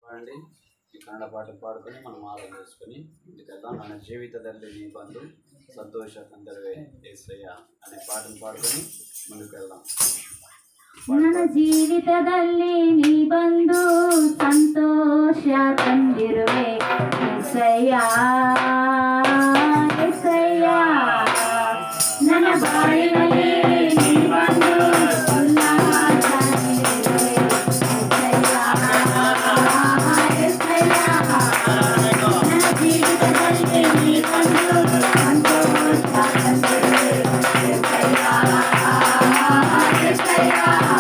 పాడండి ఈ కన్నడ పాట పాడుకొని మనం ఆలోచన చేసుకొని ముందుకెళ్దాం మన జీవితದಲ್ಲಿ నీ ಬಂದು సంతోష ತಂದರುವೆ ఏసయ్య అనే పాటను పాడుకొని ముందుకు వెళ్దాం ನನ್ನ ಜೀವಿತದಲ್ಲಿ ನೀ ಬಂದು ಸಂತೋಷ ತಂದಿರುವೆ ಎಸಯ್ಯ ಎಸಯ್ಯ ನನ್ನ ಬಾಳಿನಲ್ಲಿ ನೀ ಬಂದು ಉಲ್ಲಾಸ ನೀಡುವೆ. ಎಸಯ್ಯ, ಎಸಯ್ಯ. ನನ್ನ ಜೀವಿತದಲ್ಲಿ ನೀ ಬಂದು ಸಂತೋಷ ತಂದಿರುವೆ ಎಸಯ್ಯ, ಎಸಯ್ಯ.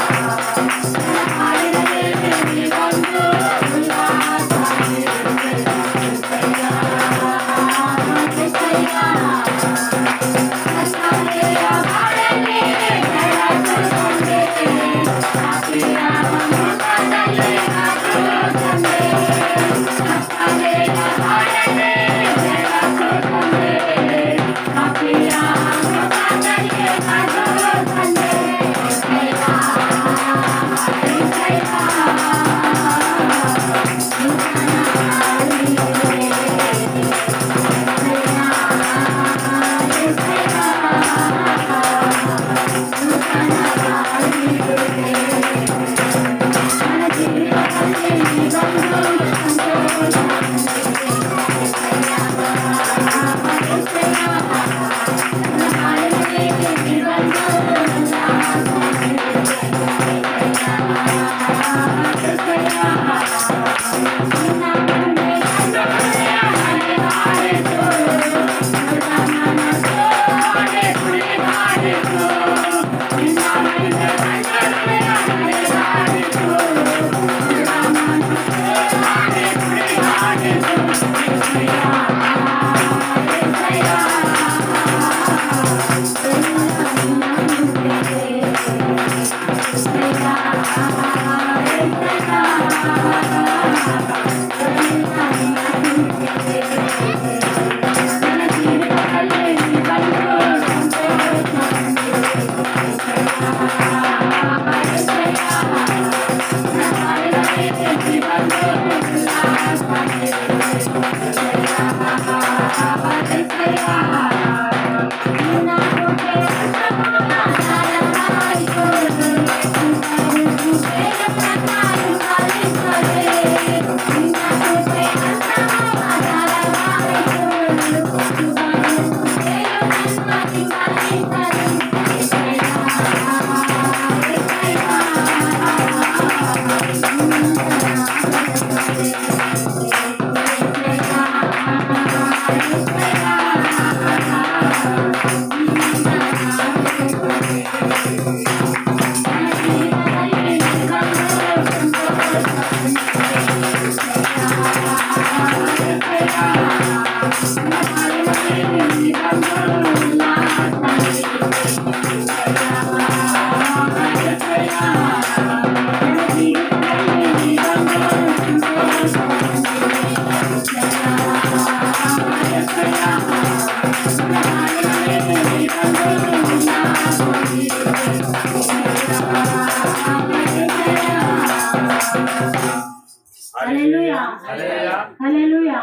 Hallelujah. Hallelujah.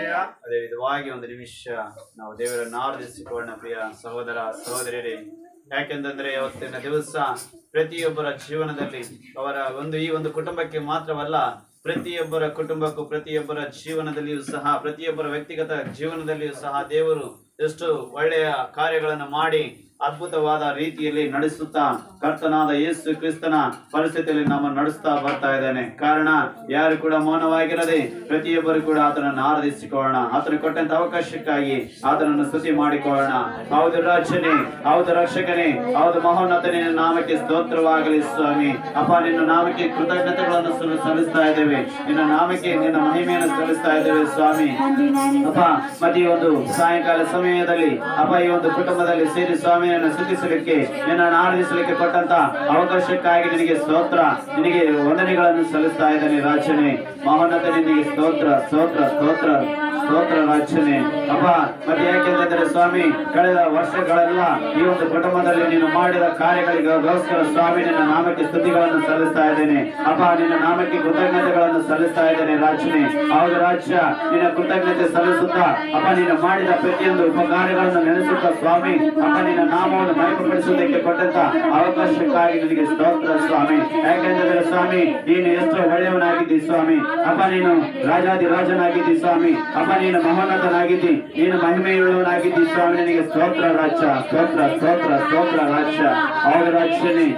ಅದೇ ವಿಧವಾಗಿ ಒಂದು ನಿಮಿಷ ನಾವು ದೇವರನ್ನು ಆರಾಧಿಸಿಕೊಳ್ಳೋಣ ಪ್ರಿಯ ಸಹೋದರ ಸಹೋದರಿಯರೇ ಯಾಕೆಂತಂದ್ರೆ ಇವತ್ತಿನ ದಿವಸ ಪ್ರತಿಯೊಬ್ಬರ ಜೀವನದಲ್ಲಿ ಅವರ ಒಂದು ಈ ಒಂದು ಕುಟುಂಬಕ್ಕೆ ಮಾತ್ರವಲ್ಲ ಪ್ರತಿಯೊಬ್ಬರ ಕುಟುಂಬಕ್ಕೂ ಪ್ರತಿಯೊಬ್ಬರ ಜೀವನದಲ್ಲಿಯೂ ಸಹ ಪ್ರತಿಯೊಬ್ಬರ ವ್ಯಕ್ತಿಗತ ಜೀವನದಲ್ಲಿಯೂ ಸಹ ದೇವರು ಎಷ್ಟು ಒಳ್ಳೆಯ ಕಾರ್ಯಗಳನ್ನು ಮಾಡಿ ಅದ್ಭುತವಾದ ರೀತಿಯಲ್ಲಿ ನಡೆಸುತ್ತಾ ಕರ್ತನಾದ ಯೇಸು ಕ್ರಿಸ್ತನ ಪರಿಸ್ಥಿತಿಯಲ್ಲಿ ನಮ್ಮನ್ನು ನಡೆಸ್ತಾ ಬರ್ತಾ ಇದ್ದಾನೆ ಕಾರಣ ಯಾರು ಕೂಡ ಮೌನವಾಗಿರದೆ ಪ್ರತಿಯೊಬ್ಬರು ಕೂಡ ಆತನನ್ನು ಆರಾಧಿಸಿಕೊಳ್ಳೋಣ ಆತನು ಕೊಟ್ಟಂತ ಅವಕಾಶಕ್ಕಾಗಿ ಆತನನ್ನು ಸ್ತುತಿ ಮಾಡಿಕೊಳ್ಳೋಣ ಹೌದು ರಾಜನೇ ಹೌದು ರಕ್ಷಕನೇ ಹೌದು ಮಹೋನ್ನತನೇ ನಿನ್ನ ನಾಮಕ್ಕೆ ಸ್ತೋತ್ರವಾಗಲಿ ಸ್ವಾಮಿ ಅಪ್ಪ ನಿನ್ನ ನಾಮಕ್ಕೆ ಕೃತಜ್ಞತೆಗಳನ್ನು ಸಲ್- ಸಲ್ಲಿಸ್ತಾ ಇದ್ದೇವೆ ನಿನ್ನ ನಾಮಕ್ಕೆ ನಿನ್ನ ಮಹಿಮೆಯನ್ನು ಸಲ್ಲಿಸ್ತಾ ಇದ್ದೇವೆ ಸ್ವಾಮಿ ಅಪ್ಪ ಮತ್ತೆ ಈ ಒಂದು ಸಾಯಂಕಾಲ ಸಮಯದಲ್ಲಿ ಅಪ್ಪ ಈ ಒಂದು ಕುಟುಂಬದಲ್ಲಿ ಸೇರಿ ಸ್ವಾಮಿಯನ್ನು ಸ್ತುತಿಸಲಿಕ್ಕೆ ನಿನ್ನ ಆರಾಧಿಸಲಿಕ್ಕೆ ಕೊಟ್ಟಂತ ಅವಕಾಶಕ್ಕಾಗಿ ನಿನಗೆ ಸ್ತೋತ್ರ ನಿನಗೆ ವಂದನೆಗಳನ್ನು ಸಲ್ಲಿಸ್ತಾ ಇದ್ದಾನೆ ರಾಜನೇ ಮಹೋನ್ನತ ನಿನಗೆ ಸ್ತೋತ್ರ ಸ್ತೋತ್ರ ಸ್ತೋತ್ರ ಸ್ತೋತ್ರ ರಾಜನೇ ಅಪ್ಪ ಮತ್ತೆ ಯಾಕೆಂತಂದ್ರೆ ಸ್ವಾಮಿ ಕಳೆದ ವರ್ಷಗಳೆಲ್ಲ ಈ ಒಂದು ಕುಟುಂಬದಲ್ಲಿ ನೀನು ಮಾಡಿದ ಕಾರ್ಯಗಳಿಗೋಸ್ಕರ ಸ್ವಾಮಿ ನಿನ್ನ ನಾಮಕ್ಕೆ ಸ್ತುತಿಗಳನ್ನು ಸಲ್ಲಿಸ್ತಾ ಇದ್ದೇನೆ ಅಪ್ಪ ನಿನ್ನ ನಾಮಕ್ಕೆ ಕೃತಜ್ಞತೆಗಳನ್ನು ಸಲ್ಲಿಸ್ತಾ ಇದ್ದೇನೆ ರಾಜನೇ ಹೌದು ರಾಜ್ಯ ನಿನ್ನ ಕೃತಜ್ಞತೆ ಸಲ್ಲಿಸುತ್ತಾ ಅಪ್ಪ ನೀನು ಮಾಡಿದ ಪ್ರತಿಯೊಂದು ಉಪಕಾರ್ಯಗಳನ್ನು ನೆನೆಸುತ್ತಾ ಸ್ವಾಮಿ ಅಪ್ಪ ನಿನ್ನ ನಾಮವನ್ನು ಮೈಪಡಿಸುವುದಕ್ಕೆ ಕೊಟ್ಟಂತ ಅವಕಾಶಕ್ಕಾಗಿ ನಿನಗೆ ಸ್ತೋತ್ರ ಸ್ವಾಮಿ ಯಾಕೆಂದರೆ ಸ್ವಾಮಿ ನೀನು ಎಷ್ಟು ಒಳ್ಳೆಯವನಾಗಿದ್ದಿ ಸ್ವಾಮಿ ಅಪ್ಪ ನೀನು ರಾಜಾದಿ ರಾಜನಾಗಿದ್ದಿ ಸ್ವಾಮಿ ಅಪ್ಪ ನೀನು ಮಹೋನ್ನತನಾಗಿದ್ದಿ ನೀನು ಮಹಿಮೆಯುಳ್ಳವನಾಗಿದ್ದಿ ಸ್ವಾಮಿ ನಿನಗೆ ಸ್ತೋತ್ರ ರಾಜ್ಯ ಸ್ತೋತ್ರ ಸ್ತೋತ್ರ ಸ್ತೋತ್ರ ರಾಜ್ಯ ಹೌದು ರಾಜ್ಯನೇ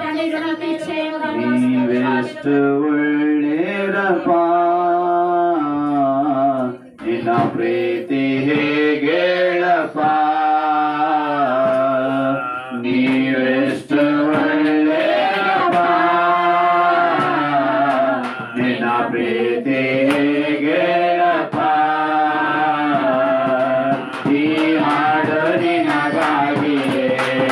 ನೀವೆಷ್ಟು ಒಳ್ಳೆಯರಪ್ಪ ನಿನ್ನ ಪ್ರೀತಿ ಹೇಗೇಳಪ್ಪ ನೀವೆಷ್ಟು ಒಳ್ಳೆಯರಪ್ಪ ನಿನ್ನ ಪ್ರೀತಿ ಹೇಗೇಳಪ್ಪ ಈ ಹಾಡು ನಿನಗಾಗಿಯೇ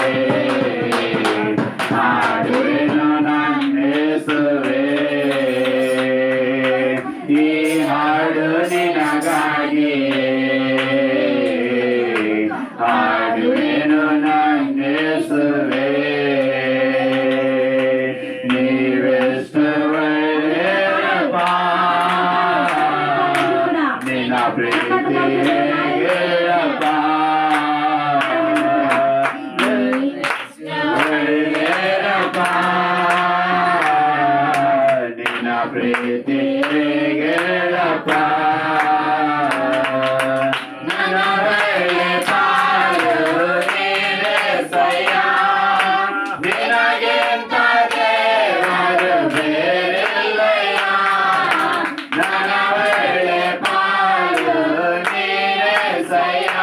ಹಾಡುವೆನು ನನ್ನ ಯೇಸುವೇ. ಈ ಹಾಡು ನಿನಗಾಗಿಯೇ ಹಾಡುವೆನು ನನ್ನ ಯೇಸುವೇ. ನೀವೆಷ್ಟು ಒಳ್ಳೆಯರಪ್ಪ. ನಿನ್ನ ಪ್ರೀತಿ ಹೇಗೆಯಪ್ಪ. ಒಳ್ಳೆಯರಪ್ಪ. ನಿನ್ನ ಪ್ರೀತಿ ಹೇಗೆಯಪ್ಪ. ನನ್ನ ಒಳ್ಳೆ ಪಾಲು ನೀನೆಸಯ್ಯ. ನಿನಗಿಂತ ದೇವರು ಬೇರಿಲ್ಲಯ್ಯ. ನನ್ನ ಒಳ್ಳೆ ಪಾಲು ನೀನೆಸಯ್ಯ.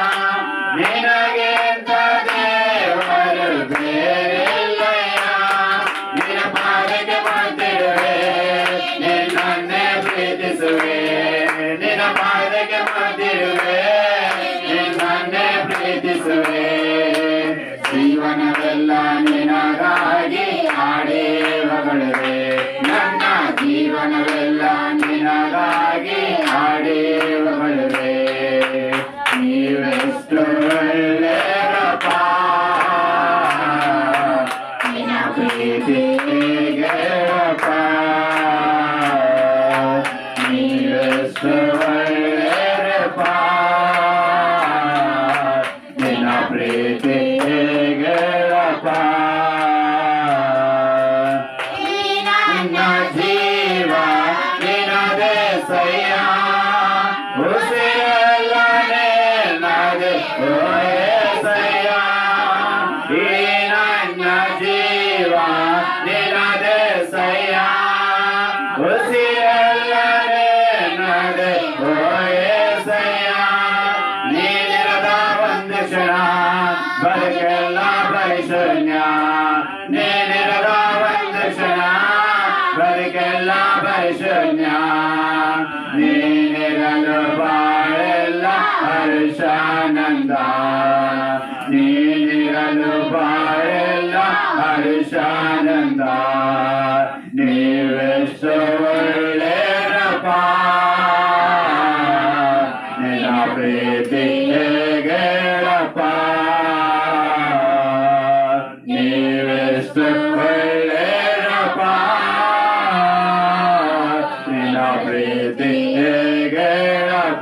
ನಿನಗಿಂತ ದೇವರು ಬೇರಿಲ್ಲಯ್ಯ. ನಿನ್ನ ಪಾದಕ್ಕೆ ಬಂದಿರುವೆ ನಿನ್ನನ್ನೇ ಪ್ರೀತಿಸುವೆ ನಿನ್ನ ಪಾದಕ್ಕೆ ಬಂದಿರುವೆ ನಿನ್ನನ್ನೇ ಪ್ರೀತಿಸುವೆ ಜೀವನವೆಲ್ಲ ನಿನಗಾಗಿ ಹಾಡೇ ಹೊಗಳುವೆ ನನ್ನ ಜೀವನವೆಲ್ಲ ನಿನಗಾಗಿ ಹಾಡೇ ಹೊಗಳುವೆ ನೀವೆಷ್ಟು ಒಳ್ಳೆಯರಪ್ಪ ನಿನ್ನ ಪ್ರೀತಿ ಹೇಗೆಯಪ್ಪ ನೀವೆಷ್ಟು ಒಳ್ಳೆಯರಪ್ಪ ನಿನ್ನ ಪ್ರೀತಿ ಹೇಗೆಯಪ್ಪ ನನ್ನ ಜೀವ ನಿನದೇ ಸಯ್ಯ ಉಸಿರೆಲ್ಲ ನಿನ್ನದೇ ಸಯ್ಯ ಈ ನನ್ನ ಜೀವ ನಿನದೇ ಸಯ್ಯ ಉಸಿರೆಲ್ಲ ನಿನ್ನದೇ ಸಯ್ಯ ನೀನಿರದ ಒಂದು ಕ್ಷಣ ಬದುಕೆಲ್ಲ ಪರಿಶೂನ್ಯ ನೀನಿರದ ಒಂದು ಕ್ಷಣ ಬದುಕೆಲ್ಲ ಪರಿಶೂನ್ಯ ನೀನಿರಲು ಬಾಳೆಲ್ಲ ಹರ್ಷಾನಂದ ನೀನಿರಲು ಬಾಳೆಲ್ಲ ಹರ್ಷಾನಂದ ನೀವೆಷ್ಟು ಒಳ್ಳೆಯರಪ್ಪ ನಿನ್ನ ಪ್ರೀತಿ ಹೇಗೆಳಪ್ಪ ನೀವೆಷ್ಟು ಒಳ್ಳೆಯರಪ್ಪ ನಿನ್ನ ಪ್ರೀತಿ ಹೇಗೆಳಪ್ಪ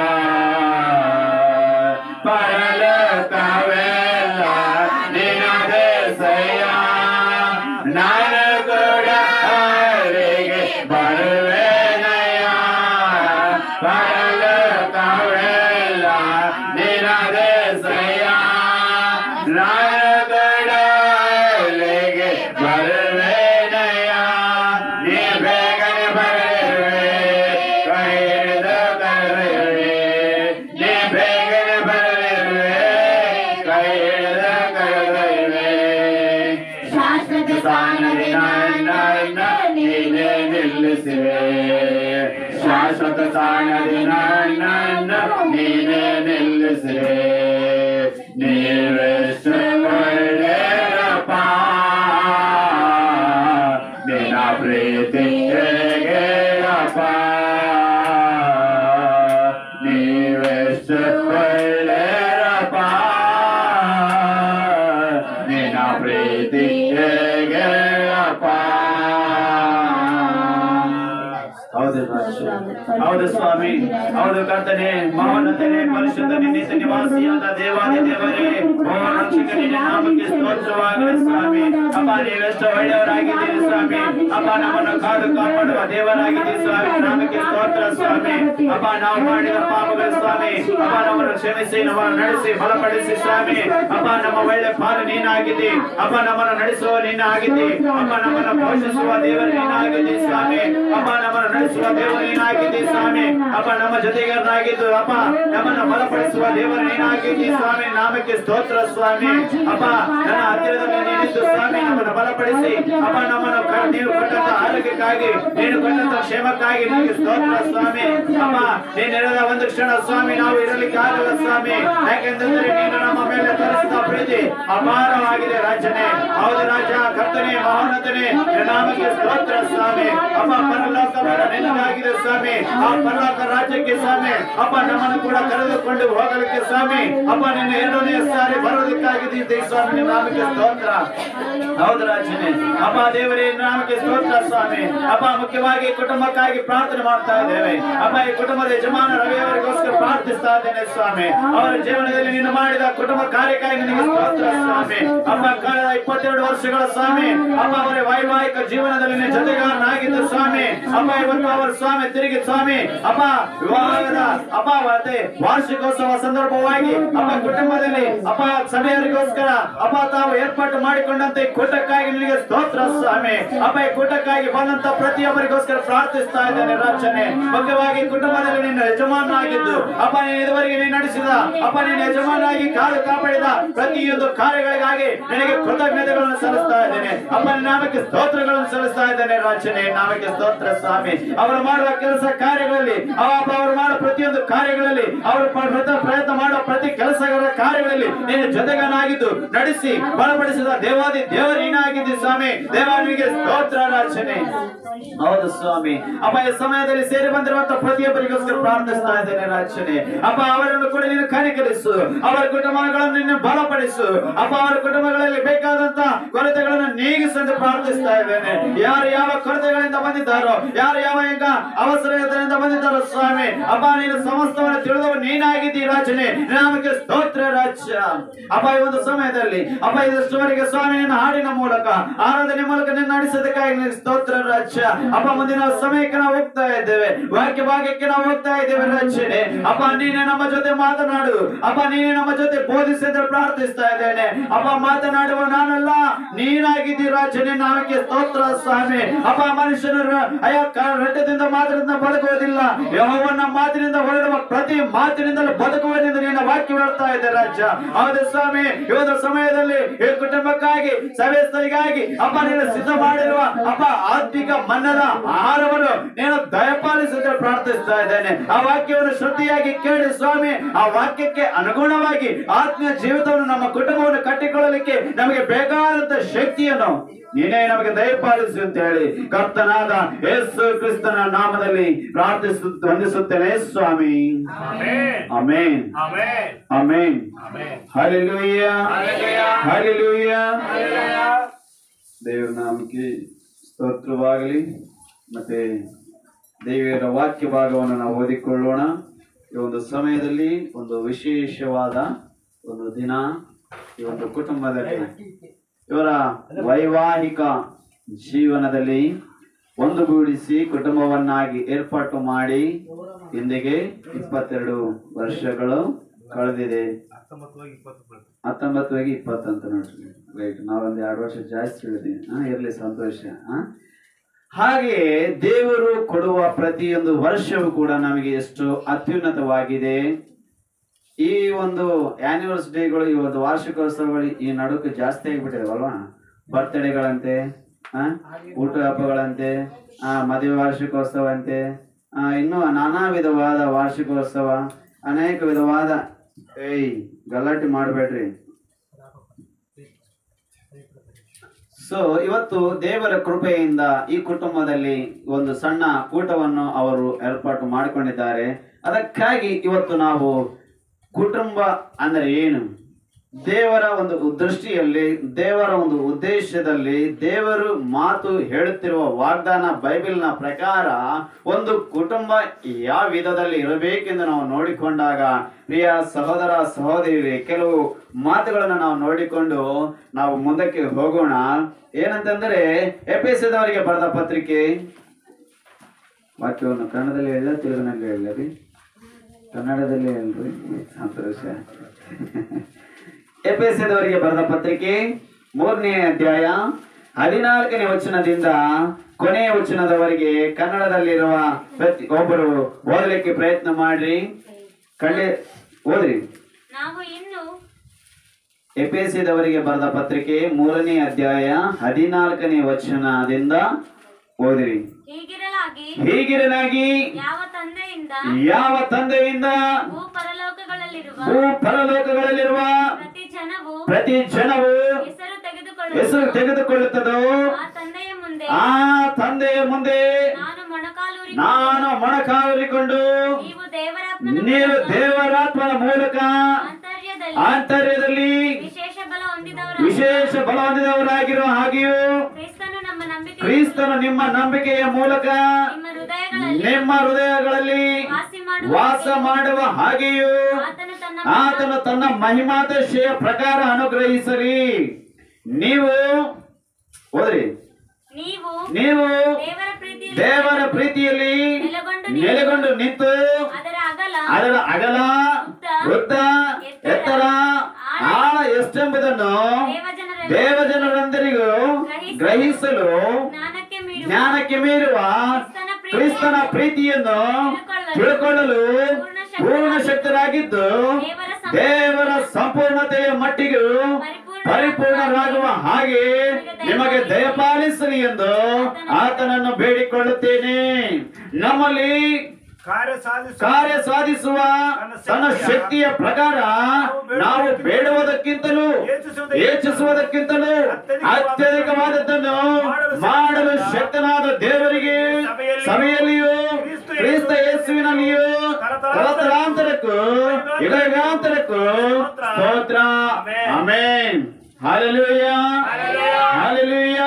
ಪರಲೋಕವೆಲ್ಲ ನಿನ್ನದೇ ಸಯ್ಯ ನಾನು ಕೂಡ ಅವರಿಗೆ ಬರುವೆನಯ್ಯ ಪರಲೋಕವೆಲ್ಲ ನಿನ್ನದೇ ಸಯ್ಯ ನಾನು ಕೂಡ ಅವರಿಗೆ ಬರುವೆನಯ್ಯ ನೀ ಬೇಗನೆ ಬರುವೆ ಕೈ ಹಿಡಿದು ಕರೆಯುವೆ ನೀ ಬೇಗನೆ ಬರುವೆ ಕೈ ಹಿಡಿದು ಕರೆಯುವೆ ಶಾಶ್ವತ ಸ್ಥಾನದಿ ನನ್ನ ನೀನೇ ನಿಲ್ಲಿಸಿವೆ ಶಾಶ್ವತ ಸ್ಥಾನದಿ ನನ್ನ ನೀನೇ ನಿಲ್ಲಿಸಿವೆ ನೀವೆಷ್ಟು ಒಳ್ಳೆಯರಪ್ಪ ನಿನ್ನ ಪ್ರೀತಿ ಹೇಗೆಯಪ್ಪ ನೀವೆಷ್ಟು ಒಳ್ಳೆಯರಪ್ಪ ಹೌದು ಸ್ವಾಮಿ ಹೌದು ಕರ್ತನೆ ಮಹೋನ್ನತನೆ ಪರಿಶುದ್ಧನೆ ನಿತ್ಯ ನಿವಾಸಿಯಾದ ದೇವಾದಿ ದೇವರೇ ಓ ರಕ್ಷಕನೇ ನಿನ್ನ ನಾಮಕ್ಕೆ ಸ್ತೋತ್ರವಾಗಲಿ ಸ್ವಾಮಿ ಅಪ್ಪ ನೀವೆಷ್ಟು ಒಳ್ಳೆಯವರಾಗಿದ್ದೀರಿ ಸ್ವಾಮಿ ಅಪ್ಪ ನಮ್ಮನ್ನು ಕಾದು ಕಾಪಾಡುವ ದೇವರಾಗಿದ್ದೀರಿ ಸ್ವಾಮಿ ನಾಮಕ್ಕೆ ಸ್ತೋತ್ರ ಸ್ವಾಮಿ ಅಪ್ಪ ನಾವು ಮಾಡಿದ ಪಾಪಗಳು ಸ್ವಾಮಿ ಅಪ್ಪ ನಮ್ಮನ್ನು ಕ್ಷಮಿಸಿ ನಮ್ಮನ್ನು ನಡೆಸಿ ಬಲಪಡಿಸಿ ಸ್ವಾಮಿ ಅಪ್ಪ ನಮ್ಮ ಒಳ್ಳೆ ಪಾಲು ನೀನಾಗಿದ್ದಿ ಅಪ್ಪ ನಮ್ಮನ್ನು ನಡೆಸುವ ನೀನಾಗಿದ್ದಿ ಅಪ್ಪ ನಮ್ಮನ್ನು ಪೋಷಿಸುವ ದೇವರು ನೀನಾಗಿದ್ದಿ ಸ್ವಾಮಿ ಅಪ್ಪ ನಮ್ಮನ್ನು ನಡೆಸುವ ದೇವರು ನೀನಾಗಿದ್ದಿ ಸ್ವಾಮಿ ಅಪ್ಪ ನಮ್ಮ ಜೊತೆಗಾರನಾಗಿದ್ದು ಅಪ್ಪ ನಮ್ಮನ್ನು ಬಲಪಡಿಸುವ ದೇವರು ನೀನಾಗಿದ್ದಿ ಸ್ವಾಮಿ ನಾಮಕ್ಕೆ ಸ್ತೋತ್ರ ಸ್ವಾಮಿ ಅಪ್ಪ ನನ್ನ ಹತ್ತಿರದಲ್ಲಿ ನೀನಿದ್ದು ಸ್ವಾಮಿ ನಮ್ಮನ್ನು ಬಲಪಡಿಸಿ ಅಪ್ಪ ನಮ್ಮನ್ನು ಕ- ನೀವು ಕೊಟ್ಟಂತ ಆರೋಗ್ಯಕ್ಕಾಗಿ ನೀನು ಕೊಟ್ಟಂತ ಕ್ಷೇಮಕ್ಕಾಗಿ ನಿನಗೆ ಸ್ತೋತ್ರ ಸ್ವಾಮಿ ಅಪ್ಪ ನೀನಿರದ ಒಂದು ಕ್ಷಣ ಸ್ವಾಮಿ ನಾವು ಇರಲಿಕ್ಕೆ ಆಗಲ್ಲ ಸ್ವಾಮಿ ಯಾಕೆಂತಂದ್ರೆ ನೀನು ನಮ್ಮ ಮೇಲೆ ತೋರಿಸಿದ ಪ್ರೀತಿ ಅಪಾರವಾಗಿದೆ ರಾಜನೇ ಹೌದು ರಾಜ ಕರ್ತನೆ ಮಹೋನ್ನತನೆ ನಿನ್ನ ನಾಮಕ್ಕೆ ಸ್ತೋತ್ರ ಸ್ವಾಮಿ ಅಪ್ಪ ಪರಲೋಕ ಬೇಡ ನಿನ್ನದಾಗಿದೆ ಸ್ವಾಮಿ ಆ ಪರಲೋಕ ರಾಜ್ಯಕ್ಕೆ ಸ್ವಾಮಿ ಅಪ್ಪ ನಮ್ಮನ್ನು ಕೂಡ ಕರೆದುಕೊಂಡು ಹೋಗಲಿಕ್ಕೆ ಸ್ವಾಮಿ ಅಪ್ಪ ನಿನ್ನ ಎರಡನೇ ಸಾರಿ ಬರೋದಕ್ಕಾಗಿದ್ದೆ ಸ್ವಾಮಿ ನಿನ್ನ ನಾಮಕ್ಕೆ ಸ್ತೋತ್ರ ಹೌದು ರಾಜನೇ ಅಪ್ಪ ದೇವರೇ ನಿನ್ನ ನಾಮಕ್ಕೆ ಸ್ತೋತ್ರ ಸ್ವಾಮಿ ಅಪ್ಪ ಮುಖ್ಯವಾಗಿ ಕುಟುಂಬಕ್ಕಾಗಿ ಪ್ರಾರ್ಥನೆ ಮಾಡ್ತಾ ಇದ್ದೇವೆ ಅಪ್ಪ ಈ ಕುಟುಂಬದ ಯಜಮಾನ ರವಿ ಅವರಿಗೋಸ್ಕರ ಪ್ರಾರ್ಥಿಸ್ತಾ ಇದ್ದೇನೆ ಸ್ವಾಮಿ ಅವರ ಜೀವನದಲ್ಲಿ ನೀನು ಮಾಡಿದ ಕುಟುಂಬ ಕಾರ್ಯಕ್ಕಾಗಿ ನಿನಗೆ ಸ್ತೋತ್ರ ಸ್ವಾಮಿ ಅಪ್ಪ ಕಳೆದ ಇಪ್ಪತ್ತೆರಡು ವರ್ಷಗಳ ಸ್ವಾಮಿ ಅಪ್ಪ ಅವರ ವೈವಾಹಿಕ ಜೀವನದಲ್ಲಿ ನಿನ್ನ ಜೊತೆಗಾರನಾಗಿದ್ದ ಸ್ವಾಮಿ ಅಪ್ಪ ಇವತ್ತು ಅವರ ಸ್ವಾಮಿ ತಿರುಗಿ ಸ್ವಾಮಿ ಅಪ್ಪ ವಿವಾಹದ ಅಪ್ಪ ಮತ್ತೆ ವಾರ್ಷಿಕೋತ್ಸವ ಸಂದರ್ಭವಾಗಿ ಅಪ್ಪ ಕುಟುಂಬದಲ್ಲಿ ಅಪ್ಪ ಸಭೆಯವರಿಗೋಸ್ಕರ ಅಪ್ಪ ತಾವು ಏರ್ಪಾಟು ಮಾಡಿಕೊಂಡಂತೆ ಈ ಕೂಟಕ್ಕಾಗಿ ನಿನಗೆ ಸ್ತೋತ್ರ ಸ್ವಾಮಿ ಅಪ್ಪ ಈ ಕೂಟಕ್ಕಾಗಿ ಬಂದಂತ ಪ್ರತಿಯೊಬ್ಬರಿಗೋಸ್ಕರ ಪ್ರಾರ್ಥಿಸ್ತಾ ಇದ್ದೇನೆ ರಾಜನೆ ಮುಖ್ಯವಾಗಿ ಕುಟುಂಬದಲ್ಲಿ ನಿನ್ನ ಯಜಮಾನಾಗಿದ್ದು ಅಪ್ಪ ನೀನು ಇದುವರೆಗೆ ನೀನು ನಡೆಸಿದ ಅಪ್ಪ ನೀನು ಯಜಮಾನಾಗಿ ಕಾದು ಕಾಪಾಡಿದ ಪ್ರತಿಯೊಂದು ಕಾರ್ಯಗಳಿಗಾಗಿ ನಿನಗೆ ಕೃತಜ್ಞತೆಗಳನ್ನು ಸಲ್ಲಿಸ್ತಾ ಇದ್ದೇನೆ ಅಪ್ಪ ನಿನ್ನ ನಾಮಕ್ಕೆ ಸ್ತೋತ್ರಗಳನ್ನು ಸಲ್ಲಿಸ್ತಾ ಇದ್ದೇನೆ ರಾಜನೆ ನಾಮಕ್ಕೆ ಸ್ತೋತ್ರ ಸ್ವಾಮಿ ಅವರು ಮಾಡುವ ಕೆಲಸ ಕಾರ್ಯಗಳಲ್ಲಿ ಅವ ಅಪ್ಪ ಅವರು ಮಾಡುವ ಪ್ರತಿಯೊಂದು ಕಾರ್ಯಗಳಲ್ಲಿ ಅವರು ಪ- ಪ್ರತ- ಪ್ರಯತ್ನ ಮಾಡುವ ಪ್ರತಿ ಕೆಲಸಗಳ ಕಾರ್ಯಗಳಲ್ಲಿ ನೀನು ಜೊತೆಗನಾಗಿದ್ದು ನಡೆಸಿ ಬಲಪಡಿಸಿದ ದೇವಾದಿ ದೇವ ನೀನಾಗಿದ್ದಿ ಸ್ವಾಮಿ ದೇವನಿಗೆ ಸ್ತೋತ್ರ ರಾಜನೆ ಹೌದು ಸ್ವಾಮಿ ಅಪ್ಪ ಈ ಸಮಯದಲ್ಲಿ ಸೇರಿ ಬಂದಿರುವಂತ ಪ್ರತಿಯೊಬ್ಬರಿಗೋಸ್ಕರ ಪ್ರಾರ್ಥಿಸ್ತಾ ಇದ್ದೇನೆ ರಾಜನೆ ಅಪ್ಪ ಅವರನ್ನು ಕೂಡ ನೀನು ಕನಿಕರಿಸು ಅವರ ಕುಟುಂಬಗಳನ್ನು ನೀನು ಬಲಪಡಿಸು ಅಪ್ಪ ಅವರ ಕುಟುಂಬಗಳಲ್ಲಿ ಬೇಕಾದಂತ ಕೊರತೆಗಳನ್ನು ನೀಗಿಸೆಂದು ಪ್ರಾರ್ಥಿಸ್ತಾ ಇದ್ದೇನೆ ಯಾರು ಯಾವ ಕೊರತೆಗಳಿಂದ ಬಂದಿದ್ದಾರೋ ಯಾರು ಯಾವ ಈಗ ಅವಸರದಿಂದ ಬಂದಿದ್ದಾರೋ ಸ್ವಾಮಿ ಅಪ್ಪ ನೀನು ಸಮಸ್ತವನ್ನು ತಿಳಿದವ ನೀನಾಗಿದ್ದಿ ರಾಜನೆ ನಾಮಕ್ಕೆ ಸ್ತೋತ್ರ ರಾಜ್ಯ ಅಪ್ಪ ಈ ಒಂದು ಸಮಯದಲ್ಲಿ ಅಪ್ಪ ಇದಷ್ಟುವರೆಗೆ ಸ್ವಾಮಿ ನಿನ್ನ ಹಾಡಿನ ಮೂಲಕ ಆರಾಧನೆ ಮೂಲಕ ನಿನ್ನ ನಡೆಸೋದಕ್ಕಾಗಿ ನಿನಗೆ ಸ್ತೋತ್ರ ರಾಜ್ಯ ಅಪ್ಪ ಮುಂದಿನ ಸಮಯಕ್ಕೆ ನಾವು ಹೋಗ್ತಾ ಇದ್ದೇವೆ ವಾಕ್ಯ ಭಾಗಕ್ಕೆ ನಾವು ಹೋಗ್ತಾ ಇದ್ದೇವೆ ರಾಜ್ಯನೇ ಅಪ್ಪ ನೀನೇ ನಮ್ಮ ಜೊತೆ ಮಾತನಾಡು ಅಪ್ಪ ನೀನೇ ನಮ್ಮ ಜೊತೆ ಬೋಧಿಸಿದ್ರೆ ಪ್ರಾರ್ಥಿಸ್ತಾ ಇದ್ದೇನೆ ಅಪ್ಪ ಮಾತನಾಡುವ ನಾನಲ್ಲ ನೀನಾಗಿದ್ದಿ ರಾಜನೇ ನಾಮಕ್ಕೆ ಸ್ತೋತ್ರ ಸ್ವಾಮಿ ಅಪ್ಪ ಮನುಷ್ಯನ ರ- ಅಯ್ಯ ಕ- ರಕ್ತದಿಂದ ಮಾತ್ರದಿಂದ ಬದುಕುವುದಿಲ್ಲ ಯಹೋವನ ಮಾತಿನಿಂದ ಹೊರಡುವ ಪ್ರತಿ ಮಾತಿನಿಂದಲೂ ಬದುಕುವುದೆಂದು ನಿನ್ನ ವಾಕ್ಯ ಹೇಳ್ತಾ ಇದೆ ರಾಜ್ಯ ಹೌದು ಸ್ವಾಮಿ ಇವತ್ತು ಸಮಯದಲ್ಲಿ ಈ ಕುಟುಂಬಕ್ಕಾಗಿ ಸಭೆಸ್ಥರಿಗಾಗಿ ಅಪ್ಪ ನೀನು ಸಿದ್ಧ ಮಾಡಿರುವ ಅಪ್ಪ ಆತ್ಮಿಕ ಮನ್ನದ ಆಹಾರವನ್ನು ನೀನು ದಯಪಾಲಿಸಿದ್ರೆ ಪ್ರಾರ್ಥಿಸ್ತಾ ಇದ್ದೇನೆ ಆ ವಾಕ್ಯವನ್ನು ಶ್ರದ್ಧೆಯಾಗಿ ಕೇಳಿ ಸ್ವಾಮಿ ಆ ವಾಕ್ಯಕ್ಕೆ ಅನುಗುಣವಾಗಿ ಆತ್ಮೀಯ ಜೀವಿತವನ್ನು ನಮ್ಮ ಕುಟುಂಬವನ್ನು ಕಟ್ಟಿಕೊಳ್ಳಲಿಕ್ಕೆ ನಮಗೆ ಬೇಕಾದಂತ ಶಕ್ತಿಯನ್ನು ನೀನೇ ನಮಗೆ ದಯಪಾಲಿಸು ಅಂತ ಹೇಳಿ ಕರ್ತನಾದ ಯೇಸು ಕ್ರಿಸ್ತನ ನಾಮದಲ್ಲಿ ಪ್ರಾರ್ಥಿಸು ವಂದಿಸುತ್ತೇನೆ ಸ್ವಾಮಿ Amen. Amen Amen. Amen Amen. ಹಲಿಲೂಯ Hallelujah. ಹಲಿಲೂಯ Hallelujah. ದೇವರ ನಾಮಕ್ಕೆ ಸ್ತೋತ್ರವಾಗಲಿ ಮತ್ತೆ ದೇವರ ವಾಕ್ಯ ಭಾಗವನ್ನು ನಾವು ಓದಿಕೊಳ್ಳೋಣ ಈ ಒಂದು ಸಮಯದಲ್ಲಿ ಒಂದು ವಿಶೇಷವಾದ ಒಂದು ದಿನ ಈ ಒಂದು ಕುಟುಂಬದಲ್ಲಿ ಇವರ ವೈವಾಹಿಕ ಜೀವನದಲ್ಲಿ ಒಂದುಗೂಡಿಸಿ ಕುಟುಂಬವನ್ನಾಗಿ ಏರ್ಪಾಟು ಮಾಡಿ ಇಂದಿಗೆ ಇಪ್ಪತ್ತೆರಡು ವರ್ಷಗಳು ಕಳೆದಿದೆ ಹತ್ತೊಂಬತ್ತು ಇಪ್ಪತ್ತು ಬರುತ್ತೆ. ಹತ್ತೊಂಬತ್ತು ಹೋಗಿ ಇಪ್ಪತ್ತು ಅಂತ ನೋಡ್ರಿ ರೈಟ್ ನಾವೊಂದು ಎರಡು ವರ್ಷ ಜಾಸ್ತಿ ಹೇಳಿದೀನಿ ಹಾ ಇರ್ಲಿ ಸಂತೋಷ ಹಾ ಹಾಗೆ ದೇವರು ಕೊಡುವ ಪ್ರತಿಯೊಂದು ವರ್ಷವೂ ಕೂಡ ನಮಗೆ ಎಷ್ಟು ಅತ್ಯುನ್ನತವಾಗಿದೆ ಈ ಒಂದು ಆನಿವರ್ಸರಿಗಳು ಈ ಒಂದು ವಾರ್ಷಿಕೋತ್ಸವಗಳು ಈ ನಡುಕು ಜಾಸ್ತಿ ಆಗಿಬಿಟ್ಟಿದಾವಲ್ವಾ ಬರ್ತ್ಡೇಗಳಂತೆ ಆ ಊಟ ಹಬ್ಬಗಳಂತೆ ಆ ಮದುವೆ ವಾರ್ಷಿಕೋತ್ಸವ ಅಂತೆ ಆ ಇನ್ನು ನಾನಾ ವಿಧವಾದ ವಾರ್ಷಿಕೋತ್ಸವ ಅನೇಕ ವಿಧವಾದ ಏಯ್ ಗಲಾಟೆ ಮಾಡಬೇಡ್ರಿ ಸೊ ಇವತ್ತು ದೇವರ ಕೃಪೆಯಿಂದ ಈ ಕುಟುಂಬದಲ್ಲಿ ಒಂದು ಸಣ್ಣ ಕೂಟವನ್ನು ಅವರು ಏರ್ಪಾಟು ಮಾಡಿಕೊಂಡಿದ್ದಾರೆ ಅದಕ್ಕಾಗಿ ಇವತ್ತು ನಾವು ಕುಟುಂಬ ಅಂದರೆ ಏನು ದೇವರ ಒಂದು ದೃಷ್ಟಿಯಲ್ಲಿ ದೇವರ ಒಂದು ಉದ್ದೇಶದಲ್ಲಿ ದೇವರು ಮಾತು ಹೇಳುತ್ತಿರುವ ವಾಗ್ದಾನ ಬೈಬಲ್ನ ಪ್ರಕಾರ ಒಂದು ಕುಟುಂಬ ಯಾವ ವಿಧದಲ್ಲಿ ಇರಬೇಕೆಂದು ನಾವು ನೋಡಿಕೊಂಡಾಗ ಪ್ರಿಯ ಸಹೋದರ ಸಹೋದರಿ ಕೆಲವು ಮಾತುಗಳನ್ನು ನಾವು ನೋಡಿಕೊಂಡು ನಾವು ಮುಂದಕ್ಕೆ ಹೋಗೋಣ ಏನಂತಂದ್ರೆ ಎಪಿಸದವರಿಗೆ ಬರೆದ ಪತ್ರಿಕೆ ವಾಕ್ಯವನ್ನು ಕನ್ನಡದಲ್ಲಿ ಹೇಳಿದ ತೆಲುಗಿನಲ್ಲಿ ಹೇಳಿಲ್ಲ ರೀ ಕನ್ನಡದಲ್ಲಿ ಹೇಳ್ರಿ ಸಂತೋಷ ಎಪಿಎಸ್ದವರಿಗೆ ಬರೆದ ಪತ್ರಿಕೆ ಮೂರನೇ ಅಧ್ಯಾಯ ಹದಿನಾಲ್ಕನೇ ವಚನದಿಂದ ಕೊನೆಯ ವಚನದವರೆಗೆ ಕನ್ನಡದಲ್ಲಿರುವ ಪ್ರತಿ ಒಬ್ಬರು ಓದಲಿಕ್ಕೆ ಪ್ರಯತ್ನ ಮಾಡ್ರಿ ಕಳ್ಳಿ ಓದ್ರಿ ನಾವು ಇನ್ನು ಎಪಿಎಸ್ಸಿದವರಿಗೆ ಬರೆದ ಪತ್ರಿಕೆ ಮೂರನೇ ಅಧ್ಯಾಯ ಹದಿನಾಲ್ಕನೇ ವಚನದಿಂದ ಓದಿರಿ ಹೀಗಿರಲಾಗಿ ಹೀಗಿರಲಾಗಿ ಯಾವ ತಂದೆಯಿಂದ ಯಾವ ತಂದೆಯಿಂದ ಭೂ ಪರಲೋಕಗಳಲ್ಲಿರುವ ಭೂ ಪರಲೋಕಗಳಲ್ಲಿರುವ ಪ್ರತಿ ಜನವು ಪ್ರತಿ ಜನವು ಹೆಸರು ಹೆಸರು ತೆಗೆದುಕೊಳ್ಳುವ ತೆಗೆದುಕೊಳ್ಳುತ್ತದೋ ಆ ತಂದೆಯ ಮುಂದೆ ಆ ತಂದೆಯ ಮುಂದೆ ನಾನು ಮೊಣಕಾಲೂರಿ ನಾನು ಮೊಣಕಾಲರಿಕೊಂಡು ನೀವು ದೇವರಾತ್ಮನ ನೀವು ದೇವರಾತ್ಮನ ಮೂಲಕ ಆಂತರ್ಯದಲ್ಲಿ ಆಂತರ್ಯದಲ್ಲಿ ವಿಶೇಷ ಬಲ ಹೊಂದಿದವರ ವಿಶೇಷ ಬಲ ಹೊಂದಿದವರಾಗಿರುವ ಹಾಗೆಯೂ ಕ್ರಿಸ್ತನು ನಮ್ಮ ನಂಬಿಕೆ ಕ್ರಿಸ್ತನು ನಿಮ್ಮ ನಂಬಿಕೆಯ ಮೂಲಕ ನಿಮ್ಮ ಹೃದಯಗಳಲ್ಲಿ ನಿಮ್ಮ ಹೃದಯಗಳಲ್ಲಿ ವಾಸಿ ಮಾಡುವ ವಾಸ ಮಾಡುವ ಹಾಗೆಯೂ ಆತನು ತನ್ನ ಆತನು ತನ್ನ ಮಹಿಮಾದಶೆಯ ಪ್ರಕಾರ ಅನುಗ್ರಹಿಸಲಿ ನೀವು ಓದ್ರಿ ನೀವು ನೀವು ದೇವರ ಪ್ರೀತಿಯಲ್ಲಿ ದೇವರ ಪ್ರೀತಿಯಲ್ಲಿ ನೆಲೆಗೊಂಡು ನೆಲೆಗೊಂಡು ನಿಂತು ಅದರ ಅಗಲ ಅದರ ಅಗಲ ಉದ್ದ ಎತ್ತರ ಆಳ ಎಷ್ಟೆಂಬುದನ್ನು ದೇವಜನರ ದೇವಜನರಂದರಿಗೂ ಗ್ರಹಿಸಲು ಜ್ಞಾನಕ್ಕೆ ಮೀರುವ ಜ್ಞಾನಕ್ಕೆ ಮೀರುವ ಕ್ರಿಸ್ತನ ಪ್ರೀತಿಯನ್ನು ತಿಳ್ಕೊಳ್ಳಲು ಪೂರ್ಣ ಶಕ್ತರಾಗಿದ್ದು ದೇವರ ಸಂಪೂರ್ಣತೆಯ ಮಟ್ಟಿಗೂ ಪರಿಪೂರ್ಣರಾಗುವ ಹಾಗೆ ನಿಮಗೆ ದಯಪಾಲಿಸಲಿ ಎಂದು ಆತನನ್ನು ಬೇಡಿಕೊಳ್ಳುತ್ತೇನೆ ನಮ್ಮಲ್ಲಿ ಕಾರ್ಯ ಸಾಧಿಸುವ ಕಾರ್ಯ ಸಾಧಿಸುವ ತನ್ನ ಶಕ್ತಿಯ ಪ್ರಕಾರ ನಾವು ಬೇಡುವುದಕ್ಕಿಂತಲೂ ಯೋಚಿಸುವುದಕ್ಕಿಂತಲೂ ಅತ್ಯಧಿಕವಾದದ್ದನ್ನು ಮಾಡಲು ಶಕ್ತನಾದ ದೇವರಿಗೆ ಸಭೆಯಲ್ಲಿಯೂ ಕ್ರಿಸ್ತ ಯೇಸುವಿನಲ್ಲಿಯೂ ತಲತಲಾಂತರಕ್ಕೂ ಯುಗಾಂತರಕ್ಕೂ ಸ್ತೋತ್ರ ಆಮೇನ್ ಹಾಲೆಲೂಯ ಹಾಲೆಲೂಯ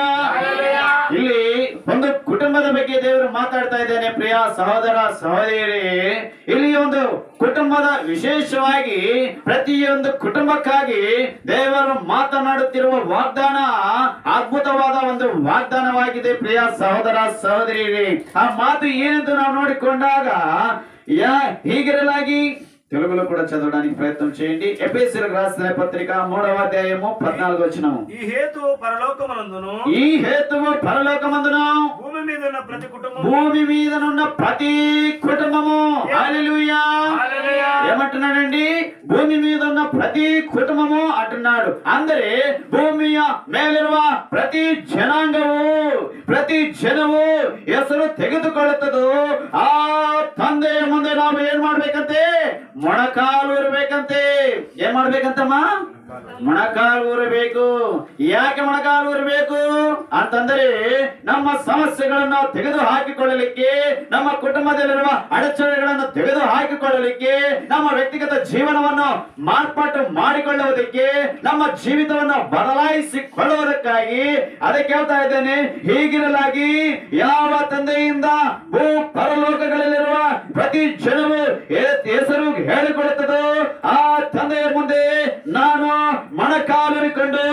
ಇಲ್ಲಿ ಒಂದು ಕುಟುಂಬದ ಬಗ್ಗೆ ದೇವರು ಮಾತಾಡ್ತಾ ಇದ್ದೇನೆ ಪ್ರಿಯ ಸಹೋದರ ಸಹೋದರಿ ಇಲ್ಲಿ ಒಂದು ಕುಟುಂಬದ ವಿಶೇಷವಾಗಿ ಪ್ರತಿಯೊಂದು ಕುಟುಂಬಕ್ಕಾಗಿ ದೇವರು ಮಾತನಾಡುತ್ತಿರುವ ವಾಗ್ದಾನ ಅದ್ಭುತವಾದ ಒಂದು ವಾಗ್ದಾನವಾಗಿದೆ ಪ್ರಿಯ ಸಹೋದರ ಸಹೋದರಿ ಆ ಮಾತು ಏನೆಂದು ನಾವು ನೋಡಿಕೊಂಡಾಗ యా హీగిరలాగి తెలుగులో కూడా చదవడానికి ప్రయత్నం చేయండి ఎపిఎస్సీలకు రాసిన పత్రిక మూడవ అధ్యాయము పద్నాలుగు వచ్చినము ఈ హేతు పరలోకమునందును ఈ హేతువు పరలోకమందును భూమి మీద ఉన్న ప్రతి కుటుంబం భూమి మీదనున్న ప్రతి కుటుంబము హల్లెలూయా హల్లెలూయా. ఏమంటున్నాడండి భూమి మీద ఉన్న ప్రతి కుటుంబము అంటున్నాడు అందరే భూಮಿಯ ಮೇಲಿರುವ ಪ್ರತಿ ಜನಾಂಗವು ಪ್ರತಿ ಜನವು ಹೆಸರು ತೆಗೆದುಕೊಳ್ಳುತ್ತದೋ ಆ ತಂದೆಯ ಮುಂದೆ ನಾವು ಏನ್ ಮಾಡ್ಬೇಕಂತೆ ಮೊಣಕಾಲು ಇರ್ಬೇಕಂತೆ ಏನ್ ಮಾಡ್ಬೇಕಂತಮ್ಮ ಮೊಣಕಾಲು ಊರಬೇಕು ಯಾಕೆ ಮೊಣಕಾಲು ಊರಬೇಕು ಅಂತಂದರೆ ನಮ್ಮ ಸಮಸ್ಯೆಗಳನ್ನು ತೆಗೆದು ಹಾಕಿಕೊಳ್ಳಲಿಕ್ಕೆ ನಮ್ಮ ಕುಟುಂಬದಲ್ಲಿರುವ ಅಡಚಣೆಗಳನ್ನು ತೆಗೆದು ಹಾಕಿಕೊಳ್ಳಲಿಕ್ಕೆ ನಮ್ಮ ವ್ಯಕ್ತಿಗತ ಜೀವನವನ್ನು ಮಾರ್ಪಾಟು ಮಾಡಿಕೊಳ್ಳುವುದಕ್ಕೆ ನಮ್ಮ ಜೀವಿತವನ್ನು ಬದಲಾಯಿಸಿಕೊಳ್ಳುವುದಕ್ಕಾಗಿ ಅದಕ್ಕೆ ಹೇಳ್ತಾ ಇದ್ದೇನೆ ಹೀಗಿರಲಾಗಿ ಯಾವ ತಂದೆಯಿಂದ ಭೂ ಪರಲೋಕಗಳಲ್ಲಿರುವ ಪ್ರತಿ ಜನವು ಹೇ- ಹೆಸರು ಹೇಳಿಕೊಳ್ಳುತ್ತದೋ ಆ ತಂದೆಯ ಮುಂದೆ ನಾನು ಮೊಣಕಾಲುರಿಕೊಂಡು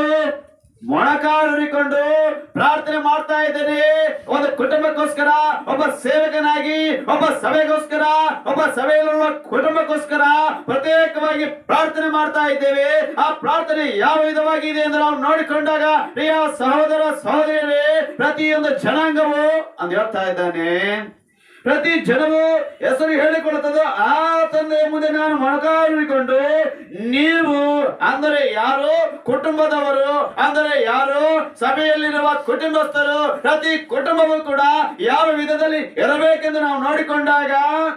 ಮೊಣಕಾಲುರಿಕೊಂಡು ಪ್ರಾರ್ಥನೆ ಮಾಡ್ತಾ ಇದ್ದೇನೆ ಒಂದು ಕುಟುಂಬಕ್ಕೋಸ್ಕರ ಒಬ್ಬ ಸೇವಕನಾಗಿ ಒಬ್ಬ ಸಭೆಗೋಸ್ಕರ ಒಬ್ಬ ಸಭೆಯಲ್ಲಿರುವ ಕುಟುಂಬಕ್ಕೋಸ್ಕರ ಪ್ರತ್ಯೇಕವಾಗಿ ಪ್ರಾರ್ಥನೆ ಮಾಡ್ತಾ ಇದ್ದೇವೆ ಆ ಪ್ರಾರ್ಥನೆ ಯಾವ ವಿಧವಾಗಿದೆ ಎಂದು ನಾವು ನೋಡಿಕೊಂಡಾಗ ಪ್ರಿಯ ಸಹೋದರ ಸಹೋದರಿಯರೇ ಪ್ರತಿಯೊಂದು ಜನಾಂಗವು ಅಂತ ಹೇಳ್ತಾ ಇದ್ದಾನೆ ಪ್ರತಿ ಜನವು ಹೆಸರು ಹೇಳಿಕೊಳ್ಳುತ್ತದೆ ಆ ತಂದೆಯ ಮುಂದೆ ನಾನು ಮೊಣಕಾಲಿಕೊಂಡು ನೀವು ಅಂದರೆ ಯಾರು ಕುಟುಂಬದವರು ಅಂದರೆ ಯಾರು ಸಭೆಯಲ್ಲಿರುವ ಕುಟುಂಬಸ್ಥರು ಪ್ರತಿ ಕುಟುಂಬವು ಕೂಡ ಯಾವ ವಿಧದಲ್ಲಿ ಇರಬೇಕೆಂದು ನಾವು ನೋಡಿಕೊಂಡಾಗ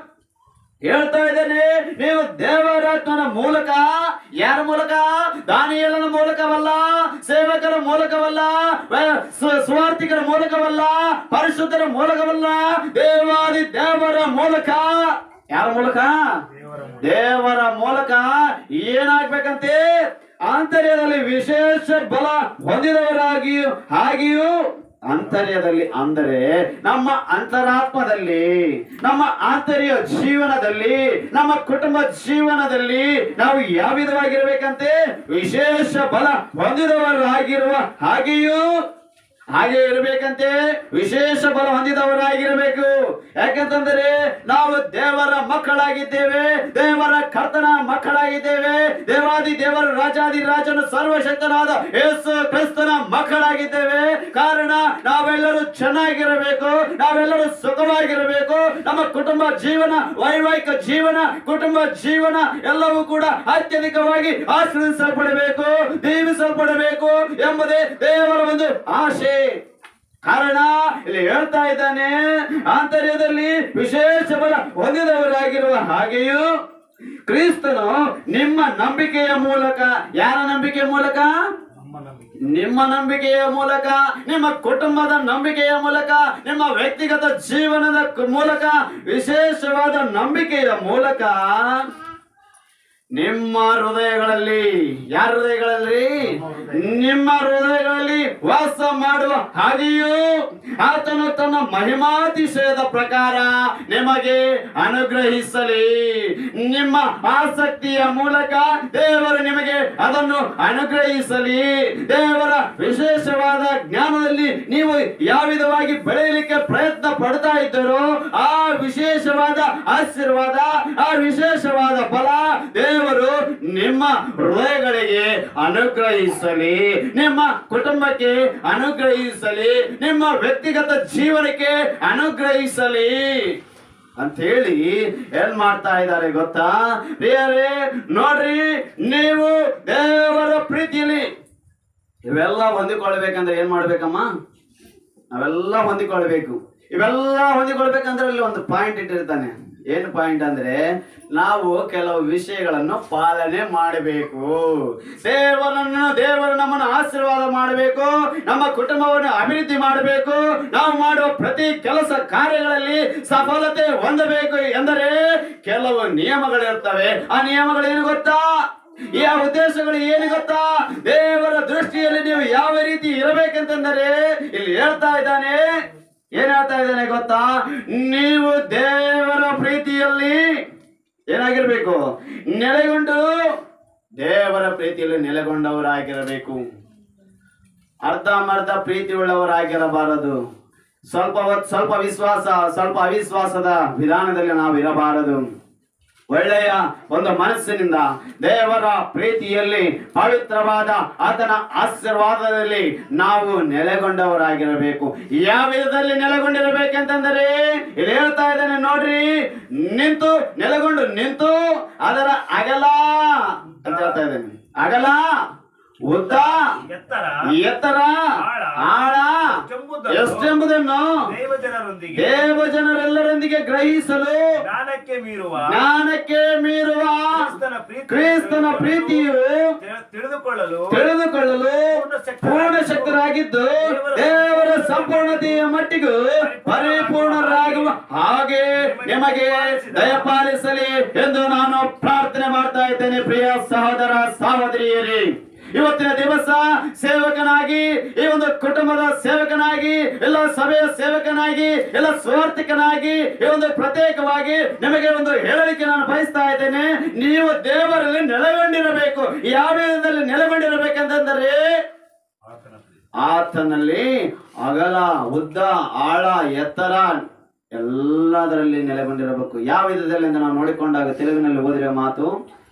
ಹೇಳ್ತಾ ಇದ್ದೇನೆ ನೀವು ದೇವರಾತ್ಮನ ಮೂಲಕ ಯಾರ ಮೂಲಕ ದಾನಿಯಲನ ಮೂಲಕವಲ್ಲ ಸೇವಕರ ಮೂಲಕವಲ್ಲ ವ- ಸು- ಸುವಾರ್ತಿಕರ ಮೂಲಕವಲ್ಲ ಪರಿಶುದ್ಧರ ಮೂಲಕವಲ್ಲ ದೇವಾದಿ ದೇವರ ಮೂಲಕ ಯಾರ ಮೂಲಕ ದೇವರ ಮೂಲಕ ಏನಾಗ್ಬೇಕಂತೆ ಆಂತರ್ಯದಲ್ಲಿ ವಿಶೇಷ ಬಲ ಹೊಂದಿದವರಾಗಿಯೂ ಹಾಗೆಯೂ ಆಂತರ್ಯದಲ್ಲಿ ಅಂದರೆ ನಮ್ಮ ಅಂತರಾತ್ಮದಲ್ಲಿ ನಮ್ಮ ಆಂತರ್ಯ ಜೀವನದಲ್ಲಿ ನಮ್ಮ ಕುಟುಂಬ ಜೀವನದಲ್ಲಿ ನಾವು ಯಾವ ವಿಧವಾಗಿರ್ಬೇಕಂತೆ ವಿಶೇಷ ಬಲ ಹೊಂದಿದವರಾಗಿರುವ ಹಾಗೆಯೂ ಹಾಗೆ ಇರಬೇಕಂತೆ ವಿಶೇಷ ಬಲ ಹೊಂದಿದವರಾಗಿರಬೇಕು ಯಾಕಂತಂದರೆ ನಾವು ದೇವರ ಮಕ್ಕಳಾಗಿದ್ದೇವೆ ದೇವರ ಕರ್ತನ ಮಕ್ಕಳಾಗಿದ್ದೇವೆ ದೇವಾದಿ ದೇವರ ರಾಜಾದಿ ರಾಜನ ಸರ್ವಶಕ್ತನಾದ ಯೇಸು ಕ್ರಿಸ್ತನ ಮಕ್ಕಳಾಗಿದ್ದೇವೆ ಕಾರಣ ನಾವೆಲ್ಲರೂ ಚೆನ್ನಾಗಿರಬೇಕು ನಾವೆಲ್ಲರೂ ಸುಖವಾಗಿರಬೇಕು ನಮ್ಮ ಕುಟುಂಬ ಜೀವನ ವೈವಾಹಿಕ ಜೀವನ ಕುಟುಂಬ ಜೀವನ ಎಲ್ಲವೂ ಕೂಡ ಅತ್ಯಧಿಕವಾಗಿ ಆಶ್ರಯಿಸಲ್ಪಡಬೇಕು ದೀವಿಸಲ್ಪಡಬೇಕು ಎಂಬುದೇ ದೇವರ ಒಂದು ಆಶೆ ಕಾರಣ ಇಲ್ಲಿ ಹೇಳ್ತಾ ಇದ್ದಾನೆ ಆಂತರ್ಯದಲ್ಲಿ ವಿಶೇಷ ಬಲ ಹೊಂದಿದವರಾಗಿರುವ ಹಾಗೆಯೂ ಕ್ರಿಸ್ತನು ನಿಮ್ಮ ನಂಬಿಕೆಯ ಮೂಲಕ ಯಾರ ನಂಬಿಕೆಯ ಮೂಲಕ ನಿಮ್ಮ ನಂಬಿಕೆಯ ಮೂಲಕ ನಿಮ್ಮ ಕುಟುಂಬದ ನಂಬಿಕೆಯ ಮೂಲಕ ನಿಮ್ಮ ವ್ಯಕ್ತಿಗತ ಜೀವನದ ಕು- ಮೂಲಕ ವಿಶೇಷವಾದ ನಂಬಿಕೆಯ ಮೂಲಕ ನಿಮ್ಮ ಹೃದಯಗಳಲ್ಲಿ ಯಾರ ಹೃದಯಗಳಲ್ಲಿ ನಿಮ್ಮ ಹೃದಯಗಳಲ್ಲಿ ವಾಸ ಮಾಡುವ ಹಾಗೆಯೂ ಆತನು ತನ್ನ ಮಹಿಮಾತಿಶಯದ ಪ್ರಕಾರ ನಿಮಗೆ ಅನುಗ್ರಹಿಸಲಿ ನಿಮ್ಮ ಆಸಕ್ತಿಯ ಮೂಲಕ ದೇವರು ನಿಮಗೆ ಅದನ್ನು ಅನುಗ್ರಹಿಸಲಿ ದೇವರ ವಿಶೇಷವಾದ ಜ್ಞಾನದಲ್ಲಿ ನೀವು ಯಾವ ವಿಧವಾಗಿ ಬೆಳೆಯಲಿಕ್ಕೆ ಪ್ರಯತ್ನ ಪಡ್ತಾ ಇದ್ದರೋ ಆ ವಿಶೇಷವಾದ ಆಶೀರ್ವಾದ ಆ ವಿಶೇಷವಾದ ಫಲ ದೇವರು ನಿಮ್ಮ ಹೃದಯಗಳಿಗೆ ಅನುಗ್ರಹಿಸಲಿ ನಿಮ್ಮ ಕುಟುಂಬಕ್ಕೆ ಅನುಗ್ರಹಿಸಲಿ ನಿಮ್ಮ ವ್ಯಕ್ತಿಗತ ಜೀವನಕ್ಕೆ ಅನುಗ್ರಹಿಸಲಿ ಅಂತ ಹೇಳಿ ಏನ್ ಮಾಡ್ತಾ ಇದ್ದಾರೆ ಗೊತ್ತಾ ಪ್ರಿಯರೇ ನೋಡ್ರಿ ನೀವು ದೇವರ ಪ್ರೀತಿಯಲ್ಲಿ ಇವೆಲ್ಲ ಹೊಂದಿಕೊಳ್ಬೇಕಂದ್ರೆ ಏನ್ ಮಾಡ್ಬೇಕಮ್ಮ ನಾವೆಲ್ಲ ಹೊಂದಿಕೊಳ್ಬೇಕು ಇವೆಲ್ಲ ಹೊಂದಿಕೊಳ್ಬೇಕಂದ್ರೆ ಇಲ್ಲಿ ಒಂದು ಪಾಯಿಂಟ್ ಇಟ್ಟಿರ್ತಾನೆ ಏನು ಪಾಯಿಂಟ್ ಅಂದ್ರೆ ನಾವು ಕೆಲವು ವಿಷಯಗಳನ್ನು ಪಾಲನೆ ಮಾಡಬೇಕು ದೇವರನ್ನು ದೇವರು ನಮ್ಮನ್ನು ಆಶೀರ್ವಾದ ಮಾಡಬೇಕು ನಮ್ಮ ಕುಟುಂಬವನ್ನು ಅಭಿವೃದ್ಧಿ ಮಾಡಬೇಕು ನಾವು ಮಾಡುವ ಪ್ರತಿ ಕೆಲಸ ಕಾರ್ಯಗಳಲ್ಲಿ ಸಫಲತೆ ಹೊಂದಬೇಕು ಎಂದರೆ ಕೆಲವು ನಿಯಮಗಳಿರ್ತವೆ ಆ ನಿಯಮಗಳೇನು ಗೊತ್ತಾ ಈ ಆ ಉದ್ದೇಶಗಳು ಏನು ಗೊತ್ತಾ ದೇವರ ದೃಷ್ಟಿಯಲ್ಲಿ ನೀವು ಯಾವ ರೀತಿ ಇರಬೇಕಂತಂದರೆ ಇಲ್ಲಿ ಹೇಳ್ತಾ ಇದ್ದಾನೆ ಏನ್ ಹೇಳ್ತಾ ಇದ್ದಾನೆ ಗೊತ್ತಾ ನೀವು ದೇವರ ಪ್ರೀತಿಯಲ್ಲಿ ಏನಾಗಿರ್ಬೇಕು ನೆಲೆಗೊಂಡು ದೇವರ ಪ್ರೀತಿಯಲ್ಲಿ ನೆಲೆಗೊಂಡವರಾಗಿರಬೇಕು ಅರ್ಧಂಬರ್ಧ ಪ್ರೀತಿ ಉಳ್ಳವರಾಗಿರಬಾರದು ಸ್ವಲ್ಪ ಹೊತ್ತು ಸ್ವಲ್ಪ ವಿಶ್ವಾಸ ಸ್ವಲ್ಪ ಅವಿಶ್ವಾಸದ ವಿಧಾನದಲ್ಲಿ ನಾವು ಇರಬಾರದು ಒಳ್ಳೆಯ ಒಂದು ಮನಸ್ಸಿನಿಂದ ದೇವರ ಪ್ರೀತಿಯಲ್ಲಿ ಪವಿತ್ರವಾದ ಆತನ ಆಶೀರ್ವಾದದಲ್ಲಿ ನಾವು ನೆಲೆಗೊಂಡವರಾಗಿರಬೇಕು ಯಾವ ವಿಧದಲ್ಲಿ ನೆಲೆಗೊಂಡಿರಬೇಕಂತಂದರೆ ಇಲ್ಲಿ ಹೇಳ್ತಾ ಇದ್ದಾನೆ ನೋಡ್ರಿ ನಿಂತು ನೆಲೆಗೊಂಡು ನಿಂತು ಅದರ ಅಗಲ ಅಂತ ಹೇಳ್ತಾ ಇದ್ದಾನೆ ಅಗಲ ಉದ್ದ ಎತ್ತರ ಎತ್ತರ ಆಳ, ಆಳ ಎಷ್ಟೆಂಬುದನ್ನು ಎಷ್ಟೆಂಬುದನ್ನು ದೇವ ಜನರೊಂದಿಗೆ ದೇವ ಜನರೆಲ್ಲರೊಂದಿಗೆ ಗ್ರಹಿಸಲು ಜ್ಞಾನಕ್ಕೆ ಮೀರುವ ಜ್ಞಾನಕ್ಕೆ ಮೀರುವ ಕ್ರಿಸ್ತನ ಪ್ರೀತಿ ಕ್ರಿಸ್ತನ ಪ್ರೀತಿಯು ತಿಳ- ತಿಳಿದುಕೊಳ್ಳಲು ತಿಳಿದುಕೊಳ್ಳಲು ಪೂರ್ಣ ಶಕ್ತರಾಗಿದ್ದು ದೇವರ ಸಂಪೂರ್ಣತೆಯ ಮಟ್ಟಿಗೂ ಪರಿಪೂರ್ಣರಾಗುವ ಹಾಗೆ ನಿಮಗೆ ದಯಪಾಲಿಸಲಿ ಎಂದು ನಾನು ಪ್ರಾರ್ಥನೆ ಮಾಡ್ತಾ ಇದ್ದೇನೆ ಪ್ರಿಯ ಸಹೋದರ ಸಹೋದರಿಯರೇ ಇವತ್ತಿನ ದಿವಸ ಸೇವಕನಾಗಿ ಈ ಒಂದು ಕುಟುಂಬದ ಸೇವಕನಾಗಿ ಎಲ್ಲ ಸಭೆಯ ಸೇವಕನಾಗಿ ಎಲ್ಲ ಸ್ವಾರ್ಥಿಕನಾಗಿ ಈ ಒಂದು ಪ್ರತ್ಯೇಕವಾಗಿ ನಿಮಗೆ ಒಂದು ಹೇಳಲಿಕ್ಕೆ ನಾನು ಬಯಸ್ತಾ ಇದ್ದೇನೆ ನೀವು ದೇವರಲ್ಲಿ ನೆಲೆಗೊಂಡಿರಬೇಕು ಯಾವ ವಿಧದಲ್ಲಿ ನೆಲೆಗೊಂಡಿರಬೇಕಂತಂದರೆ ಆತನಲ್ಲಿ ಅಗಲ ಉದ್ದ ಆಳ ಎತ್ತರ ಎಲ್ಲದರಲ್ಲಿ ನೆಲೆಗೊಂಡಿರಬೇಕು ಯಾವ ವಿಧದಲ್ಲಿ ಅಂತ ನಾವು ನೋಡಿಕೊಂಡಾಗ ತೆಲುಗಿನಲ್ಲಿ ಓದಿರೋ ಮಾತು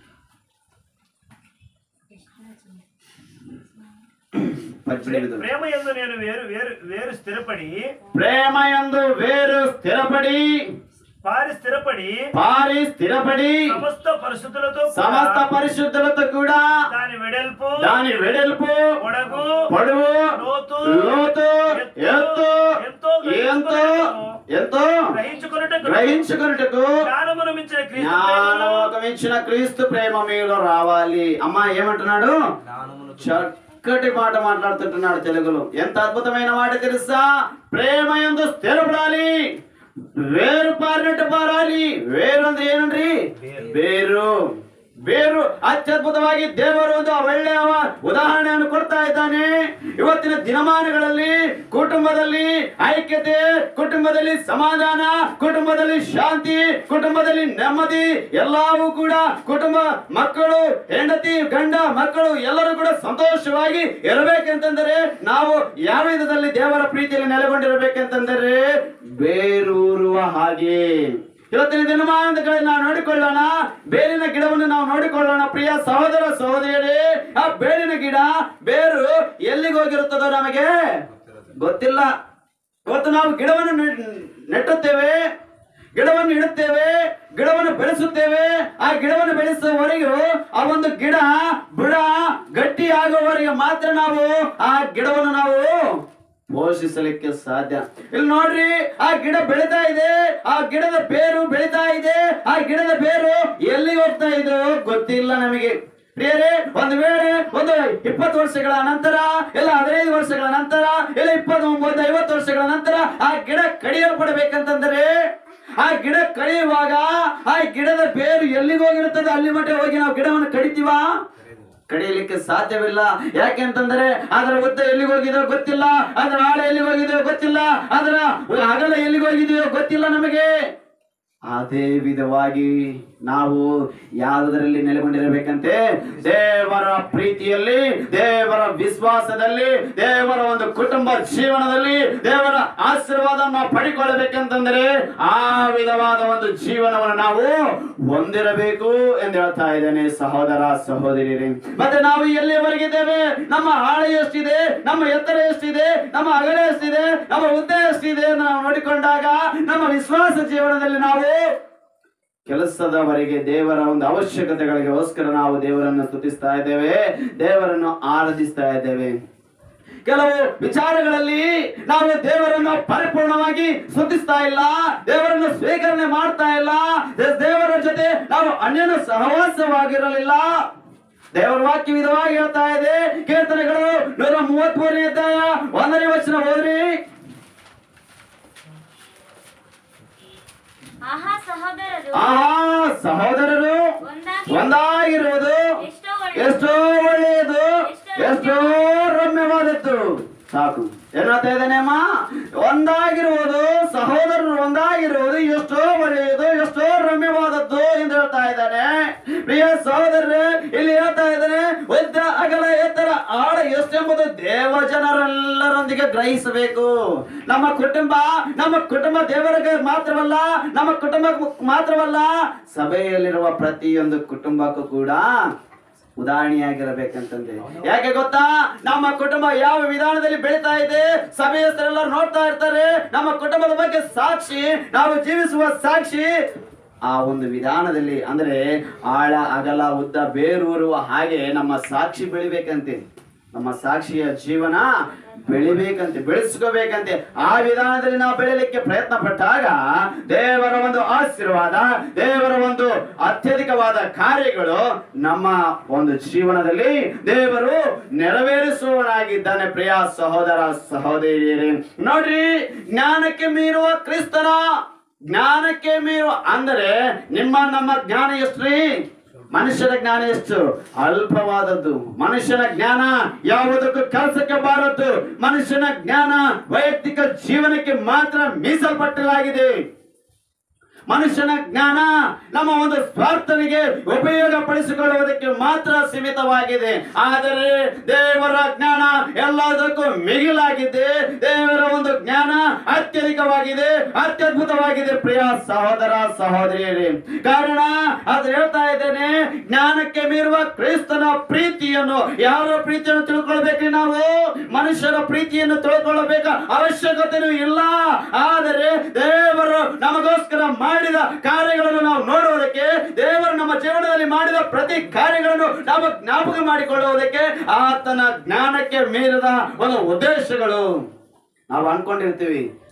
ಪಚ್ಚಡಿದು. ಪ್ರೇಮ ಎಂದು ನೀನು ಬೇರು ಬೇರು ಬೇರು ಸ್ಥಿರಪಡಿ ಪ್ರೇಮ ಎಂದು ಬೇರು ಸ್ಥಿರಪಡಿ ಪಾರಿ ಸ್ಥಿರಪಡಿ ಪಾರಿ ಸ್ಥಿರಪಡಿ ಸಮಸ್ತ ಪರಿಶುದ್ಧಲతో సమస్త పరిశుద్ధులతో కూడా దాని వెడల్పు దాని వెడల్పు పొడగు పొడవు లోతు లోతు ఎత్తు ఎంతో ఎంతో ఎంతో గ్రహించుకున్నట్టు గ్రహించుకున్నట్టుకు జ్ఞానమును మించిన క్రీస్తు జ్ఞానముకు మించిన క్రీస్తు ప్రేమ మీలో రావాలి అమ్మా ఏమంటున్నాడు చక్కటి మాట మాట్లాడుతుంటున్నాడు తెలుగులో ఎంత అద్భుతమైన మాట తెలుసా ప్రేమ ఎందు స్థిరపడాలి వేరు పారినట్టు పారాలి వేరు ಅಂದ್ರೆ ಏನನ್ರಿ ಬೇರು ಬೇರು ಅತ್ಯದ್ಭುತವಾಗಿ ದೇವರು ಒಂದು ಒಳ್ಳೆಯ ಉದಾಹರಣೆಯನ್ನು ಕೊಡ್ತಾ ಇದ್ದಾನೆ ಇವತ್ತಿನ ದಿನಮಾನಗಳಲ್ಲಿ ಕುಟುಂಬದಲ್ಲಿ ಐಕ್ಯತೆ ಕುಟುಂಬದಲ್ಲಿ ಸಮಾಧಾನ ಕುಟುಂಬದಲ್ಲಿ ಶಾಂತಿ ಕುಟುಂಬದಲ್ಲಿ ನೆಮ್ಮದಿ ಎಲ್ಲವೂ ಕೂಡ ಕುಟುಂಬ ಮಕ್ಕಳು ಹೆಂಡತಿ ಗಂಡ ಮಕ್ಕಳು ಎಲ್ಲರೂ ಕೂಡ ಸಂತೋಷವಾಗಿ ಇರಬೇಕಂತಂದರೆ ನಾವು ಯಾವ ವಿಧದಲ್ಲಿ ದೇವರ ಪ್ರೀತಿಯಲ್ಲಿ ನೆಲೆಗೊಂಡಿರಬೇಕಂತಂದರೆ ಬೇರೂರುವ ಹಾಗೆ ಇವತ್ತಿನ ದಿನಮಾನಗಳಲ್ಲಿ ನಾವು ನೋಡಿಕೊಳ್ಳೋಣ ಬೇರಿನ ಗಿಡವನ್ನು ನಾವು ನೋಡಿಕೊಳ್ಳೋಣ ಪ್ರಿಯ ಸಹೋದರ ಸಹೋದರಿಯರೇ ಆ ಬೇರಿನ ಗಿಡ ಬೇರು ಎಲ್ಲಿಗೆ ಹೋಗಿರುತ್ತದೋ ನಮಗೆ ಗೊತ್ತಿಲ್ಲ ಇವತ್ತು ನಾವು ಗಿಡವನ್ನು ನೆಟ್- ನೆಟ್ಟುತ್ತೇವೆ ಗಿಡವನ್ನು ಇಡುತ್ತೇವೆ ಗಿಡವನ್ನು ಬೆಳೆಸುತ್ತೇವೆ ಆ ಗಿಡವನ್ನು ಬೆಳೆಸುವವರೆಗೂ ಆ ಒಂದು ಗಿಡ ಬುಡ ಗಟ್ಟಿ ಆಗುವವರೆಗೆ ಮಾತ್ರ ನಾವು ಆ ಗಿಡವನ್ನು ನಾವು ಪೋಷಿಸಲಿಕ್ಕೆ ಸಾಧ್ಯ ಇಲ್ಲಿ ನೋಡ್ರಿ ಆ ಗಿಡ ಬೆಳೀತಾ ಇದೆ ಆ ಗಿಡದ ಬೇರು ಬೆಳೀತಾ ಇದೆ ಆ ಗಿಡದ ಬೇರು ಎಲ್ಲಿಗೆ ಹೋಗ್ತಾ ಇದೋ ಗೊತ್ತಿಲ್ಲ ನಮಗೆ ಪ್ರಿಯರೇ ಒಂದು ವೇಳೆ ಒಂದು ಇಪ್ಪತ್ತು ವರ್ಷಗಳ ನಂತರ ಇಲ್ಲ ಹದಿನೈದು ವರ್ಷಗಳ ನಂತರ ಇಲ್ಲ ಇಪ್ಪತ್ತು ಒಂದು ಐವತ್ತು ವರ್ಷಗಳ ನಂತರ ಆ ಗಿಡ ಕಡಿಯಲ್ಪಡಬೇಕಂತಂದರೆ ಆ ಗಿಡ ಕಡಿಯುವಾಗ ಆ ಗಿಡದ ಬೇರು ಎಲ್ಲಿಗೆ ಹೋಗಿರುತ್ತದೆ ಅಲ್ಲಿ ಮಟ್ಟ ಹೋಗಿ ನಾವು ಗಿಡವನ್ನು ಕಡಿತೀವಾ ಕಡಿಯಲಿಕ್ಕೆ ಸಾಧ್ಯವಿಲ್ಲ ಯಾಕೆಂತಂದ್ರೆ ಅದರ ಉದ್ದ ಎಲ್ಲಿಗೆ ಹೋಗಿದೆಯೋ ಗೊತ್ತಿಲ್ಲ ಅದರ ಆಳ ಎಲ್ಲಿಗೆ ಹೋಗಿದೆಯೋ ಗೊತ್ತಿಲ್ಲ ಅದರ ಅಗಲ ಎಲ್ಲಿಗೆ ಹೋಗಿದೆಯೋ ಗೊತ್ತಿಲ್ಲ ನಮಗೆ ಅದೇ ವಿಧವಾಗಿ ನಾವು ಯಾವುದರಲ್ಲಿ ನೆಲೆಗೊಂಡಿರಬೇಕಂತೆ ದೇವರ ಪ್ರೀತಿಯಲ್ಲಿ ದೇವರ ವಿಶ್ವಾಸದಲ್ಲಿ ದೇವರ ಒಂದು ಕುಟುಂಬ ಜೀವನದಲ್ಲಿ ದೇವರ ಆಶೀರ್ವಾದವನ್ನು ನಾವು ಪಡಿಕೊಳ್ಳಬೇಕಂತಂದ್ರೆ ಆ ವಿಧವಾದ ಒಂದು ಜೀವನವನ್ನು ನಾವು ಹೊಂದಿರಬೇಕು ಎಂದು ಹೇಳ್ತಾ ಇದ್ದೇನೆ ಸಹೋದರ ಸಹೋದರಿಯರೇ ಮತ್ತೆ ನಾವು ಎಲ್ಲಿಯವರೆಗಿದ್ದೇವೆ ನಮ್ಮ ಆಳ ಎಷ್ಟಿದೆ ನಮ್ಮ ಎತ್ತರ ಎಷ್ಟಿದೆ ನಮ್ಮ ಅಗಲ ಎಷ್ಟಿದೆ ನಮ್ಮ ಉದ್ದ ಎಷ್ಟಿದೆ ಎಂದು ನಾವು ನೋಡಿಕೊಂಡಾಗ ನಮ್ಮ ವಿಶ್ವಾಸ ಜೀವನದಲ್ಲಿ ನಾವು ಕೆಲಸದವರೆಗೆ ದೇವರ ಒಂದು ಅವಶ್ಯಕತೆಗಳಿಗೋಸ್ಕರ ನಾವು ದೇವರನ್ನು ಸ್ತುತಿಸ್ತಾ ಇದ್ದೇವೆ ದೇವರನ್ನು ಆರಾಧಿಸ್ತಾ ಇದ್ದೇವೆ ಕೆಲವು ವಿಚಾರಗಳಲ್ಲಿ ನಾವು ದೇವರನ್ನು ಪರಿಪೂರ್ಣವಾಗಿ ಸ್ತುತಿಸ್ತಾ ಇಲ್ಲ ದೇವರನ್ನು ಸ್ವೀಕರಣೆ ಮಾಡ್ತಾ ಇಲ್ಲ ದೇ- ದೇವರ ಜೊತೆ ನಾವು ಅನ್ಯನ ಸಹವಾಸವಾಗಿರಲಿಲ್ಲ ದೇವರ ವಾಕ್ಯ ವಿಧವಾಗಿ ಹೇಳ್ತಾ ಇದೆ ಕೀರ್ತನೆಗಳು ನೂರ ಮೂವತ್ತ್ ಮೂರನೇ ಅಧ್ಯಾಯ ಒಂದನೇ ವಚನ ಹೋದ್ರಿ ಆಹಾ ಸಹೋದರರು ಆಹಾ ಸಹೋದರರು ಒಂದಾಗಿ ಒಂದಾಗಿರುವುದು ಎಷ್ಟೋ ಒಳ್ಳೆಯದು. ಎಷ್ಟೋ ಒಳ್ಳೆಯದು ಎಷ್ಟೋ ರಮ್ಯವಾದದ್ದು ಸಾಕು ಏನಾಗ್ತಾ ಇದ್ದಾನೆ ಅಮ್ಮ ಒಂದಾಗಿರುವುದು ಸಹೋದರರು ಒಂದಾಗಿರುವುದು ಎಷ್ಟೋ ಒಳ್ಳೆಯದು ಎಷ್ಟೋ ರಮ್ಯವಾದದ್ದು ಎಂದು ಹೇಳ್ತಾ ಇದ್ದಾನೆ ಪ್ರಿಯ ಸಹೋದರರೇ ಇಲ್ಲಿ ಹೇಳ್ತಾ ಇದ್ದಾನೆ ಉದ್ದ ಅಗಲ ಎತ್ತರ ಆಳ ಎಷ್ಟೆಂಬುದು ದೇವ ಜನರೆಲ್ಲರೊಂದಿಗೆ ಗ್ರಹಿಸಬೇಕು ನಮ್ಮ ಕುಟುಂಬ ನಮ್ಮ ಕುಟುಂಬ ದೇವರಿಗೆ ಮಾತ್ರವಲ್ಲ ನಮ್ಮ ಕುಟುಂಬ ಮಾತ್ರವಲ್ಲ ಸಭೆಯಲ್ಲಿರುವ ಪ್ರತಿಯೊಂದು ಕುಟುಂಬಕ್ಕೂ ಕೂಡ ಉದಾಹರಣೆಯಾಗಿರಬೇಕಂತಂದ್ರೆ ಯಾಕೆ ಗೊತ್ತಾ ನಮ್ಮ ಕುಟುಂಬ ಯಾವ ವಿಧಾನದಲ್ಲಿ ಬೆಳೀತಾ ಇದೆ ಸಭೆಯಸ್ಥರೆಲ್ಲರೂ ನೋಡ್ತಾ ಇರ್ತಾರೆ ನಮ್ಮ ಕುಟುಂಬದ ಬಗ್ಗೆ ಸಾಕ್ಷಿ ನಾವು ಜೀವಿಸುವ ಸಾಕ್ಷಿ ಆ ಒಂದು ವಿಧಾನದಲ್ಲಿ ಅಂದ್ರೆ ಆಳ ಅಗಲ ಉದ್ದ ಬೇರೂರುವ ಹಾಗೆ ನಮ್ಮ ಸಾಕ್ಷಿ ಬೆಳಿಬೇಕಂತೆ ನಮ್ಮ ಸಾಕ್ಷಿಯ ಜೀವನ ಬೆಳಿಬೇಕಂತೆ ಬೆಳೆಸ್ಕೋಬೇಕಂತೆ ಆ ವಿಧಾನದಲ್ಲಿ ನಾವು ಬೆಳಿಲಿಕ್ಕೆ ಪ್ರಯತ್ನ ಪಟ್ಟಾಗ ದೇವರ ಒಂದು ಆಶೀರ್ವಾದ ದೇವರ ಒಂದು ಅತ್ಯಧಿಕವಾದ ಕಾರ್ಯಗಳು ನಮ್ಮ ಒಂದು ಜೀವನದಲ್ಲಿ ದೇವರು ನೆರವೇರಿಸುವನಾಗಿದ್ದಾನೆ ಪ್ರಿಯ ಸಹೋದರ ಸಹೋದರಿಯರೇ ನೋಡ್ರಿ ಜ್ಞಾನಕ್ಕೆ ಮೀರುವ ಕ್ರಿಸ್ತನ ಜ್ಞಾನಕ್ಕೆ ಮೀರುವ ಅಂದರೆ ನಿಮ್ಮ ನಮ್ಮ ಜ್ಞಾನ ಎಷ್ಟ್ರಿ ಮನುಷ್ಯನ ಜ್ಞಾನ ಎಷ್ಟು ಅಲ್ಪವಾದದ್ದು ಮನುಷ್ಯನ ಜ್ಞಾನ ಯಾವುದಕ್ಕೂ ಕೆಲಸಕ್ಕೆ ಬಾರದ್ದು ಮನುಷ್ಯನ ಜ್ಞಾನ ವೈಯಕ್ತಿಕ ಜೀವನಕ್ಕೆ ಮಾತ್ರ ಮೀಸಲ್ಪಟ್ಟಲಾಗಿದೆ ಮನುಷ್ಯನ ಜ್ಞಾನ ನಮ್ಮ ಒಂದು ಸ್ವಾರ್ಥನಿಗೆ ಉಪಯೋಗ ಪಡಿಸಿಕೊಳ್ಳುವುದಕ್ಕೆ ಮಾತ್ರ ಸೀಮಿತವಾಗಿದೆ ಆದರೆ ದೇವರ ಜ್ಞಾನ ಎಲ್ಲದಕ್ಕೂ ಮಿಗಿಲಾಗಿದೆ ದೇವರ ಒಂದು ಜ್ಞಾನ ಅತ್ಯಧಿಕವಾಗಿದೆ ಅತ್ಯದ್ಭುತವಾಗಿದೆ ಪ್ರಿಯ ಸಹೋದರ ಸಹೋದರಿಯರೇ ಕಾರಣ ಅದು ಹೇಳ್ತಾ ಇದ್ದೇನೆ ಜ್ಞಾನಕ್ಕೆ ಮೀರುವ ಕ್ರಿಸ್ತನ ಪ್ರೀತಿಯನ್ನು ಯಾರ ಪ್ರೀತಿಯನ್ನು ತಿಳ್ಕೊಳ್ಬೇಕ್ರಿ ನಾವು ಮನುಷ್ಯರ ಪ್ರೀತಿಯನ್ನು ತಿಳ್ಕೊಳ್ಳಬೇಕ ಅವಶ್ಯಕತೆಯೂ ಇಲ್ಲ ಆದರೆ ದೇವರು ನಮಗೋಸ್ಕರ ಮಾಡಿದ ಕಾರ್ಯಗಳನ್ನು ನಾವು ನೋಡುವುದಕ್ಕೆ ದೇವರು ನಮ್ಮ ಜೀವನದಲ್ಲಿ ಮಾಡಿದ ಪ್ರತಿ ಕಾರ್ಯಗಳನ್ನು ನಾವು ಜ್ಞಾಪಕ ಮಾಡಿಕೊಳ್ಳುವುದಕ್ಕೆ ಆತನ ಜ್ಞಾನಕ್ಕೆ ಮೀರಿದ ಒಂದು ಉದ್ದೇಶಗಳು ನಾವು ಅನ್ಕೊಂಡಿರ್ತೀವಿ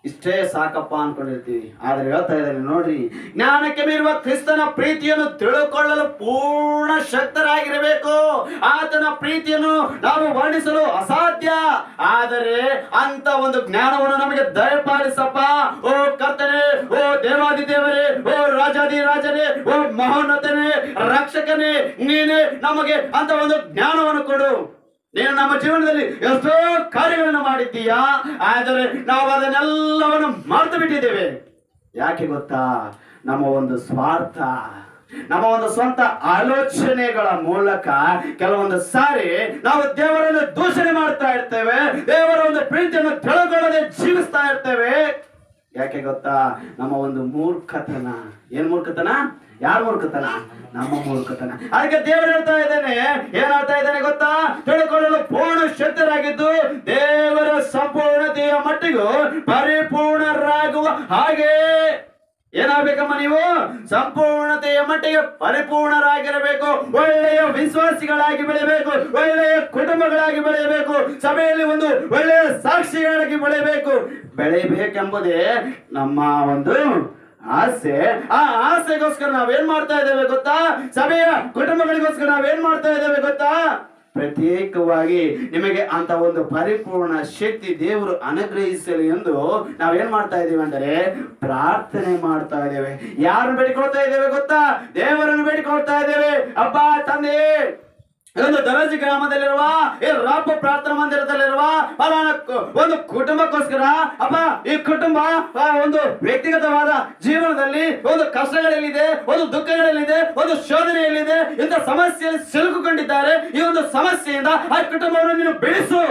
ಇಷ್ಟೇ ಸಾಕಪ್ಪ ಅನ್ಕೊಂಡಿರ್ತೀವಿ ಆದ್ರೆ ಹೇಳ್ತಾ ಇದ್ದಾರೆ ನೋಡ್ರಿ ಜ್ಞಾನಕ್ಕೆ ಮೀರುವ ಕ್ರಿಸ್ತನ ಪ್ರೀತಿಯನ್ನು ತಿಳುಕೊಳ್ಳಲು ಪೂರ್ಣ ಶಕ್ತರಾಗಿರಬೇಕು ಆತನ ಪ್ರೀತಿಯನ್ನು ನಾವು ವರ್ಣಿಸಲು ಅಸಾಧ್ಯ ಆದರೆ ಅಂತ ಒಂದು ಜ್ಞಾನವನ್ನು ನಮಗೆ ದಯಪಾಲಿಸಪ್ಪ ಓ ಕರ್ತನೆ ಓ ದೇವಾದಿ ದೇವರೇ ಓ ರಾಜಾದಿ ರಾಜನೇ ಓ ಮಹೋನ್ನತನೇ ರಕ್ಷಕನೇ ನೀನೇ ನಮಗೆ ಅಂತ ಒಂದು ಜ್ಞಾನವನ್ನು ಕೊಡು ನೀನು ನಮ್ಮ ಜೀವನದಲ್ಲಿ ಎಷ್ಟೋ ಕಾರ್ಯಗಳನ್ನು ಮಾಡಿದ್ದೀಯಾ ಆದರೆ ನಾವು ಅದನ್ನೆಲ್ಲವನ್ನು ಮರೆತು ಬಿಟ್ಟಿದ್ದೇವೆ ಯಾಕೆ ಗೊತ್ತಾ ನಮ್ಮ ಒಂದು ಸ್ವಾರ್ಥ ನಮ್ಮ ಒಂದು ಸ್ವಂತ ಆಲೋಚನೆಗಳ ಮೂಲಕ ಕೆಲವೊಂದು ಸಾರಿ ನಾವು ದೇವರನ್ನು ದೂಷಣೆ ಮಾಡ್ತಾ ಇರ್ತೇವೆ ದೇವರ ಒಂದು ಪ್ರೀತಿಯನ್ನು ತಿಳ್ಕೊಳ್ಳದೆ ಜೀವಿಸ್ತಾ ಇರ್ತೇವೆ ಯಾಕೆ ಗೊತ್ತಾ ನಮ್ಮ ಒಂದು ಮೂರ್ಖತನ ಏನ್ ಮೂರ್ಖತನ ಯಾರ ಮೂರ್ಖತನ ನಮ್ಮ ಮೂರ್ಖತನ ಅದಕ್ಕೆ ದೇವರು ಹೇಳ್ತಾ ಇದ್ದಾನೆ ಏನ್ ಹೇಳ್ತಾ ಇದ್ದಾನೆ ಗೊತ್ತಾ ತಿಳ್ಕೊಳ್ಳಲು ಪೂರ್ಣ ಶಕ್ತರಾಗಿದ್ದು ದೇವರ ಸಂಪೂರ್ಣತೆಯ ಮಟ್ಟಿಗೂ ಪರಿಪೂರ್ಣರಾಗುವ ಹಾಗೆ ಏನಾಗಬೇಕಮ್ಮ ನೀವು ಸಂಪೂರ್ಣತೆಯ ಮಟ್ಟಿಗೆ ಪರಿಪೂರ್ಣರಾಗಿರಬೇಕು ಒಳ್ಳೆಯ ವಿಶ್ವಾಸಿಗಳಾಗಿ ಬೆಳೆಯಬೇಕು ಒಳ್ಳೆಯ ಕುಟುಂಬಗಳಾಗಿ ಬೆಳೆಯಬೇಕು ಸಭೆಯಲ್ಲಿ ಒಂದು ಒಳ್ಳೆಯ ಸಾಕ್ಷಿಗಳಾಗಿ ಬೆಳೆಯಬೇಕು ಬೆಳೆಯಬೇಕೆಂಬುದೇ ನಮ್ಮ ಒಂದು ಆಸೆ ಆ ಆಸೆಗೋಸ್ಕರ ನಾವೇನ್ ಮಾಡ್ತಾ ಇದ್ದೇವೆ ಗೊತ್ತಾ ಸಭೆಯ ಕುಟುಂಬಗಳಿಗೋಸ್ಕರ ನಾವೇನ್ ಮಾಡ್ತಾ ಇದ್ದೇವೆ ಗೊತ್ತಾ ಪ್ರತ್ಯೇಕವಾಗಿ ನಿಮಗೆ ಅಂತ ಒಂದು ಪರಿಪೂರ್ಣ ಶಕ್ತಿ ದೇವರು ಅನುಗ್ರಹಿಸಲಿ ಎಂದು ನಾವೇನ್ ಮಾಡ್ತಾ ಇದ್ದೀವಿ ಅಂದರೆ ಪ್ರಾರ್ಥನೆ ಮಾಡ್ತಾ ಇದ್ದೇವೆ ಯಾರನ್ನು ಬೇಡಿಕೊಳ್ತಾ ಇದ್ದೇವೆ ಗೊತ್ತಾ ದೇವರನ್ನು ಬೇಡಿಕೊಳ್ತಾ ಇದ್ದೇವೆ ಅಪ್ಪ ತಂದೆ ಒಂದು ದರಜಿ ಗ್ರಾಮದಲ್ಲಿರುವ ಈ ರಾಪ ಪ್ರಾರ್ಥನಾ ಮಂದಿರದಲ್ಲಿರುವ ಫಲಾನ ಕು- ಒಂದು ಕುಟುಂಬಕ್ಕೋಸ್ಕರ ಅಪ್ಪ ಈ ಕುಟುಂಬ ಆ, ಒಂದು ವ್ಯಕ್ತಿಗತವಾದ ಜೀವನದಲ್ಲಿ ಒಂದು ಕಷ್ಟಗಳಲ್ಲಿದೆ ಒಂದು ದುಃಖಗಳಲ್ಲಿದೆ ಒಂದು ಶೋಧನೆಯಲ್ಲಿದೆ ಇಂಥ ಸಮಸ್ಯೆಯಲ್ಲಿ ಸಿಲುಕಿಕೊಂಡಿದ್ದಾರೆ ಈ ಒಂದು ಸಮಸ್ಯೆಯಿಂದ ಆ ಕುಟುಂಬವನ್ನು ನೀನು ಬೆಳೆಸು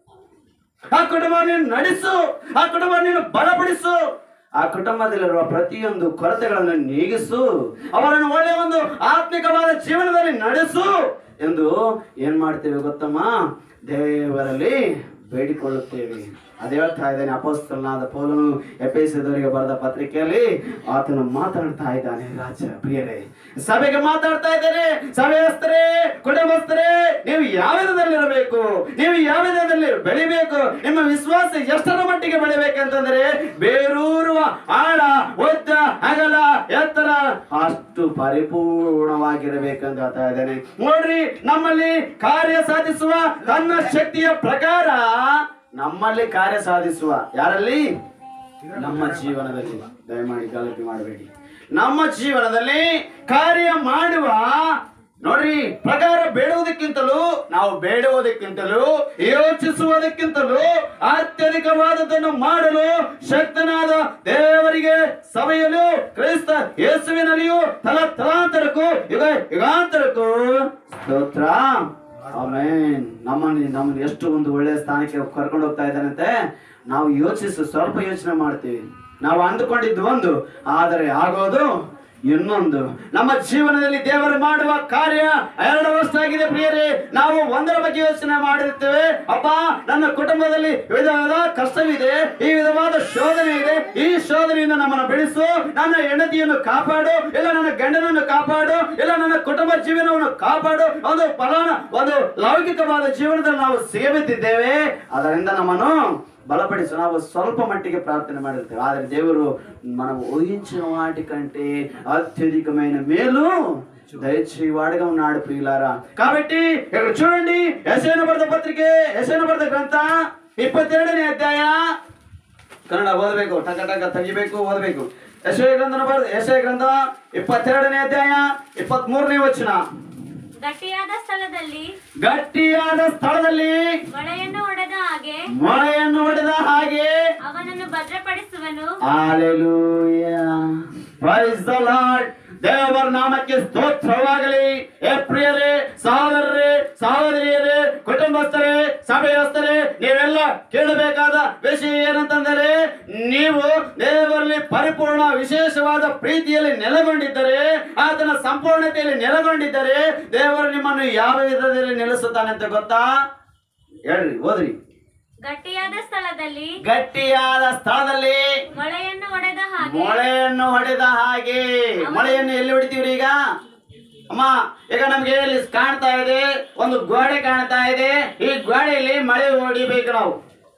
ಆ ಕುಟುಂಬ ನೀನು ನಡೆಸು ಆ ಕುಟುಂಬ ನೀನು ಬಲಪಡಿಸು ಆ ಕುಟುಂಬದಲ್ಲಿರುವ ಪ್ರತಿಯೊಂದು ಕೊರತೆಗಳನ್ನು ನೀಗಿಸು ಅವರನ್ನು ಒಳ್ಳೆಯ ಒಂದು ಆತ್ಮಿಕವಾದ ಜೀವನದಲ್ಲಿ ನಡೆಸು ಎಂದು ಏನ್ ಮಾಡ್ತೇವೆ ಗೊತ್ತಮ್ಮ ದೇವರಲ್ಲಿ ಬೇಡಿಕೊಳ್ಳುತ್ತೇವೆ ಅದೇ ಹೇಳ್ತಾ ಇದ್ದಾನೆ ಅಪೋಸ್ತಲನಾದ ಪೌಲನು ಎಪೇಸದವರಿಗೆ ಬರೆದ ಪತ್ರಿಕೆಯಲ್ಲಿ ಆತನು ಮಾತಾಡ್ತಾ ಇದ್ದಾನೆ ರಾಜ ಪ್ರಿಯರೇ ಸಭೆಗೆ ಮಾತಾಡ್ತಾ ಇದ್ದೇನೆ ಸಭೆಯಸ್ಥರೇ ಕುಟುಂಬಸ್ಥರೇ ನೀವು ಯಾವ ವಿಧದಲ್ಲಿರಬೇಕು ನೀವು ಯಾವ ವಿಧದಲ್ಲಿ ಬೆಳಿಬೇಕು ನಿಮ್ಮ ವಿಶ್ವಾಸ ಎಷ್ಟರ ಮಟ್ಟಿಗೆ ಬೆಳಿಬೇಕಂತಂದ್ರೆ ಬೇರೂರುವ ಆಳ ಒದ್ದ ಅಗಲ ಎತ್ತರ ಅಷ್ಟು ಪರಿಪೂರ್ಣವಾಗಿರಬೇಕಂತ ಹೇಳ್ತಾ ಇದ್ದೇನೆ ನೋಡ್ರಿ ನಮ್ಮಲ್ಲಿ ಕಾರ್ಯ ಸಾಧಿಸುವ ತನ್ನ ಶಕ್ತಿಯ ಪ್ರಕಾರ ನಮ್ಮಲ್ಲಿ ಕಾರ್ಯ ಸಾಧಿಸುವ ಯಾರಲ್ಲಿ ನಮ್ಮ ಜೀವನದಲ್ಲಿ ದಯಮಾಡಿ ಗಲಭೆ ಮಾಡಬೇಡಿ ನಮ್ಮ ಜೀವನದಲ್ಲಿ ಕಾರ್ಯ ಮಾಡುವ ನೋಡ್ರಿ ಪ್ರಕಾರ ಬೇಡುವುದಕ್ಕಿಂತಲೂ ನಾವು ಬೇಡುವುದಕ್ಕಿಂತಲೂ ಯೋಚಿಸುವುದಕ್ಕಿಂತಲೂ ಅತ್ಯಧಿಕವಾದದನ್ನು ಮಾಡಲು ಶಕ್ತನಾದ ದೇವರಿಗೆ ಸಭೆಯಲು ಕ್ರೈಸ್ತ ಯೇಸುವಿನಲ್ಲಿಯೂ ತಲ ತಲಾಂತರಕ್ಕೂ ಯುಗ ಯುಗಾಂತರಕ್ಕೂ ಸ್ತೋತ್ರ ಆಮೇನ್ ನಮ್ಮನ್ನು ನಮ್ಮನ್ನು ಎಷ್ಟು ಒಂದು ಒಳ್ಳೆಯ ಸ್ಥಾನಕ್ಕೆ ಕರ್ಕೊಂಡು ಹೋಗ್ತಾ ಇದ್ದಾನಂತೆ ನಾವು ಯೋಚಿಸು ಸ್ವಲ್ಪ ಯೋಚನೆ ಮಾಡ್ತೀವಿ ನಾವು ಅಂದುಕೊಂಡಿದ್ದು ಒಂದು ಆದರೆ ಆಗೋದು ಇನ್ನೊಂದು ನಮ್ಮ ಜೀವನದಲ್ಲಿ ದೇವರು ಮಾಡುವ ಕಾರ್ಯ ಎರಡು ವರ್ಷ ಆಗಿದೆ ಪ್ರಿಯರೇ ನಾವು ಒಂದರ ಬಗ್ಗೆ ಯೋಚನೆ ಮಾಡಿರ್ತೇವೆ ಅಪ್ಪ ನನ್ನ ಕುಟುಂಬದಲ್ಲಿ ವಿಧವಾದ ಕಷ್ಟವಿದೆ ಈ ವಿಧವಾದ ಶೋಧನೆ ಇದೆ ಈ ಶೋಧನೆಯಿಂದ ನಮ್ಮನ್ನು ಬೆಳೆಸು ನನ್ನ ಹೆಂಡತಿಯನ್ನು ಕಾಪಾಡು ಇಲ್ಲ ನನ್ನ ಗಂಡನನ್ನು ಕಾಪಾಡು ಇಲ್ಲ ನನ್ನ ಕುಟುಂಬ ಜೀವನವನ್ನು ಕಾಪಾಡು ಒಂದು ಫಲಾನ ಒಂದು ಲೌಕಿಕವಾದ ಜೀವನದಲ್ಲಿ ನಾವು ಸೇವಿತಿದ್ದೇವೆ ಅದರಿಂದ ನಮ್ಮನ್ನು బలపడిసు ನಾವು ಸ್ವಲ್ಪ మట్టికి ప్రార్థన ಮಾಡಿರ್ತೇವೆ ಆದರೆ ದೇವರು మనం ఊహించిన వాటి కంటే అత్యధికమైన మేలు దయచేవాడుగా ఉన్నాడు ప్రియులారా కాబట్టి ఇక్కడ చూడండి యశైన భరత పత్రిಕೆ యశైన భరత ಗ್ರಂಥ ಇಪ್ಪತ್ತೆರಡನೇ ಅಧ್ಯಾಯ ಕನ್ನಡ ಓದಬೇಕು ಟಕ ಟಕ ತೆಗಿಬೇಕು ಓದಬೇಕು ಯಶಯ ಗ್ರಂಥನ ಬರೆದ ಯಶಯ ಗ್ರಂಥ ಇಪ್ಪತ್ತೆರಡನೇ ಅಧ್ಯಾಯ ಇಪ್ಪತ್ತ್ ಮೂರನೇ ವಚನ ಗಟ್ಟಿಯಾದ ಸ್ಥಳದಲ್ಲಿ ಗಟ್ಟಿಯಾದ ಸ್ಥಳದಲ್ಲಿ ಮಳೆಯನ್ನು ಹೊಡೆದ ಹಾಗೆ ಮೊಳೆಯನ್ನು ಹೊಡೆದ ಹಾಗೆ ಅವನನ್ನು ಭದ್ರಪಡಿಸುವನು Hallelujah. Praise the Lord. ದೇವರ ನಾಮಕ್ಕೆ ಸ್ತೋತ್ರವಾಗಲಿ ಏ ಪ್ರಿಯರೇ ಸಹೋದರರೇ ಸಹೋದರಿಯರೇ ಕುಟುಂಬಸ್ಥರೇ ಸಭೆಯಸ್ಥರೇ ನೀವೆಲ್ಲ ಕೇಳಬೇಕಾದ ವಿಷಯ ಏನಂತಂದರೆ ನೀವು ದೇವರಲ್ಲಿ ಪರಿಪೂರ್ಣ ವಿಶೇಷವಾದ ಪ್ರೀತಿಯಲ್ಲಿ ನೆಲೆಗೊಂಡಿದ್ದರೆ ಆತನ ಸಂಪೂರ್ಣತೆಯಲ್ಲಿ ನೆಲೆಗೊಂಡಿದ್ದರೆ ದೇವರು ನಿಮ್ಮನ್ನು ಯಾವ ವಿಧದಲ್ಲಿ ನೆಲೆಸುತ್ತಾನೆ ಅಂತ ಗೊತ್ತಾ ಹೇಳ್ರಿ ಓದ್ರಿ ಗಟ್ಟಿಯಾದ ಸ್ಥಳದಲ್ಲಿ ಗಟ್ಟಿಯಾದ ಸ್ಥಳದಲ್ಲಿ ಮಳೆಯನ್ನು ಹೊಡೆದ ಹಾಗೆ ಮೊಳೆಯನ್ನು ಹೊಡೆದ ಹಾಗೆ ಮೊಳೆಯನ್ನು ಎಲ್ಲಿ ಹೊಡಿತೀವ್ರಿ ಈಗ ಅಮ್ಮ ಈಗ ನಮ್ಗೆ ಇಲ್ಲಿ ಕಾಣ್ತಾ ಇದೆ ಒಂದು ಗೋಡೆ ಕಾಣ್ತಾ ಇದೆ ಈ ಗೋಡೆಯಲ್ಲಿ ಮಳೆ ಹೊಡಿಬೇಕು ನಾವು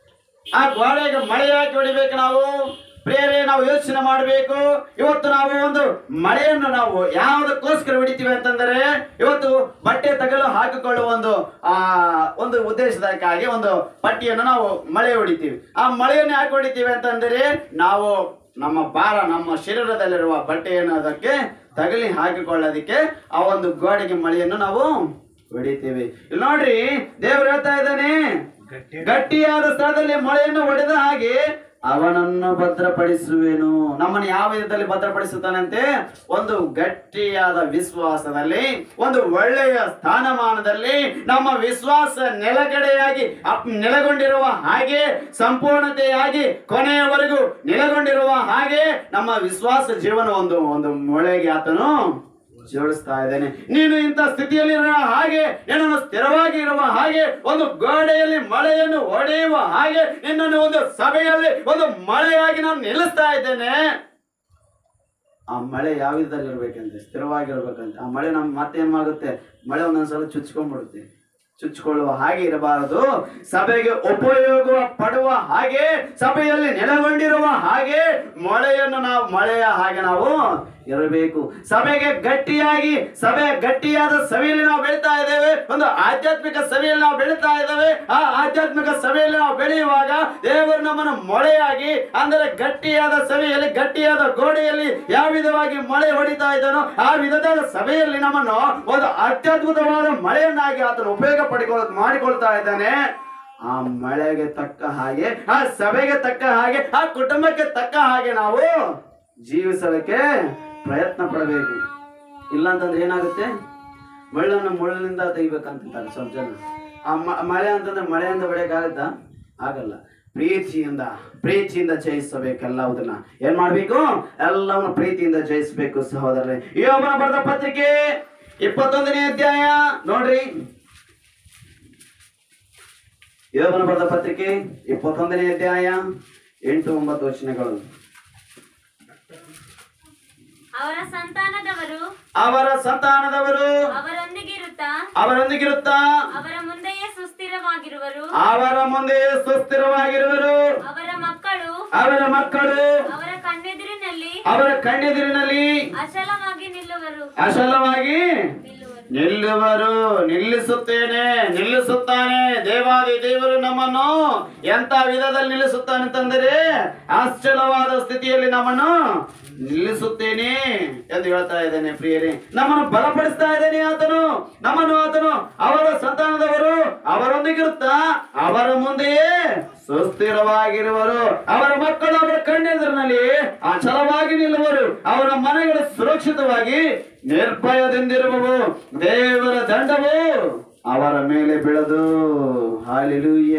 ಆ ಗೋಡೆಗೆ ಮಳೆ ಹಾಕಿ ಹೊಡಿಬೇಕು ನಾವು ಪ್ರೇರೆ ನಾವು ಯೋಚನೆ ಮಾಡಬೇಕು ಇವತ್ತು ನಾವು ಒಂದು ಮಳೆಯನ್ನು ನಾವು ಯಾವುದಕ್ಕೋಸ್ಕರ ಹೊಡಿತೀವಿ ಅಂತಂದರೆ ಇವತ್ತು ಬಟ್ಟೆ ತಗಲು ಹಾಕಿಕೊಳ್ಳುವ ಒಂದು ಆ ಒಂದು ಉದ್ದೇಶದಕ್ಕಾಗಿ ಒಂದು ಪಟ್ಟಿಯನ್ನು ನಾವು ಮಳೆ ಹೊಡಿತೀವಿ ಆ ಮಳೆಯನ್ನು ಯಾಕೆ ಹೊಡಿತೀವಿ ಅಂತಂದರೆ ನಾವು ನಮ್ಮ ಭಾರ ನಮ್ಮ ಶರೀರದಲ್ಲಿರುವ ಬಟ್ಟೆಯನ್ನು ಅದಕ್ಕೆ ತಗಲಿ ಹಾಕಿಕೊಳ್ಳೋದಕ್ಕೆ ಆ ಒಂದು ಗೋಡೆಗೆ ಮಳೆಯನ್ನು ನಾವು ಹೊಡಿತೀವಿ ಇಲ್ಲಿ ನೋಡ್ರಿ ದೇವ್ರು ಹೇಳ್ತಾ ಇದ್ದಾನೆ ಗಟ್ಟಿಯಾದ ಸ್ಥಳದಲ್ಲಿ ಮಳೆಯನ್ನು ಹೊಡೆದ ಹಾಗೆ ಅವನನ್ನು ಭದ್ರಪಡಿಸುವೆನು ನಮ್ಮನ್ನು ಯಾವ ವಿಧದಲ್ಲಿ ಭದ್ರಪಡಿಸುತ್ತಾನಂತೆ ಒಂದು ಗಟ್ಟಿಯಾದ ವಿಶ್ವಾಸದಲ್ಲಿ ಒಂದು ಒಳ್ಳೆಯ ಸ್ಥಾನಮಾನದಲ್ಲಿ ನಮ್ಮ ವಿಶ್ವಾಸ ನೆಲಗಡೆಯಾಗಿ ಅಪ್- ನೆಲೆಗೊಂಡಿರುವ ಹಾಗೆ ಸಂಪೂರ್ಣತೆಯಾಗಿ ಕೊನೆಯವರೆಗೂ ನೆಲೆಗೊಂಡಿರುವ ಹಾಗೆ ನಮ್ಮ ವಿಶ್ವಾಸ ಜೀವನ ಒಂದು ಒಂದು ಮೊಳೆಗೆ ಆತನು ಜೋಡಿಸ್ತಾ ಇದ್ದೇನೆ ನೀನು ಇಂಥ ಸ್ಥಿತಿಯಲ್ಲಿ ಇರುವ ಹಾಗೆ ನಿನ್ನನ್ನು ಸ್ಥಿರವಾಗಿ ಇರುವ ಹಾಗೆ ಒಂದು ಗೋಡೆಯಲ್ಲಿ ಮಳೆಯನ್ನು ಹೊಡೆಯುವ ಹಾಗೆ ನಿನ್ನನ್ನು ಒಂದು ಸಭೆಯಲ್ಲಿ ಒಂದು ಮಳೆಯಾಗಿ ನಾನು ನಿಲ್ಲಿಸ್ತಾ ಇದ್ದೇನೆ ಆ ಮಳೆ ಯಾವ ವಿಧದಲ್ಲಿ ಇರ್ಬೇಕಂತೆ ಸ್ಥಿರವಾಗಿರ್ಬೇಕಂತೆ ಆ ಮಳೆ ನಮ್ಗೆ ಮತ್ತೆ ಏನಾಗುತ್ತೆ ಮಳೆ ಒಂದೊಂದ್ಸಲ ಚುಚ್ಕೊಂಡ್ಬಿಡುತ್ತೆ ಚುಚ್ಕೊಳ್ಳುವ ಹಾಗೆ ಇರಬಾರದು ಸಭೆಗೆ ಉಪಯೋಗ ಪಡುವ ಹಾಗೆ ಸಭೆಯಲ್ಲಿ ನೆಲೆಗೊಂಡಿರುವ ಹಾಗೆ ಮಳೆಯನ್ನು ನಾವು ಮಳೆಯ ಹಾಗೆ ನಾವು ಇರಬೇಕು ಸಭೆಗೆ ಗಟ್ಟಿಯಾಗಿ ಸಭೆ ಗಟ್ಟಿಯಾದ ಸಭೆಯಲ್ಲಿ ನಾವು ಬೆಳೀತಾ ಇದ್ದೇವೆ ಒಂದು ಆಧ್ಯಾತ್ಮಿಕ ಸಭೆಯಲ್ಲಿ ನಾವು ಬೆಳೀತಾ ಇದ್ದೇವೆ ಆ ಆಧ್ಯಾತ್ಮಿಕ ಸಭೆಯಲ್ಲಿ ನಾವು ಬೆಳೆಯುವಾಗ ದೇವರು ನಮ್ಮನ್ನು ಮೊಳೆಯಾಗಿ ಅಂದರೆ ಗಟ್ಟಿಯಾದ ಸಭೆಯಲ್ಲಿ ಗಟ್ಟಿಯಾದ ಗೋಡೆಯಲ್ಲಿ ಯಾವ ವಿಧವಾಗಿ ಮಳೆ ಹೊಡಿತಾ ಇದ್ದಾನೋ ಆ ವಿಧದ ಸಭೆಯಲ್ಲಿ ನಮ್ಮನ್ನು ಒಂದು ಅತ್ಯದ್ಭುತವಾದ ಮಳೆಯನ್ನಾಗಿ ಆತನು ಉಪಯೋಗ ಪಡಿಕೊಳ್ಳ ಮಾಡಿಕೊಳ್ತಾ ಇದ್ದಾನೆ ಆ ಮಳೆಗೆ ತಕ್ಕ ಹಾಗೆ ಆ ಸಭೆಗೆ ತಕ್ಕ ಹಾಗೆ ಆ ಕುಟುಂಬಕ್ಕೆ ತಕ್ಕ ಹಾಗೆ ನಾವು ಜೀವಿಸಲಿಕ್ಕೆ ಪ್ರಯತ್ನ ಪಡಬೇಕು ಇಲ್ಲ ಅಂತಂದ್ರೆ ಏನಾಗುತ್ತೆ ಮುಳ್ಳನ್ನು ಮುಳ್ಳಿನಿಂದ ತೆಗಿಬೇಕಂತಾರೆ ಸ್ವಲ್ಪ ಜನ ಆ ಮ- ಮಳೆ ಅಂತಂದ್ರೆ ಮಳೆಯಿಂದ ಬೆಳೆಯಕ್ಕಾಗತ್ತಾ ಆಗಲ್ಲ ಪ್ರೀತಿಯಿಂದ ಪ್ರೀತಿಯಿಂದ ಜಯಿಸಬೇಕು ಎಲ್ಲವುದನ್ನ ಏನ್ ಮಾಡ್ಬೇಕು ಎಲ್ಲವನ್ನು ಪ್ರೀತಿಯಿಂದ ಜಯಿಸಬೇಕು ಸಹೋದರರೇ ಯೋಬನ ಬರೆದ ಪತ್ರಿಕೆ ಇಪ್ಪತ್ತೊಂದನೇ ಅಧ್ಯಾಯ ನೋಡ್ರಿ ಯೋಬನ ಬರೆದ ಪತ್ರಿಕೆ ಇಪ್ಪತ್ತೊಂದನೇ ಅಧ್ಯಾಯ ಎಂಟು ಒಂಬತ್ತು ವಚನಗಳು ಅವರ ಸಂತಾನದವರು ಅವರ ಸಂತಾನದವರು ಅವರೊಂದಿಗಿರುತ್ತಾ ಅವರೊಂದಿಗಿರುತ್ತಾ ಅವರ ಮುಂದೆಯೇ ಸುಸ್ಥಿರವಾಗಿರುವರು ಅವರ ಮುಂದೆ ಸುಸ್ಥಿರವಾಗಿರುವರು ಅವರ ಮಕ್ಕಳು ಅವರ ಮಕ್ಕಳು ಅವರ ಕಣ್ಣೆದುರಿನಲ್ಲಿ ಅವರ ಕಣ್ಣೆದುರಿನಲ್ಲಿ ಅಚಲವಾಗಿ ನಿಲ್ಲುವರು ಅಚಲವಾಗಿ ನಿಲ್ಲುವರು ನಿಲ್ಲುವರು ನಿಲ್ಲಿಸುತ್ತೇನೆ ನಿಲ್ಲಿಸುತ್ತಾನೆ ದೇವಾದಿ ದೇವರು ನಮ್ಮನ್ನು ಎಂತ ವಿಧದಲ್ಲಿ ನಿಲ್ಲಿಸುತ್ತಾನೆ ಅಂತಂದರೆ ಆಶ್ಚರ್ಯವಾದ ಸ್ಥಿತಿಯಲ್ಲಿ ನಮ್ಮನ್ನು ನಿಲ್ಲಿಸುತ್ತೇನೆ ಎಂದು ಹೇಳ್ತಾ ಇದ್ದೇನೆ ಪ್ರಿಯರೇ ನಮ್ಮನ್ನು ಬಲಪಡಿಸ್ತಾ ಇದ್ದೇನೆ ಆತನು ನಮ್ಮನ್ನು ಆತನು ಅವರ ಸಂತಾನದವರು ಅವರೊಂದಿಗಿರುತ್ತಾ ಅವರ ಮುಂದೆಯೇ ಸುಸ್ಥಿರವಾಗಿರುವರು ಅವರ ಮಕ್ಕಳು ಅವರ ಕಣ್ಣೆದುರಿನಲ್ಲಿ ಅಚಲವಾಗಿ ನಿಲ್ಲುವರು ಅವರ ಮನೆಗಳು ಸುರಕ್ಷಿತವಾಗಿ ನಿರ್ಭಯದಿಂದಿರುವವು ದೇವರ ದಂಡವು ಅವರ ಮೇಲೆ ಬೀಳದು ಹಾಲಿಲೂಯ್ಯ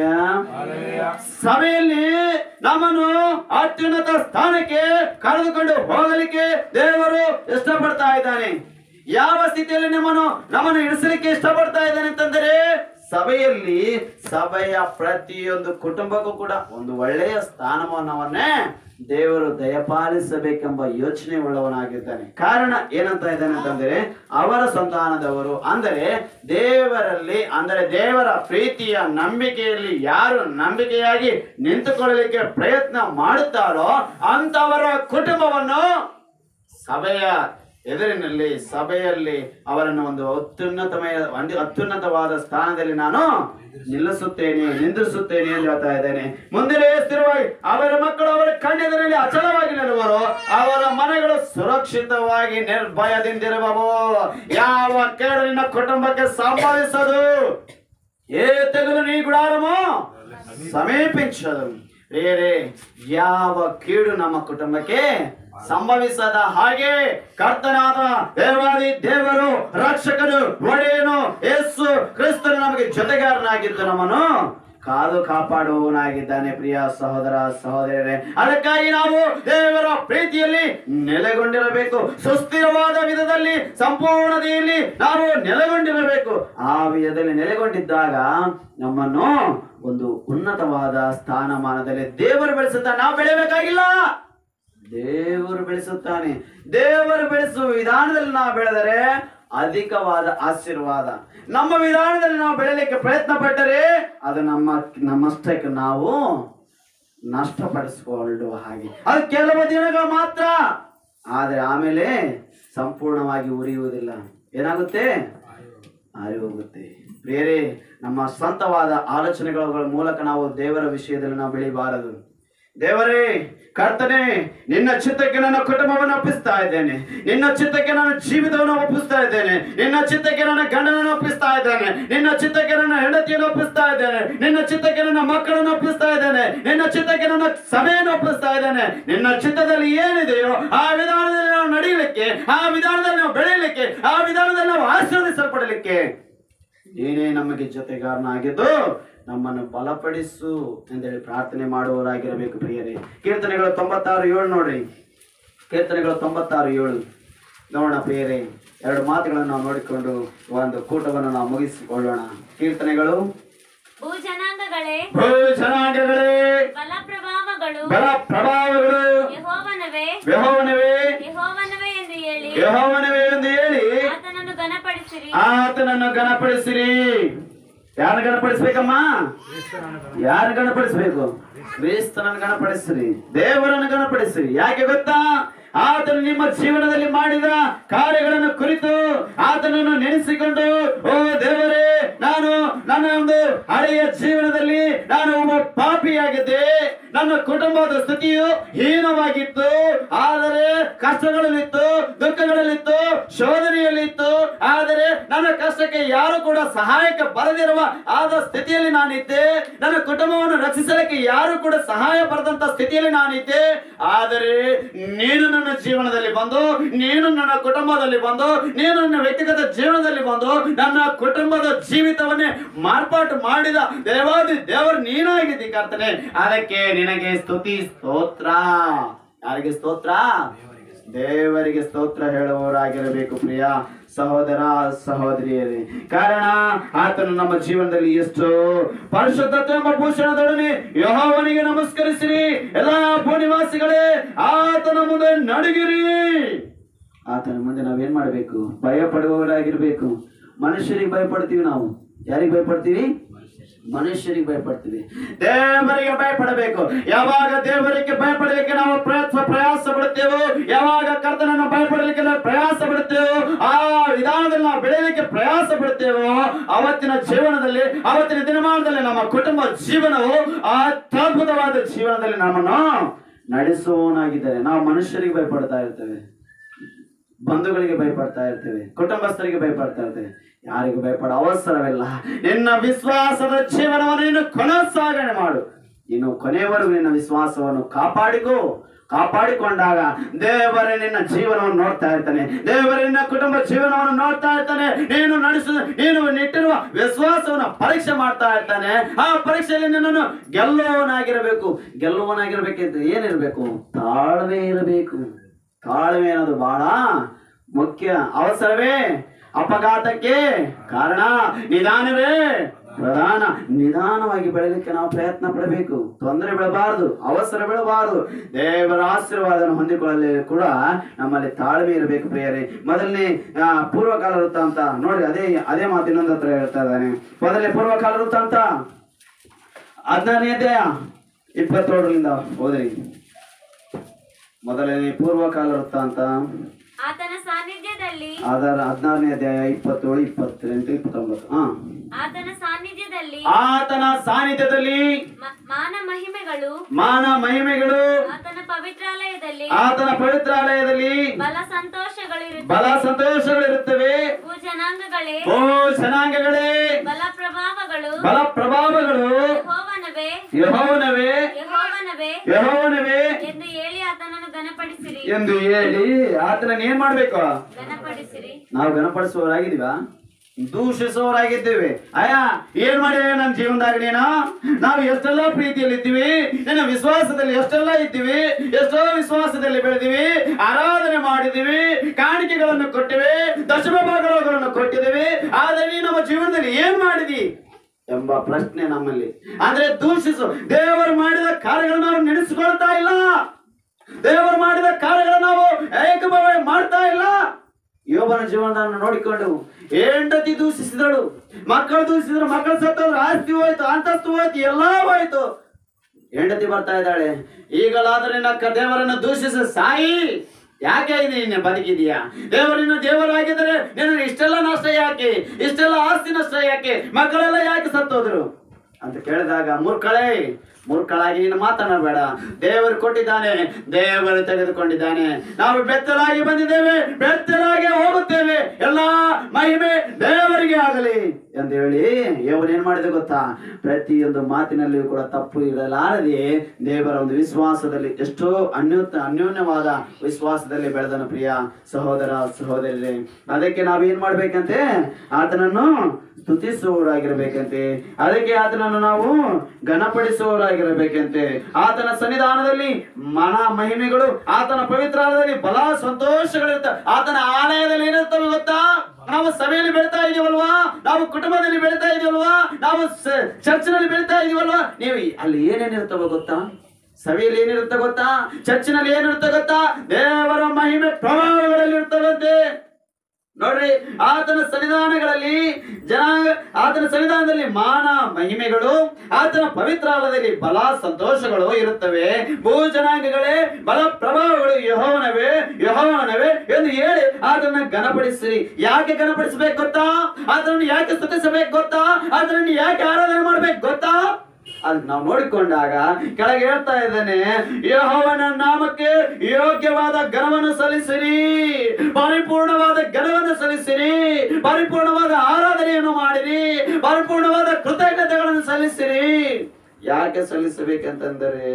ಸಭೆಯಲ್ಲಿ ನಮ್ಮನ್ನು ಅತ್ಯುನ್ನತ ಸ್ಥಾನಕ್ಕೆ ಕರೆದುಕೊಂಡು ಹೋಗಲಿಕ್ಕೆ ದೇವರು ಇಷ್ಟಪಡ್ತಾ ಇದ್ದಾನೆ ಯಾವ ಸ್ಥಿತಿಯಲ್ಲಿ ನಮ್ಮನ್ನು ನಮ್ಮನ್ನು ಇಳಿಸಲಿಕ್ಕೆ ಇಷ್ಟಪಡ್ತಾ ಇದ್ದಾನೆ ಅಂತಂದರೆ ಸಭೆಯಲ್ಲಿ ಸಭೆಯ ಪ್ರತಿಯೊಂದು ಕುಟುಂಬಕ್ಕೂ ಕೂಡ ಒಂದು ಒಳ್ಳೆಯ ಸ್ಥಾನಮಾನವನ್ನೇ ದೇವರು ದಯಪಾಲಿಸಬೇಕೆಂಬ ಯೋಚನೆ ಉಳ್ಳವನಾಗಿದ್ದಾನೆ ಕಾರಣ ಏನಂತ ಇದ್ದಾನೆ ಅಂತಂದ್ರೆ ಅವರ ಸಂತಾನದವರು ಅಂದರೆ ದೇವರಲ್ಲಿ ಅಂದರೆ ದೇವರ ಪ್ರೀತಿಯ ನಂಬಿಕೆಯಲ್ಲಿ ಯಾರು ನಂಬಿಕೆಯಾಗಿ ನಿಂತುಕೊಳ್ಳಲಿಕ್ಕೆ ಪ್ರಯತ್ನ ಮಾಡುತ್ತಾರೋ ಅಂತವರ ಕುಟುಂಬವನ್ನು ಸಭೆಯ ಎದುರಿನಲ್ಲಿ ಸಭೆಯಲ್ಲಿ ಅವರನ್ನು ಒಂದು ಅತ್ಯುನ್ನತಮಯ ಒಂದು ಅತ್ಯುನ್ನತವಾದ ಸ್ಥಾನದಲ್ಲಿ ನಾನು ನಿಲ್ಲಿಸುತ್ತೇನೆ ನಿಂದಿರಿಸುತ್ತೇನೆ ಎಂದು ಹೇಳ್ತಾ ಇದ್ದೇನೆ ಮುಂದಿನ ಸ್ಥಿರವಾಗಿ ಅವರ ಮಕ್ಕಳು ಅವರ ಕಣ್ಣೆದುರಲ್ಲಿ ಅಚಲವಾಗಿ ನಿಲ್ಲುವರು ಅವರ ಮನೆಗಳು ಸುರಕ್ಷಿತವಾಗಿ ನಿರ್ಭಯದಿಂದಿರುವವು ಯಾವ ಕೇಳು ನಿನ್ನ ಕುಟುಂಬಕ್ಕೆ ಸಂಭವಿಸದು ఏ తెగులు నీ గుడారము ಸಮೀಪಿಸದು ಬೇರೆ ಯಾವ ಕೀಡು ನಮ್ಮ ಕುಟುಂಬಕ್ಕೆ ಸಂಭವಿಸದ ಹಾಗೆ ಕರ್ತನಾದ ದೇವಾದಿ ದೇವರು ರಕ್ಷಕನು ಒಡೆಯನು ಯೇಸು ಕ್ರಿಸ್ತನು ನಮಗೆ ಜೊತೆಗಾರನಾಗಿದ್ದು ನಮ್ಮನ್ನು ಕಾದು ಕಾಪಾಡುವವನಾಗಿದ್ದಾನೆ ಪ್ರಿಯ ಸಹೋದರ ಸಹೋದರರೇ ಅದಕ್ಕಾಗಿ ನಾವು ದೇವರ ಪ್ರೀತಿಯಲ್ಲಿ ನೆಲೆಗೊಂಡಿರಬೇಕು ಸುಸ್ಥಿರವಾದ ವಿಧದಲ್ಲಿ ಸಂಪೂರ್ಣತೆಯಲ್ಲಿ ನಾವು ನೆಲೆಗೊಂಡಿರಬೇಕು ಆ ವಿಧದಲ್ಲಿ ನೆಲೆಗೊಂಡಿದ್ದಾಗ ನಮ್ಮನ್ನು ಒಂದು ಉನ್ನತವಾದ ಸ್ಥಾನಮಾನದಲ್ಲಿ ದೇವರು ಬೆಳೆಸುತ್ತಾನೆ ನಾವು ಬೆಳೆಯಬೇಕಾಗಿಲ್ಲ ದೇವರು ಬೆಳೆಸುತ್ತಾನೆ ದೇವರು ಬೆಳೆಸುವ ವಿಧಾನದಲ್ಲಿ ನಾವು ಬೆಳೆದರೆ ಅಧಿಕವಾದ ಆಶೀರ್ವಾದ ನಮ್ಮ ವಿಧಾನದಲ್ಲಿ ನಾವು ಬೆಳೆಯಲಿಕ್ಕೆ ಪ್ರಯತ್ನ ಪಟ್ಟರೆ ಅದು ನಮ್ಮ ನಮ್ಮಷ್ಟಕ್ಕೆ ನಾವು ನಷ್ಟಪಡಿಸಿಕೊಳ್ಳುವ ಹಾಗೆ ಅದು ಕೆಲವು ದಿನಗಳು ಮಾತ್ರ ಆದರೆ ಆಮೇಲೆ ಸಂಪೂರ್ಣವಾಗಿ ಉರಿಯುವುದಿಲ್ಲ ಏನಾಗುತ್ತೆ ಹಾರಿ ಹೋಗುತ್ತೆ ಬೇರೆ ನಮ್ಮ ಸ್ವಂತವಾದ ಆಲೋಚನೆಗಳ ಮೂಲಕ ನಾವು ದೇವರ ವಿಷಯದಲ್ಲಿ ನಾವು ಬೆಳಿಬಾರದು ದೇವರೇ ಕರ್ತನೆ ನಿನ್ನ ಚಿತ್ತಕ್ಕೆ ನನ್ನ ಕುಟುಂಬವನ್ನು ಒಪ್ಪಿಸ್ತಾ ಇದ್ದೇನೆ ನಿನ್ನ ಚಿತ್ತಕ್ಕೆ ನನ್ನ ಜೀವಿತವನ್ನು ಒಪ್ಪಿಸ್ತಾ ಇದ್ದೇನೆ ನಿನ್ನ ಚಿತ್ತಕ್ಕೆ ನನ್ನ ಗಂಡನನ್ನು ಒಪ್ಪಿಸ್ತಾ ಇದ್ದೇನೆ ನಿನ್ನ ಚಿತ್ತಕ್ಕೆ ನನ್ನ ಹೆಂಡತಿಯನ್ನು ಒಪ್ಪಿಸ್ತಾ ಇದ್ದೇನೆ ನಿನ್ನ ಚಿತ್ತಕ್ಕೆ ನನ್ನ ಮಕ್ಕಳನ್ನು ಒಪ್ಪಿಸ್ತಾ ಇದ್ದೇನೆ ನಿನ್ನ ಚಿತ್ತಕ್ಕೆ ನನ್ನ ಸಭೆಯನ್ನು ಒಪ್ಪಿಸ್ತಾ ಇದ್ದೇನೆ ನಿನ್ನ ಚಿತ್ತದಲ್ಲಿ ಏನಿದೆಯೋ ಆ ವಿಧಾನದಲ್ಲಿ ನಾವು ನಡೆಯಲಿಕ್ಕೆ ಆ ವಿಧಾನದಲ್ಲಿ ನಾವು ಬೆಳೆಯಲಿಕ್ಕೆ ಆ ವಿಧಾನದಲ್ಲಿ ನಾವು ಆಶೀರ್ವದಿಸಲ್ಪಡಲಿಕ್ಕೆ ಏನೇ ನಮಗೆ ಜೊತೆಗಾರನಾಗಿದ್ದು ನಮ್ಮನ್ನು ಬಲಪಡಿಸು ಎಂದೇಳಿ ಪ್ರಾರ್ಥನೆ ಮಾಡುವವರಾಗಿರಬೇಕು ಪ್ರಿಯರೇ ಕೀರ್ತನೆಗಳು ತೊಂಬತ್ತಾರು ಏಳು ನೋಡ್ರಿ ಕೀರ್ತನೆಗಳು ತೊಂಬತ್ತಾರು ಏಳು ನೋಡೋಣ ಪ್ರಿಯರೇ ಎರಡು ಮಾತುಗಳನ್ನು ನಾವು ನೋಡಿಕೊಂಡು ಒಂದು ಕೂಟವನ್ನು ನಾವು ಮುಗಿಸಿಕೊಳ್ಳೋಣ ಕೀರ್ತನೆಗಳು ಭೂ ಜನಾಂಗಗಳೇ ಭೂ ಜನಾಂಗಗಳೇ ಬಲ ಪ್ರಭಾವಗಳು ಬಲ ಪ್ರಭಾವಗಳು ಯಹೋವನವೇ ಯಹೋವನವೇ ಯಹೋವನವೇ ಎಂದು ಹೇಳಿ ಯಹೋವನವೇ ಎಂದು ಹೇಳಿ ಆತನನ್ನು ಘನಪಡಿಸಿರಿ ಆತನನ್ನು ಗಣಪಡಿಸಿರಿ ಯಾರನ್ನ ಗಣಪಡಿಸ್ಬೇಕಮ್ಮ ಯಾರು ಗಣಪಡಿಸ್ಬೇಕು ಕ್ರಿಸ್ತನನ್ನು ಗಣಪಡಿಸಿರಿ ದೇವರನ್ನು ಗಣಪಡಿಸಿರಿ ಯಾಕೆ ಗೊತ್ತಾ ಆತನು ನಿಮ್ಮ ಜೀವನದಲ್ಲಿ ಮಾಡಿದ ಕಾರ್ಯಗಳನ್ನು ಕುರಿತು ಆತನನ್ನು ನೆನೆಸಿಕೊಂಡು ಓ ದೇವರೇ ನಾನು ನನ್ನ ಒಂದು ಹಳೆಯ ಜೀವನದಲ್ಲಿ ನಾನು ಒಬ್ಬ ಪಾಪಿಯಾಗಿದ್ದೆ ನನ್ನ ಕುಟುಂಬದ ಸ್ಥಿತಿಯು ಹೀನವಾಗಿತ್ತು ಆದರೆ ಕಷ್ಟಗಳಲ್ಲಿತ್ತು ದುಃಖಗಳಲ್ಲಿತ್ತು ಶೋಧನೆಯಲ್ಲಿತ್ತು ಆದರೆ ನನ್ನ ಕಷ್ಟಕ್ಕೆ ಯಾರು ಕೂಡ ಸಹಾಯಕ್ಕೆ ಬರದಿರುವ ಆದ ಸ್ಥಿತಿಯಲ್ಲಿ ನಾನಿದ್ದೆ ನನ್ನ ಕುಟುಂಬವನ್ನು ರಕ್ಷಿಸಲಿಕ್ಕೆ ಯಾರು ಕೂಡ ಸಹಾಯ ಬರದಂತ ಸ್ಥಿತಿಯಲ್ಲಿ ನಾನಿದ್ದೆ ಆದರೆ ನೀನು ನನ್ನ ಜೀವನದಲ್ಲಿ ಬಂದು ನೀನು ನನ್ನ ಕುಟುಂಬದಲ್ಲಿ ಬಂದು ನೀನು ನನ್ನ ವ್ಯಕ್ತಿಗತ ಜೀವನದಲ್ಲಿ ಬಂದು ನನ್ನ ಕುಟುಂಬದ ಜೀವಿತವನ್ನೇ ಮಾರ್ಪಾಟು ಮಾಡಿದ ದೇವಾದಿ ದೇವರು ನೀನಾಗಿದ್ದಿ ಕರ್ತನೆ ಅದಕ್ಕೆ ನಿನಗೆ ಸ್ತುತಿ ಸ್ತೋತ್ರ ಯಾರಿಗೆ ಸ್ತೋತ್ರ ದೇವರಿಗೆ ಸ್ತೋತ್ರ ಹೇಳುವವರಾಗಿರಬೇಕು ಪ್ರಿಯ ಸಹೋದರ ಸಹೋದರಿಯರೇ ಕಾರಣ ಆತನು ನಮ್ಮ ಜೀವನದಲ್ಲಿ ಎಷ್ಟು ಪರಿಶುದ್ಧತೆ ಎಂಬ ಭೂಷಣದೊಡನೆ ಯಹೋವನಿಗೆ ನಮಸ್ಕರಿಸಿರಿ ಎಲ್ಲಾ ಭೂನಿವಾಸಿಗಳೇ ಆತನ ಮುಂದೆ ನಡುಗಿರಿ ಆತನ ಮುಂದೆ ನಾವೇನ್ ಮಾಡ್ಬೇಕು ಭಯ ಪಡುವವರಾಗಿರ್ಬೇಕು ಮನುಷ್ಯರಿಗೆ ಭಯಪಡ್ತೀವಿ ನಾವು ಯಾರಿಗೆ ಭಯಪಡ್ತೀವಿ ಮನುಷ್ಯರಿಗೆ ಭಯಪಡ್ತೀವಿ ದೇವರಿಗೆ ಭಯಪಡಬೇಕು ಯಾವಾಗ ದೇವರಿಗೆ ಭಯಪಡಲಿಕ್ಕೆ ನಾವು ಪ್ರಯತ್ನ ಪ್ರಯಾಸ ಪಡುತ್ತೇವೋ ಯಾವಾಗ ಕರ್ತನನ್ನು ಭಯಪಡಲಿಕ್ಕೆ ನಾವು ಪ್ರಯಾಸ ಪಡುತ್ತೇವೋ ಆ ವಿಧಾನದಲ್ಲಿ ನಾವು ಬೆಳೆಯಲಿಕ್ಕೆ ಪ್ರಯಾಸ ಪಡುತ್ತೇವೋ ಅವತ್ತಿನ ಜೀವನದಲ್ಲಿ ಅವತ್ತಿನ ದಿನಮಾನದಲ್ಲಿ ನಮ್ಮ ಕುಟುಂಬ ಜೀವನವು ಅತ್ಯದ್ಭುತವಾದ ಜೀವನದಲ್ಲಿ ನಮ್ಮನ್ನು ನಡೆಸುವವನಾಗಿದ್ದಾರೆ ನಾವು ಮನುಷ್ಯರಿಗೆ ಭಯಪಡ್ತಾ ಇರ್ತೇವೆ ಬಂಧುಗಳಿಗೆ ಭಯಪಡ್ತಾ ಇರ್ತೇವೆ ಕುಟುಂಬಸ್ಥರಿಗೆ ಭಯಪಡ್ತಾ ಇರ್ತೇವೆ ಯಾರಿಗೂ ಭಯಪಡ ಅವಸರವಿಲ್ಲ ನಿನ್ನ ವಿಶ್ವಾಸದ ಜೀವನವನ್ನು ನೀನು ಕೊನಸಾಗಣೆ ಮಾಡು ನೀನು ಕೊನೆಯವರೆಗೂ ನಿನ್ನ ವಿಶ್ವಾಸವನ್ನು ಕಾಪಾಡಿಕೋ ಕಾಪಾಡಿಕೊಂಡಾಗ ದೇವರೇ ನಿನ್ನ ಜೀವನವನ್ನು ನೋಡ್ತಾ ಇರ್ತಾನೆ ದೇವರೇ ನಿನ್ನ ಕುಟುಂಬ ಜೀವನವನ್ನು ನೋಡ್ತಾ ಇರ್ತಾನೆ ನೀನು ನಡೆಸ ನೀನು ನಿಟ್ಟಿರುವ ವಿಶ್ವಾಸವನ್ನು ಪರೀಕ್ಷೆ ಮಾಡ್ತಾ ಇರ್ತಾನೆ ಆ ಪರೀಕ್ಷೆಯಲ್ಲಿ ನಿನ್ನನ್ನು ಗೆಲ್ಲುವವನಾಗಿರಬೇಕು ಗೆಲ್ಲುವವನಾಗಿರ್ಬೇಕಿದ್ರೆ ಏನಿರಬೇಕು ತಾಳ್ಮೆ ಇರಬೇಕು ತಾಳ್ಮೆ ಅನ್ನೋದು ಬಹಳ ಮುಖ್ಯ ಅವಸರವೇ ಅಪಘಾತಕ್ಕೆ ಕಾರಣ ನಿಧಾನವೇ ಪ್ರಧಾನ ನಿಧಾನವಾಗಿ ಬೆಳಲಿಕ್ಕೆ ನಾವು ಪ್ರಯತ್ನ ಪಡಬೇಕು ತೊಂದರೆ ಬೀಳಬಾರದು ಅವಸರ ಬೀಳಬಾರದು ದೇವರ ಆಶೀರ್ವಾದವನ್ನು ಹೊಂದಿಕೊಳ್ಳಲಿ ಕೂಡ ನಮ್ಮಲ್ಲಿ ತಾಳ್ಮೆ ಇರಬೇಕು ಪ್ರಿಯರೇ ಮೊದಲನೇ ಆ, ಪೂರ್ವಕಾಲ ವೃತ್ತ ಅಂತ ನೋಡಿ ಅದೇ ಅದೇ ಮಾತು ಇನ್ನೊಂದು ಹತ್ರ ಹೇಳ್ತಾ ಇದ್ದಾನೆ ಮೊದಲನೇ ಪೂರ್ವಕಾಲ ವೃತ್ತ ಅಂತ ಹದಿನಾರನೇ ಅಧ್ಯಾಯ ಇಪ್ಪತ್ತೇಳರಿಂದ ಓದ್ರಿ ಮೊದಲನೇ ಪೂರ್ವಕಾಲ ವೃತ್ತ ಅಂತ ಆತನ ಸಾನ್ನಿಧ್ಯದಲ್ಲಿ ಆಧಾರ ಹದಿನಾರನೇ ಅಧ್ಯಾಯ ಇಪ್ಪತ್ತೇಳು ಇಪ್ಪತ್ತೆಂಟು ಇಪ್ಪತ್ತೊಂಬತ್ತು ಹಾ ಆತನ ಸಾನ್ನಿಧ್ಯದಲ್ಲಿ ಆತನ ಸಾನ್ನಿಧ್ಯದಲ್ಲಿ ಮ- ಮಾನ ಮಹಿಮೆಗಳು ಮಾನ ಮಹಿಮೆಗಳು ಆತನ ಪವಿತ್ರಾಲಯದಲ್ಲಿ ಆತನ ಪವಿತ್ರಾಲಯದಲ್ಲಿ ಬಲ ಸಂತೋಷಗಳಿರುತ್ತವೆ ಬಲ ಸಂತೋಷಗಳಿರುತ್ತವೆ ಭೂ ಜನಾಂಗಗಳೇ ಓ ಜನಾಂಗಗಳೇ ಬಲ ಪ್ರಭಾವಗಳು ಬಲ ಪ್ರಭಾವಗಳು ಯೆಹೋವನವೇ ಯಹೋವನವೇ ಯೆಹೋವನವೇ ಯಹೋವನವೇ ಎಂದು ಹೇಳಿ ಆತನನ್ನು ಘನಪಡಿಸಿರಿ ಎಂದು ಹೇಳಿ ಆತನ ಏನ್ ಮಾಡ್ಬೇಕು ಘನಪಡಿಸಿರಿ ನಾವು ಗಣಪಡಿಸುವವರಾಗಿದೀವ ದೂಷಿಸುವವರಾಗಿದ್ದೇವೆ ಅಯ್ಯ ಏನ್ ಮಾಡಿದೆ ನನ್ನ ಜೀವನದಾಗ ನೀನು ನಾವು ಎಷ್ಟೆಲ್ಲ ಪ್ರೀತಿಯಲ್ಲಿದ್ದೀವಿ ನಿನ್ನ ವಿಶ್ವಾಸದಲ್ಲಿ ಎಷ್ಟೆಲ್ಲ ಇದ್ದೀವಿ ಎಷ್ಟೋ ವಿಶ್ವಾಸದಲ್ಲಿ ಬೆಳೆದಿವಿ ಆರಾಧನೆ ಮಾಡಿದೀವಿ ಕಾಣಿಕೆಗಳನ್ನು ಕೊಟ್ಟಿವೆ ದಶಮ ಭಾಗಗಳನ್ನು ಕೊಟ್ಟಿದ್ದೀವಿ ಆದ್ರೆ ನೀ ನಮ್ಮ ಜೀವನದಲ್ಲಿ ಏನ್ ಮಾಡಿದಿ ಎಂಬ ಪ್ರಶ್ನೆ ನಮ್ಮಲ್ಲಿ ಅಂದ್ರೆ ದೂಷಿಸು ದೇವರು ಮಾಡಿದ ಕಾರ್ಯಗಳನ್ನು ನಾವು ನೆನೆಸಿಕೊಳ್ತಾ ಇಲ್ಲ ದೇವರು ಮಾಡಿದ ಕಾರ್ಯಗಳನ್ನು ನಾವು ಏಕಭಾವ ಮಾಡ್ತಾ ಇಲ್ಲ ಯೋಬನ ಜೀವನವನ್ನು ನೋಡಿಕೊಂಡು ಹೆಂಡತಿ ದೂಷಿಸಿದಳು ಮಕ್ಕಳು ದೂಷಿಸಿದ್ರು ಮಕ್ಕಳು ಸತ್ತವ್ರು ಆಸ್ತಿ ಹೋಯ್ತು ಅಂತಸ್ತು ಹೋಯ್ತು ಎಲ್ಲ ಹೋಯ್ತು ಹೆಂಡತಿ ಬರ್ತಾ ಇದ್ದಾಳೆ ಈಗಲಾದ್ರೆ ನಿನ್ನ ಕ- ದೇವರನ್ನ ದೂಷಿಸಿ ಸಾಯಿ ಯಾಕೆ ಇದು ನೀನು ಬದುಕಿದೀಯಾ ದೇವರಿನ ದೇವರಾಗಿದ್ದರೆ ನಿನ್ನ ಇಷ್ಟೆಲ್ಲ ನಷ್ಟ ಯಾಕೆ ಇಷ್ಟೆಲ್ಲ ಆಸ್ತಿ ನಷ್ಟ ಯಾಕೆ ಮಕ್ಕಳೆಲ್ಲ ಯಾಕೆ ಸತ್ತೋದ್ರು ಅಂತ ಕೇಳಿದಾಗ ಮೂರ್ಖಳೇ ಮೂರ್ಖಳಾಗಿ ನೀನು ಮಾತನಾಡಬೇಡ ದೇವರು ಕೊಟ್ಟಿದ್ದಾನೆ ದೇವರು ತೆಗೆದುಕೊಂಡಿದ್ದಾನೆ ನಾವು ಬೆತ್ತಲಾಗಿ ಬಂದಿದ್ದೇವೆ ಬೆತ್ತಲಾಗಿ ಹೋಗುತ್ತೇವೆ ಎಲ್ಲ ಮಹಿಮೆ ದೇವರಿಗೆ ಆಗಲಿ ಎಂದು ಹೇಳಿ ಇವನು ಏನ್ ಮಾಡಿದೆ ಗೊತ್ತಾ ಪ್ರತಿಯೊಂದು ಮಾತಿನಲ್ಲಿಯೂ ಕೂಡ ತಪ್ಪು ಇರಲಾರದೆ ದೇವರ ಒಂದು ವಿಶ್ವಾಸದಲ್ಲಿ ಎಷ್ಟೋ ಅನ್ಯೋತ ಅನ್ಯೋನ್ಯವಾದ ವಿಶ್ವಾಸದಲ್ಲಿ ಬೆಳೆದನು ಪ್ರಿಯ ಸಹೋದರ ಸಹೋದರರೇ ಅದಕ್ಕೆ ನಾವೇನ್ ಮಾಡ್ಬೇಕಂತೆ ಆತನನ್ನು ಸ್ತುತಿಸುವವರಾಗಿರ್ಬೇಕಂತೆ ಅದಕ್ಕೆ ಆತನನ್ನು ನಾವು ಘನಪಡಿಸುವವರಾಗಿರಬೇಕಂತೆ ಆತನ ಸನ್ನಿಧಾನದಲ್ಲಿ ಮನ ಮಹಿಮೆಗಳು ಆತನ ಪವಿತ್ರಾಲಯದಲ್ಲಿ ಬಲ ಸಂತೋಷಗಳಿರ್ತ ಆತನ ಆಲಯದಲ್ಲಿ ಏನಿರ್ತವೆ ಗೊತ್ತಾ ನಾವು ಸಭೆಯಲ್ಲಿ ಬೆಳಿತಾ ಇದೀವಲ್ವಾ ನಾವು ಕುಟುಂಬದಲ್ಲಿ ಬೆಳಿತಾ ಇದೀವಲ್ವಾ ನಾವು ಸ- ಚರ್ಚ್ನಲ್ಲಿ ಬೆಳಿತಾ ಇದೀವಲ್ವಾ ನೀವು ಅಲ್ಲಿ ಏನೇನಿರ್ತವೆ ಗೊತ್ತಾ ಸಭೆಯಲ್ಲಿ ಏನಿರುತ್ತೆ ಗೊತ್ತಾ ಚರ್ಚಿನಲ್ಲಿ ಏನಿರುತ್ತೆ ಗೊತ್ತಾ ದೇವರ ಮಹಿಮೆ ಪ್ರಭಾವಗಳಲ್ಲಿ ಇರ್ತವಂತೆ ನೋಡ್ರಿ ಆತನ ಸನ್ನಿಧಾನಗಳಲ್ಲಿ ಜನಾಂಗ ಆತನ ಸನ್ನಿಧಾನದಲ್ಲಿ ಮಾನ ಮಹಿಮೆಗಳು ಆತನ ಪವಿತ್ರಾಲಯದಲ್ಲಿ ಬಲ ಸಂತೋಷಗಳು ಇರುತ್ತವೆ ಭೂ ಜನಾಂಗಗಳೇ ಬಲ ಪ್ರಭಾವಗಳು ಯಹೋವನವೇ ಯಹೋವನವೇ ಎಂದು ಹೇಳಿ ಆತನ ಘನಪಡಿಸಿರಿ ಯಾಕೆ ಘನಪಡಿಸಬೇಕು ಗೊತ್ತಾ ಆತನನ್ನು ಯಾಕೆ ಸ್ತುತಿಸಬೇಕು ಗೊತ್ತಾ ಆತನನ್ನು ಯಾಕೆ ಆರಾಧನೆ ಮಾಡ್ಬೇಕು ಗೊತ್ತಾ ಅದಕ್ಕೆ ನಾವು ನೋಡಿಕೊಂಡಾಗ ಕೆಳಗೆ ಹೇಳ್ತಾ ಇದ್ದಾನೆ ಯಹೋವನ ನಾಮಕ್ಕೆ ಯೋಗ್ಯವಾದ ಘನವನ್ನು ಸಲ್ಲಿಸಿರಿ ಪರಿಪೂರ್ಣವಾದ ಘನವನ್ನು ಸಲ್ಲಿಸಿರಿ ಪರಿಪೂರ್ಣವಾದ ಆರಾಧನೆಯನ್ನು ಮಾಡಿರಿ ಪರಿಪೂರ್ಣವಾದ ಕೃತಜ್ಞತೆಗಳನ್ನು ಸಲ್ಲಿಸಿರಿ ಯಾಕೆ ಸಲ್ಲಿಸಬೇಕಂತಂದರೆ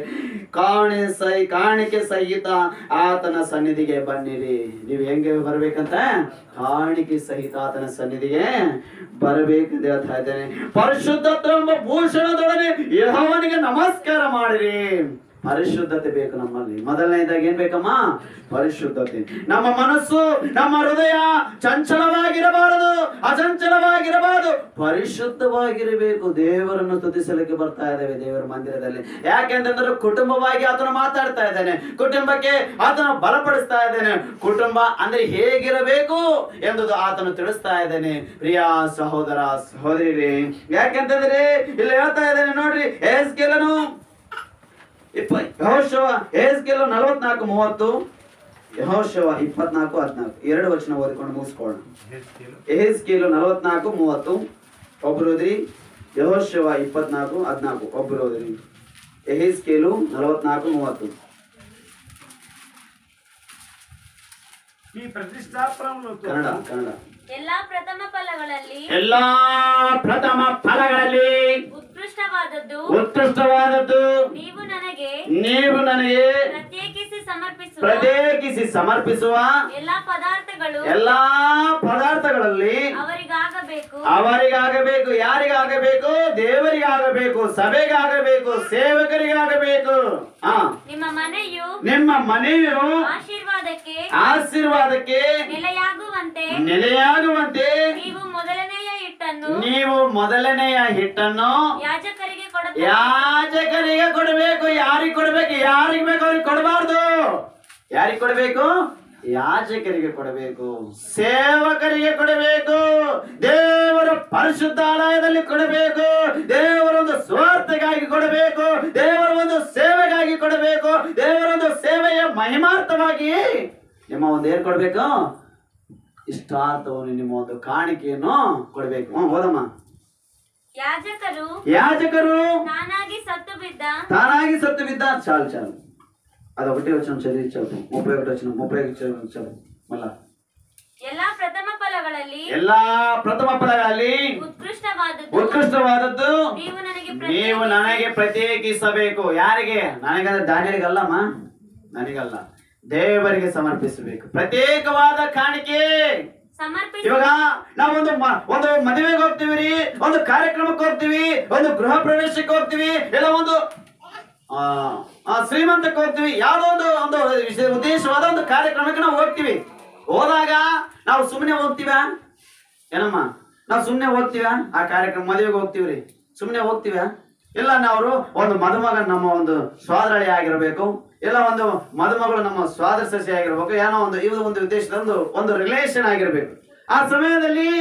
ಕಾಣೆ ಸೈ ಕಾಣಿಕೆ ಸಹಿತ ಆತನ ಸನ್ನಿಧಿಗೆ ಬನ್ನಿರಿ ನೀವು ಹೆಂಗೆ ಬರ್ಬೇಕಂತ ಕಾಣಿಕೆ ಸಹಿತ ಆತನ ಸನ್ನಿಧಿಗೆ ಬರಬೇಕಂತ ಹೇಳ್ತಾ ಇದ್ದೇನೆ ಪರಿಶುದ್ಧತ್ವ ಎಂಬ ಭೂಷಣದೊಡನೆ ಯಹೋವನಿಗೆ ನಮಸ್ಕಾರ ಮಾಡಿರಿ ಪರಿಶುದ್ಧತೆ ಬೇಕು ನಮ್ಮಲ್ಲಿ ಮೊದಲನೇದಾಗಿ ಏನ್ ಬೇಕಮ್ಮ ಪರಿಶುದ್ಧತೆ ನಮ್ಮ ಮನಸ್ಸು ನಮ್ಮ ಹೃದಯ ಚಂಚಲವಾಗಿರಬಾರದು ಅಚಂಚಲವಾಗಿರಬಾರದು ಪರಿಶುದ್ಧವಾಗಿರಬೇಕು ದೇವರನ್ನು ಸ್ತುತಿಸಲಿಕ್ಕೆ ಬರ್ತಾ ಇದ್ದೇವೆ ದೇವರ ಮಂದಿರದಲ್ಲಿ ಯಾಕೆಂತಂದ್ರೆ ಕುಟುಂಬವಾಗಿ ಆತನು ಮಾತಾಡ್ತಾ ಇದ್ದಾನೆ ಕುಟುಂಬಕ್ಕೆ ಆತನು ಬಲಪಡಿಸ್ತಾ ಇದ್ದಾನೆ ಕುಟುಂಬ ಅಂದ್ರೆ ಹೇಗಿರಬೇಕು ಎಂಬುದು ಆತನು ತಿಳಿಸ್ತಾ ಇದ್ದಾನೆ ಪ್ರಿಯ ಸಹೋದರ ಸಹೋದರಿ ಯಾಕೆಂತಂದ್ರೆ ಇಲ್ಲಿ ಹೇಳ್ತಾ ಇದ್ದಾನೆ ನೋಡ್ರಿ ಏಸ್ಕೆಲನು ಇಪ್ಪ ಯಹೋಶವ ಏಸ್ಕೆಲು ನಲವತ್ನಾಲ್ಕು ಮೂವತ್ತು ಯಹೋಶವ ಇಪ್ಪತ್ನಾಲ್ಕು ಹದಿನಾಲ್ಕು ಎರಡು ವಚನ ಓದಿಕೊಂಡು ಮುಗಿಸ್ಕೊಳ್ಳೋಣ ಎಹೆಸ್ಕೇಲು ನಲವತ್ನಾಲ್ಕು ಮೂವತ್ತು ಒಬ್ರು ಓದ್ರಿ ಯಹೋಶವ ಇಪ್ಪತ್ನಾಲ್ಕು ಹದಿನಾಲ್ಕು ಒಬ್ರು ಓದ್ರಿ ಎಹೆಸ್ಕೇಲು ನಲವತ್ನಾಲ್ಕು ಮೂವತ್ತು ఈ ప్రతిష్టాపనలో ಕನ್ನಡ ಕನ್ನಡ ಎಲ್ಲಾ ಪ್ರಥಮ ಫಲಗಳಲ್ಲಿ ಎಲ್ಲಾ ಪ್ರಥಮ ಫಲಗಳಲ್ಲಿ ಉತ್ಕೃಷ್ಟವಾದದ್ದು ಉತ್ಕೃಷ್ಟವಾದದ್ದು ನೀವು ನನಗೆ ನೀವು ನನಗೆ ಪ್ರತ್ಯೇಕಿಸಿ ಸಮರ್ಪಿಸುವ ಪ್ರತ್ಯೇಕಿಸಿ ಸಮರ್ಪಿಸುವ ಎಲ್ಲಾ ಪದಾರ್ಥಗಳು ಎಲ್ಲಾ ಪದಾರ್ಥಗಳಲ್ಲಿ ಅವರಿಗಾಗಬೇಕು ಅವರಿಗಾಗಬೇಕು ಯಾರಿಗಾಗಬೇಕು ದೇವರಿಗಾಗಬೇಕು ಸಭೆಗಾಗಬೇಕು ಸೇವಕರಿಗಾಗಬೇಕು ಆ ನಿಮ್ಮ ಮನೆಯು ನಿಮ್ಮ ಮನೆಯು ಆಶೀರ್ವಾದಕ್ಕೆ ಆಶೀರ್ವಾದಕ್ಕೆ ನೆಲೆಯಾಗುವಂತೆ ನೆಲೆಯಾಗುವಂತೆ ನೀವು ಮೊದಲನೆಯ ಹಿಟ್ಟನ್ನು ನೀವು ಮೊದಲನೆಯ ಹಿಟ್ಟನ್ನು ಯಾಜಕರಿಗೆ ಕೊಡಬೇಕು ಯಾಜಕರಿಗೆ ಕೊಡಬೇಕು ಯಾರಿಗೆ ಕೊಡಬೇಕು ಯಾರಿಗೆ ಬೇಕು ಅವ್ರಿಗೆ ಕೊಡಬಾರ್ದು ಯಾರಿಗೆ ಕೊಡಬೇಕು ಯಾಜಕರಿಗೆ ಕೊಡಬೇಕು ಸೇವಕರಿಗೆ ಕೊಡಬೇಕು ದೇವರ ಪರಿಶುದ್ಧಾಲಯದಲ್ಲಿ ಕೊಡಬೇಕು ದೇವರ ಒಂದು ಸ್ವಾರ್ಥಗಾಗಿ ಕೊಡಬೇಕು ದೇವರ ಒಂದು ಸೇವೆಗಾಗಿ ಕೊಡಬೇಕು ದೇವರ ಒಂದು ಸೇವೆಯ ಮಹಿಮಾರ್ಥವಾಗಿ ನಿಮ್ಮ ಒಂದು ಏನ್ ಕೊಡಬೇಕು ಇಷ್ಟಾರ್ಥವನ್ನು ನಿಮ್ಮ ಒಂದು ಕಾಣಿಕೆಯನ್ನು ಕೊಡಬೇಕು ಹ್ಮ್ ಓದಮ್ಮ ಯಾಜಕರು ಯಾಜಕರು ತಾನಾಗಿ ಸತ್ತು ಬಿದ್ದ ತಾನಾಗಿ ಸತ್ತು బిద్ద చాలు చాలు అది ఒకటే వచ్చిన చదివి చాలు ముప్పై ఒకటి వచ్చిన ముప్పై ఒకటి చదివి చాలు మళ్ళా ಎಲ್ಲಾ ಪ್ರಥಮ ಫಲಗಳಲ್ಲಿ ಎಲ್ಲಾ ಪ್ರಥಮ ಫಲಗಳಲ್ಲಿ ಉತ್ಕೃಷ್ಟವಾದದ್ದು ಉತ್ಕೃಷ್ಟವಾದದ್ದು ನೀವು ನನಗೆ ನೀವು ಪ್ರತ್ಯೇಕಿಸಿ ನನಗೆ ಪ್ರತ್ಯೇಕಿಸಬೇಕು ಯಾರಿಗೆ ನನಗಂದ್ರೆ ದಾನಿಯರಿಗಲ್ಲಮ್ಮ ನನಗಲ್ಲ ದೇವರಿಗೆ ಸಮರ್ಪಿಸಬೇಕು ಪ್ರತ್ಯೇಕವಾದ ಕಾಣಿಕೆ ಸಮರ್ಪಿಸಿ ಇವಾಗ ನಾವೊಂದು ಮ- ಒಂದು ಮದುವೆಗೆ ಹೋಗ್ತೀವಿ ರೀ ಒಂದು ಕಾರ್ಯಕ್ರಮಕ್ಕೆ ಹೋಗ್ತೀವಿ ಒಂದು ಗೃಹ ಪ್ರವೇಶಕ್ಕೆ ಹೋಗ್ತೀವಿ ಇಲ್ಲ ಒಂದು ಆ, ಆ, ಶ್ರೀಮಂತಕ್ಕೆ ಹೋಗ್ತೀವಿ ಯಾವುದೋ ಒಂದು ಒಂದು ವಿಶೇಷ ಉದ್ದೇಶವಾದ ಒಂದು ಕಾರ್ಯಕ್ರಮಕ್ಕೆ ನಾವು ಹೋಗ್ತೀವಿ ಹೋದಾಗ ನಾವು ಸುಮ್ಮನೆ ಹೋಗ್ತೀವ ಏನಮ್ಮ ನಾವು ಸುಮ್ಮನೆ ಹೋಗ್ತೀವ ಆ ಕಾರ್ಯಕ್ರಮ ಮದುವೆಗೆ ಹೋಗ್ತೀವಿ ರೀ ಸುಮ್ಮನೆ ಹೋಗ್ತೀವ ಇಲ್ಲ ನಾವು ಒಂದು ಮದುಮಗ ನಮ್ಮ ಒಂದು ಸ್ವಾದರಳಿ ಆಗಿರಬೇಕು ಇಲ್ಲ ಒಂದು ಮದುಮಗಳು ನಮ್ಮ ಸ್ವಾದರ ಸಸ್ಯ ಆಗಿರ್ಬೇಕು ಏನೋ ಒಂದು ಇದು ಒಂದು ಉದ್ದೇಶದ ಒಂದು ಒಂದು ರಿಲೇಷನ್ ಆಗಿರ್ಬೇಕು ಆ ಸಮಯದಲ್ಲಿ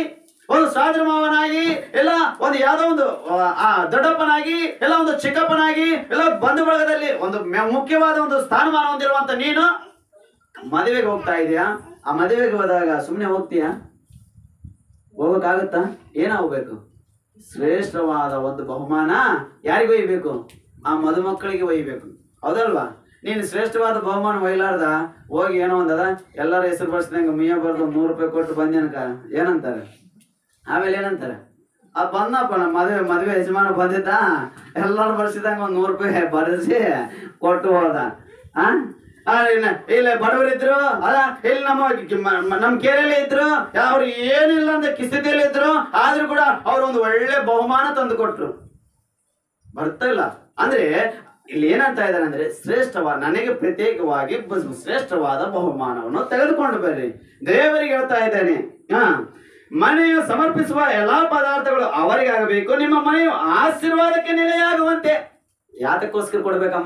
ಒಂದು ಸಾದ್ರ ಮಾವನಾಗಿ ಎಲ್ಲ ಒಂದು ಯಾವ್ದೋ ಒಂದು ಆ ದೊಡ್ಡಪ್ಪನಾಗಿ ಎಲ್ಲ ಒಂದು ಚಿಕ್ಕಪ್ಪನಾಗಿ ಎಲ್ಲ ಬಂಧು ಬಳಗದಲ್ಲಿ ಒಂದು ಮ- ಮುಖ್ಯವಾದ ಒಂದು ಸ್ಥಾನಮಾನ ಹೊಂದಿರುವಂತ ನೀನು ಮದುವೆಗೆ ಹೋಗ್ತಾ ಇದೀಯಾ ಆ ಮದುವೆಗೆ ಹೋದಾಗ ಸುಮ್ಮನೆ ಹೋಗ್ತೀಯಾ ಹೋಗಕ್ಕಾಗತ್ತಾ ಏನಾಗಬೇಕು ಶ್ರೇಷ್ಠವಾದ ಒಂದು ಬಹುಮಾನ ಯಾರಿಗೂ ಒಯ್ಯಬೇಕು ಆ ಮದುಮಕ್ಕಳಿಗೆ ಒಯ್ಯಬೇಕು ಹೌದಲ್ವಾ ನೀನು ಶ್ರೇಷ್ಠವಾದ ಬಹುಮಾನ ಒಯ್ಲಾರ್ದ ಹೋಗಿ ಏನೋ ಒಂದದ ಎಲ್ಲರ ಹೆಸರು ಬರ್ಸಿದಂಗ ಮಿಯ ಬರ್ದು ನೂರು ರೂಪಾಯಿ ಕೊಟ್ಟು ಬಂದೇನಕ ಏನಂತಾರೆ ಆಮೇಲೆ ಏನಂತಾರೆ ಆ ಬಂದಪ್ಪ ನಮ್ಮ ಮದುವೆ ಮದುವೆ ಯಜಮಾನ ಬಂದಿದ್ದ ಎಲ್ಲರೂ ಬರ್ಸಿದಂಗ ಒಂದ್ ನೂರು ರೂಪಾಯಿ ಬರೆಸಿ ಕೊಟ್ಟು ಹೋದ ಆ ಆ, ಇಲ್ಲ ಇಲ್ಲ ಬಡವರಿದ್ರು ಅಲ್ಲ ಇಲ್ಲಿ ನಮ್ಮ ಮ- ಮ- ನಮ್ಮ ಕೇರಳ ಇದ್ರು ಅವ್ರು ಏನಿಲ್ಲ ಅಂತ ಕಿಸ್ಥಿತಿಯಲ್ಲಿ ಇದ್ರು ಆದ್ರೂ ಕೂಡ ಅವ್ರು ಒಂದು ಒಳ್ಳೆ ಬಹುಮಾನ ತಂದು ಕೊಟ್ರು ಬರ್ತಾ ಇಲ್ಲ ಅಂದ್ರೆ ಇಲ್ಲಿ ಏನಂತ ಇದ್ದಾರೆ ಅಂದ್ರೆ ಶ್ರೇಷ್ಠವಾದ ನನಗೆ ಪ್ರತ್ಯೇಕವಾಗಿ ಬ- ಶ್ರೇಷ್ಠವಾದ ಬಹುಮಾನವನ್ನು ತೆಗೆದುಕೊಂಡು ಬರ್ರಿ ದೇವರಿಗೆ ಹೇಳ್ತಾ ಇದ್ದೇನೆ ಹಾ ಮನೆಯು ಸಮರ್ಪಿಸುವ ಎಲ್ಲಾ ಪದಾರ್ಥಗಳು ಅವರಿಗೆ ಆಗಬೇಕು ನಿಮ್ಮ ಮನೆಯು ಆಶೀರ್ವಾದಕ್ಕೆ ನೆಲೆಯಾಗುವಂತೆ ಯಾತಕ್ಕೋಸ್ಕರ ಕೊಡ್ಬೇಕಮ್ಮ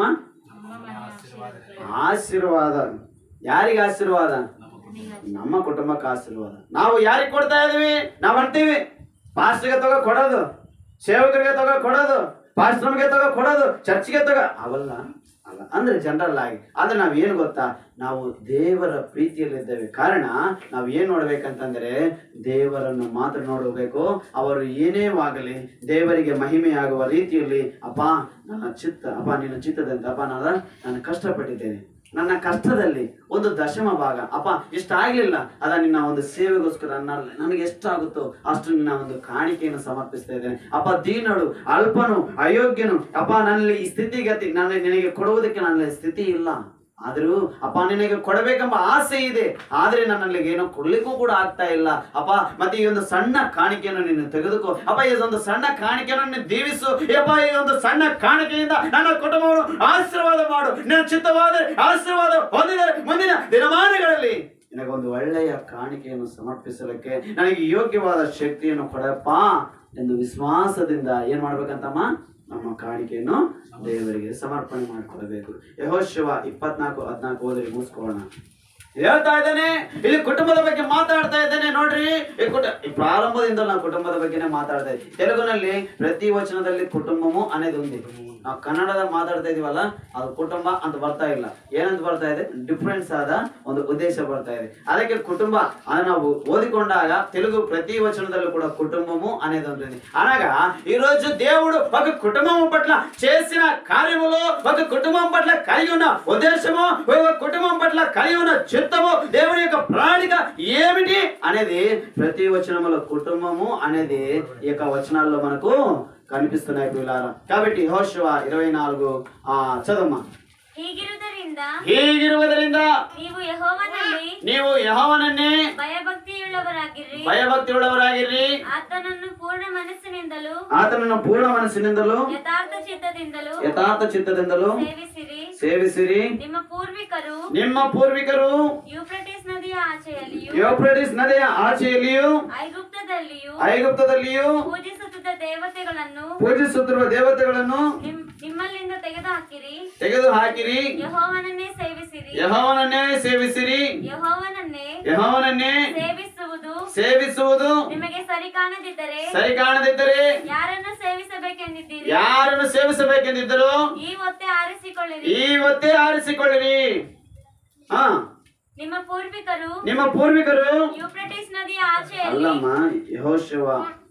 ಆಶೀರ್ವಾದ ಯಾರಿಗೆ ಆಶೀರ್ವಾದ ನಮ್ಮ ಕುಟುಂಬಕ್ಕೆ ಆಶೀರ್ವಾದ ನಾವು ಯಾರಿಗೆ ಕೊಡ್ತಾ ಇದೀವಿ ನಾವು ಅಂತೀವಿ ಪಾಸ್ಟ್ಗೆ ತಗೋ ಕೊಡೋದು ಸೇವಕರಿಗೆ ತಗೋ ಕೊಡೋದು ಪಾಸ್ಟ್ರಮ್ಗೆ ತಗೋ ಕೊಡೋದು ಚರ್ಚ್ಗೆ ತಗೋ ಅವಲ್ಲ ಅಲ್ಲ ಅಂದ್ರೆ ಜನರಲ್ ಆಗಿ ಆದ್ರೆ ನಾವ್ ಏನ್ ಗೊತ್ತಾ ನಾವು ದೇವರ ಪ್ರೀತಿಯಲ್ಲಿದ್ದೇವೆ ಕಾರಣ ನಾವ್ ಏನ್ ನೋಡ್ಬೇಕಂತಂದ್ರೆ ದೇವರನ್ನು ಮಾತ್ರ ನೋಡಬೇಕು ಅವರು ಏನೇ ಆಗಲಿ ದೇವರಿಗೆ ಮಹಿಮೆಯಾಗುವ ರೀತಿಯಲ್ಲಿ ಅಪ್ಪ ನನ್ನ ಚಿತ್ತ ಅಪ್ಪ ನಿನ್ನ ಚಿತ್ತದಂತೆ ಅಪ್ಪ ನಾನು ನಾನು ಕಷ್ಟಪಟ್ಟಿದ್ದೇನೆ ನನ್ನ ಕಷ್ಟದಲ್ಲಿ ಒಂದು ದಶಮ ಭಾಗ ಅಪ್ಪ ಇಷ್ಟ ಆಗ್ಲಿಲ್ಲ ಅದ ನಿನ್ನ ಒಂದು ಸೇವೆಗೋಸ್ಕರ ನನ್ನ ನನಗೆ ಎಷ್ಟಾಗುತ್ತೋ ಅಷ್ಟು ನಿನ್ನ ಒಂದು ಕಾಣಿಕೆಯನ್ನು ಸಮರ್ಪಿಸ್ತಾ ಇದ್ದೇನೆ ಅಪ್ಪ ದೀನಳು ಅಲ್ಪನು ಅಯೋಗ್ಯನು ಅಪ್ಪ ನನ್ನಲ್ಲಿ ಈ ಸ್ಥಿತಿಗತಿ ನನ್ನ ನಿನಗೆ ಕೊಡುವುದಕ್ಕೆ ನನ್ನಲ್ಲಿ ಸ್ಥಿತಿ ಇಲ್ಲ ಆದರೂ ಅಪ್ಪ ನಿನಗೆ ಕೊಡಬೇಕೆಂಬ ಆಸೆ ಇದೆ ಆದ್ರೆ ನನ್ನಲ್ಲಿ ಏನೋ ಕೊಡ್ಲಿಕ್ಕೂ ಕೂಡ ಆಗ್ತಾ ಇಲ್ಲ ಅಪ್ಪ ಮತ್ತೆ ಈ ಒಂದು ಸಣ್ಣ ಕಾಣಿಕೆಯನ್ನು ನೀನು ತೆಗೆದುಕೋ ಅಪ್ಪ ಈ ಒಂದು ಸಣ್ಣ ಕಾಣಿಕೆಯನ್ನು ನೀನು ದೀವಿಸು ಅಪ್ಪ ಈ ಒಂದು ಸಣ್ಣ ಕಾಣಿಕೆಯಿಂದ ನನ್ನ ಕುಟುಂಬವನ್ನು ಆಶೀರ್ವಾದ ಮಾಡು ನಿನ್ನ ಚಿತ್ತವಾದರೆ ಆಶೀರ್ವಾದ ಹೊಂದಿದರೆ ಮುಂದಿನ ದಿನಮಾನಗಳಲ್ಲಿ ನಿನಗೊಂದು ಒಳ್ಳೆಯ ಕಾಣಿಕೆಯನ್ನು ಸಮರ್ಪಿಸಲಿಕ್ಕೆ ನನಗೆ ಯೋಗ್ಯವಾದ ಶಕ್ತಿಯನ್ನು ಕೊಡಪ್ಪ ಎಂದು ವಿಶ್ವಾಸದಿಂದ ಏನ್ ಮಾಡ್ಬೇಕಂತಮ್ಮ ನಮ್ಮ ಕಾಣಿಕೆಯನ್ನು ದೇವರಿಗೆ ಸಮರ್ಪಣೆ ಮಾಡಿಕೊಡಬೇಕು ಯಹೋಶಿವ ಇಪ್ಪತ್ನಾಲ್ಕು ಹದ್ನಾಲ್ಕು ಓದಿ ಮುಗಿಸ್ಕೊಳ್ಳೋಣ ಹೇಳ್ತಾ ಇದ್ದೇನೆ ಇಲ್ಲಿ ಕುಟುಂಬದ ಬಗ್ಗೆ ಮಾತಾಡ್ತಾ ಇದ್ದೇನೆ ನೋಡ್ರಿ ಈ ಕುಟ ಈ ಪ್ರಾರಂಭದಿಂದ ನಾವು ಕುಟುಂಬದ ಬಗ್ಗೆನೇ ಮಾತಾಡ್ತಾ ಇದ್ದೀವಿ ತೆಲುಗುನಲ್ಲಿ ಪ್ರತಿ ವಚನದಲ್ಲಿ ಕುಟುಂಬము అనేది ఉంది ನಾವು ಕನ್ನಡದ ಮಾತಾಡ್ತಾ ಇದೀವಲ್ಲ ಅದು ಕುಟುಂಬ ಅಂತ ಬರ್ತಾ ಇಲ್ಲ ಏನಂತ ಬರ್ತಾ ಇದೆ ಡಿಫ್ರೆನ್ಸ್ ಆದ ಒಂದು ಉದ್ದೇಶ ಬರ್ತಾ ಇದೆ ಅದಕ್ಕೆ కుటుంబ అని ನಾವು ఓదికొండాక తెలుగు ప్రతి వచనదಲ್ಲೂ కూడా కుటుంబము అనేది ఉంటుంది అనగా ఈ రోజు దేవుడు ఒక కుటుంబం పట్ల చేసిన కార్యములో ఒక కుటుంబం పట్ల కలిగి ఉన్న ఉద్దేశము ఒక కుటుంబం పట్ల కలిగి ఉన్న చిత్తము దేవుని యొక్క ప్రణాళిక ఏమిటి అనేది ప్రతి వచనములో కుటుంబము అనేది ఈ యొక్క వచనాల్లో మనకు కనిపిస్తున్నాయి పిల్లారా కాబట్టి హోషువ ఇరవై నాలుగు ఆ చదవమ్మా ಹೀಗಿರುವುದರಿಂದ ಹೀಗಿರುವುದರಿಂದ ನೀವು ಯೆಹೋವನಲ್ಲಿ ನೀವು ಯಹೋವನನ್ನೇ ಭಯಭಕ್ತಿಯುಳ್ಳವರಾಗಿರ್ರಿ ಭಯಭಕ್ತಿಯುಳ್ಳವರಾಗಿರ್ರಿ ಆತನನ್ನು ಪೂರ್ಣ ಮನಸ್ಸಿನಿಂದಲೂ ಆತನನ್ನು ಪೂರ್ಣ ಮನಸ್ಸಿನಿಂದಲೂ ಯಥಾರ್ಥ ಚಿತ್ತದಿಂದಲೂ ಯಥಾರ್ಥ ಚಿತ್ತದಿಂದಲೂ ಸೇವಿಸಿರಿ ಸೇವಿಸಿರಿ ನಿಮ್ಮ ಪೂರ್ವಿಕರು ನಿಮ್ಮ ಪೂರ್ವಿಕರು ಯೂಫ್ರಟಿಸ್ ನದಿಯ ಆಚೆಯಲ್ಲಿಯೂ ಯೂಫ್ರೆಟಿಸ್ ನದಿಯ ಆಚೆಯಲ್ಲಿಯೂ ಐಗುಪ್ತದಲ್ಲಿಯೂ ಐಗುಪ್ತದಲ್ಲಿಯೂ ಪೂಜಿಸುತ್ತಿದ್ದ ದೇವತೆಗಳನ್ನು ಪೂಜಿಸುತ್ತಿರುವ ದೇವತೆಗಳನ್ನು ನಿಮ್- ನಿಮ್ಮಲ್ಲಿಂದ ತೆಗೆದುಹಾಕಿರಿ ತೆಗೆದು ಹಾಕಿರಿ ಯಹೋವನನ್ನೇ ಸೇವಿಸಿರಿ ಯಹೋವನನ್ನೇ ಸೇವಿಸಿರಿ ಯಹೋವನನ್ನೇ ಯಹೋವನನ್ನೇ ಸೇವಿಸುವುದು ಸೇವಿಸುವುದು ನಿಮಗೆ ಸರಿ ಕಾಣದಿದ್ದರೆ ಸರಿ ಕಾಣದಿದ್ದರೆ ಯಾರನ್ನು ಸೇವಿಸಬೇಕೆಂದಿದ್ದೀರಿ ಯಾರನ್ನು ಸೇವಿಸಬೇಕೆಂದಿದ್ದರು ಈ ಒತ್ತೆ ಆರಿಸಿಕೊಳ್ಳಿರಿ ಈ ಒತ್ತೇ ಆರಿಸಿಕೊಳ್ಳಿರಿ ಹಾ ನಿಮ್ಮ ಪೂರ್ವಿಕರು ನಿಮ್ಮ ಪೂರ್ವಿಕರು ಯೂಫ್ರಟಿಸ್ ನದಿಯ ಆಚೆಯಲ್ಲಿ అల్లమ్మ యహోశివ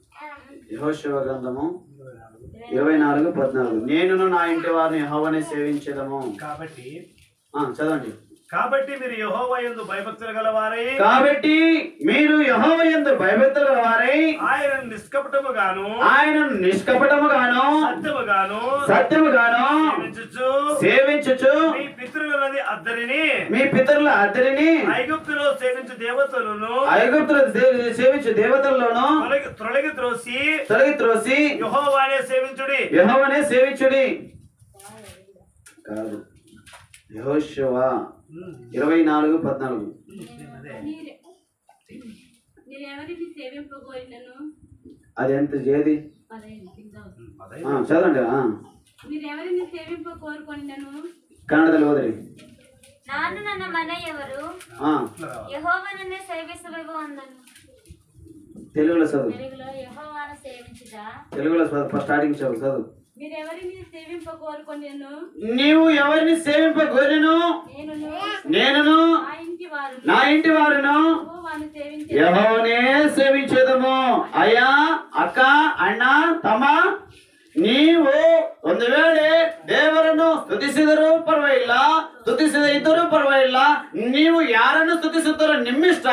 యహోశివ గ్రంథము ఇరవై నాలుగు పద్నాలుగు నేను నా ఇంటి వారిని యహోవని సేవించదము కాబట్టి ఆ, చదవండి కాబట్టి మీరు యెహోవ యందు భయభక్తులు గలవారై కాబట్టి మీరు యహోవ ఎందు భయభక్తులు వారై ఆయన నిష్కపటముగాను ఆయన నిష్కపటముగాను సత్యముగాను సత్యముగాను సేవించుచు సేవించుచు మీ పితృలది అద్దరిని మీ పితరుల అద్దరిని ఐగుప్తులో సేవించు దేవతలను ఐగుప్తులు సే- సేవించు దేవతల్లోను తొలగి తొలగి త్రోసి తొలగి త్రోసి యెహోవానే సేవించుడి యహోవనే సేవించుడి కాదు యహోశివ ఇరవై నాలుగు పద్నాలుగు మీరెవరిని సేవింపగోరినను అది ఎంత ఏది ఆ, చదవండి ఆ. మీరెవరిని సేవింప కోరుకొనినను ಕನ್ನಡದಲ್ಲಿ ಓದ್ರಿ ನಾನು ನನ್ನ ಮನೆಯವರು ಆ ಯಹೋವನನ್ನೇ ಸೇವಿಸುವೆವು ಅಂದನು తెలుగులో చదువు తెలుగులో యెహోవాను సేవించుట తెలుగులో చదువు స్టార్టింగ్ చదువు చదువు మీరు ఎవరిని సేవింప కోరుకొని నేను నీవు ఎవరిని సేవింపగోరెను నేనును నేనును నా ఇంటి వారు నా ఇంటి వారును యెహోవాను సేవించే యహోనే సేవించేదము అయ్యా ಅಕ್ಕ ಅಣ್ಣ ತಮ್ಮ ನೀವು ಒಂದು ವೇಳೆ ದೇವರನ್ನು ಸ್ತುತಿಸಿದರೂ ಪರವಾಗಿಲ್ಲ ಸ್ತುತಿಸದೇ ಇದ್ದರೂ ಪರವಾಗಿಲ್ಲ ನೀವು ಯಾರನ್ನು ಸ್ತುತಿಸುತ್ತಾರೋ ನಿಮ್ಮಿಷ್ಟ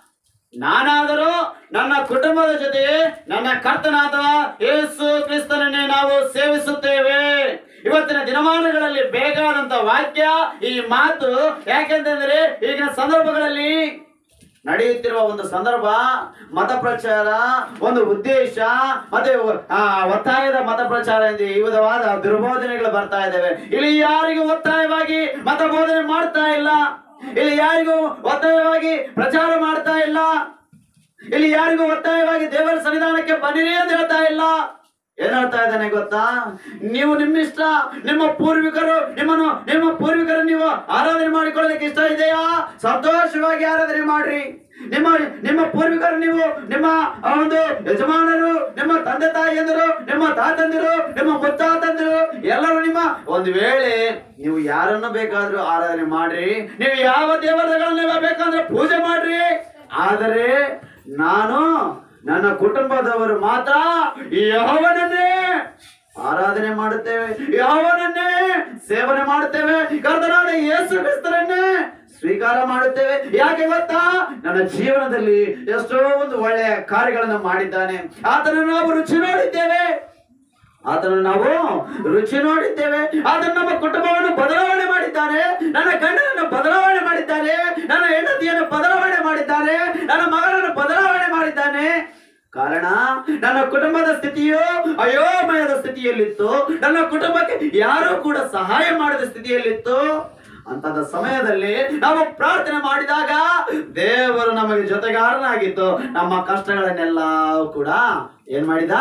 ನಾನಾದರೂ ನನ್ನ ಕುಟುಂಬದ ಜೊತೆ ನನ್ನ ಕರ್ತನಾದ ಯೇಸು ಕ್ರಿಸ್ತನನ್ನೇ ನಾವು ಸೇವಿಸುತ್ತೇವೆ ಇವತ್ತಿನ ದಿನಮಾನಗಳಲ್ಲಿ ಬೇಕಾದಂತ ವಾಕ್ಯ ಈ ಮಾತು ಯಾಕೆಂತಂದ್ರೆ ಈಗಿನ ಸಂದರ್ಭಗಳಲ್ಲಿ ನಡೆಯುತ್ತಿರುವ ಒಂದು ಸಂದರ್ಭ ಮತ ಪ್ರಚಾರ ಒಂದು ಉದ್ದೇಶ ಮತ್ತೆ ಆ, ಒತ್ತಾಯದ ಮತ ಪ್ರಚಾರ ಎಂದು ಈ ವಿಧವಾದ ದುರ್ಬೋಧನೆಗಳು ಬರ್ತಾ ಇದ್ದಾವೆ ಇಲ್ಲಿ ಯಾರಿಗೂ ಒತ್ತಾಯವಾಗಿ ಮತ ಬೋಧನೆ ಮಾಡ್ತಾ ಇಲ್ಲ ಇಲ್ಲಿ ಯಾರಿಗೂ ಒತ್ತಾಯವಾಗಿ ಪ್ರಚಾರ ಮಾಡ್ತಾ ಇಲ್ಲ ಇಲ್ಲಿ ಯಾರಿಗೂ ಒತ್ತಾಯವಾಗಿ ದೇವರ ಸನ್ನಿಧಾನಕ್ಕೆ ಬನ್ನಿರಿ ಅಂತ ಹೇಳ್ತಾ ಇಲ್ಲ ಏನ್ ಹೇಳ್ತಾ ಇದ್ದಾನೆ ಗೊತ್ತಾ ನೀವು ನಿಮ್ಮಿಷ್ಟ ನಿಮ್ಮ ಪೂರ್ವಿಕರು ನಿಮ್ಮನ್ನು ನಿಮ್ಮ ಪೂರ್ವಿಕರು ನೀವು ಆರಾಧನೆ ಮಾಡಿಕೊಳ್ಳಲಿಕ್ಕೆ ಇಷ್ಟ ಇದೆಯಾ ಸಂತೋಷವಾಗಿ ಆರಾಧನೆ ಮಾಡ್ರಿ ನಿಮ್ಮ ನಿಮ್ಮ ಪೂರ್ವಿಕರು ನೀವು ನಿಮ್ಮ ಆ ಒಂದು ಯಜಮಾನರು ನಿಮ್ಮ ತಂದೆ ತಾಯಿಯಂದರು ನಿಮ್ಮ ತಾತಂದಿರು ನಿಮ್ಮ ಮುತ್ತಾತಂದಿರು ಎಲ್ಲರೂ ನಿಮ್ಮ ಒಂದು ವೇಳೆ ನೀವು ಯಾರನ್ನು ಬೇಕಾದ್ರೂ ಆರಾಧನೆ ಮಾಡ್ರಿ ನೀವು ಯಾವ ದೇವರುಗಳನ್ನ ಬೇಕಂದ್ರೆ ಪೂಜೆ ಮಾಡ್ರಿ ಆದರೆ ನಾನು ನನ್ನ ಕುಟುಂಬದವರು ಮಾತ್ರ ಯಹೋವನನ್ನೇ ಆರಾಧನೆ ಮಾಡುತ್ತೇವೆ ಯಹೋವನನ್ನೇ ಸೇವನೆ ಮಾಡುತ್ತೇವೆ ಕರ್ತನಾದ ಯೇಸು ಕ್ರಿಸ್ತರನ್ನೇ ಸ್ವೀಕಾರ ಮಾಡುತ್ತೇವೆ ಯಾಕೆ ಗೊತ್ತಾ ನನ್ನ ಜೀವನದಲ್ಲಿ ಎಷ್ಟೋ ಒಂದು ಒಳ್ಳೆಯ ಕಾರ್ಯಗಳನ್ನು ಮಾಡಿದ್ದಾನೆ ಆತನನ್ನು ನಾವು ರುಚಿ ನೋಡಿದ್ದೇವೆ ಆತನನ್ನು ನಾವು ರುಚಿ ನೋಡಿದ್ದೇವೆ ಆತನ ನಮ್ಮ ಕುಟುಂಬವನ್ನು ಬದಲಾವಣೆ ಮಾಡಿದ್ದಾನೆ ನನ್ನ ಗಂಡನನ್ನು ಬದಲಾವಣೆ ಮಾಡಿದ್ದಾನೆ ನನ್ನ ಹೆಂಡತಿಯನ್ನು ಬದಲಾವಣೆ ಮಾಡಿದ್ದಾನೆ ನನ್ನ ಮಗಳನ್ನು ಬದಲಾವಣೆ ಮಾಡಿದ್ದಾನೆ ಕಾರಣ ನನ್ನ ಕುಟುಂಬದ ಸ್ಥಿತಿಯು ಅಯೋಮಯದ ಸ್ಥಿತಿಯಲ್ಲಿತ್ತು ನನ್ನ ಕುಟುಂಬಕ್ಕೆ ಯಾರೂ ಕೂಡ ಸಹಾಯ ಮಾಡದ ಸ್ಥಿತಿಯಲ್ಲಿತ್ತು ಅಂತದ ಸಮಯದಲ್ಲಿ ನಾವು ಪ್ರಾರ್ಥನೆ ಮಾಡಿದಾಗ ದೇವರು ನಮಗೆ ಜೊತೆಗಾರನಾಗಿತ್ತು ನಮ್ಮ ಕಷ್ಟಗಳನ್ನೆಲ್ಲ ಕೂಡ ಏನ್ ಮಾಡಿದ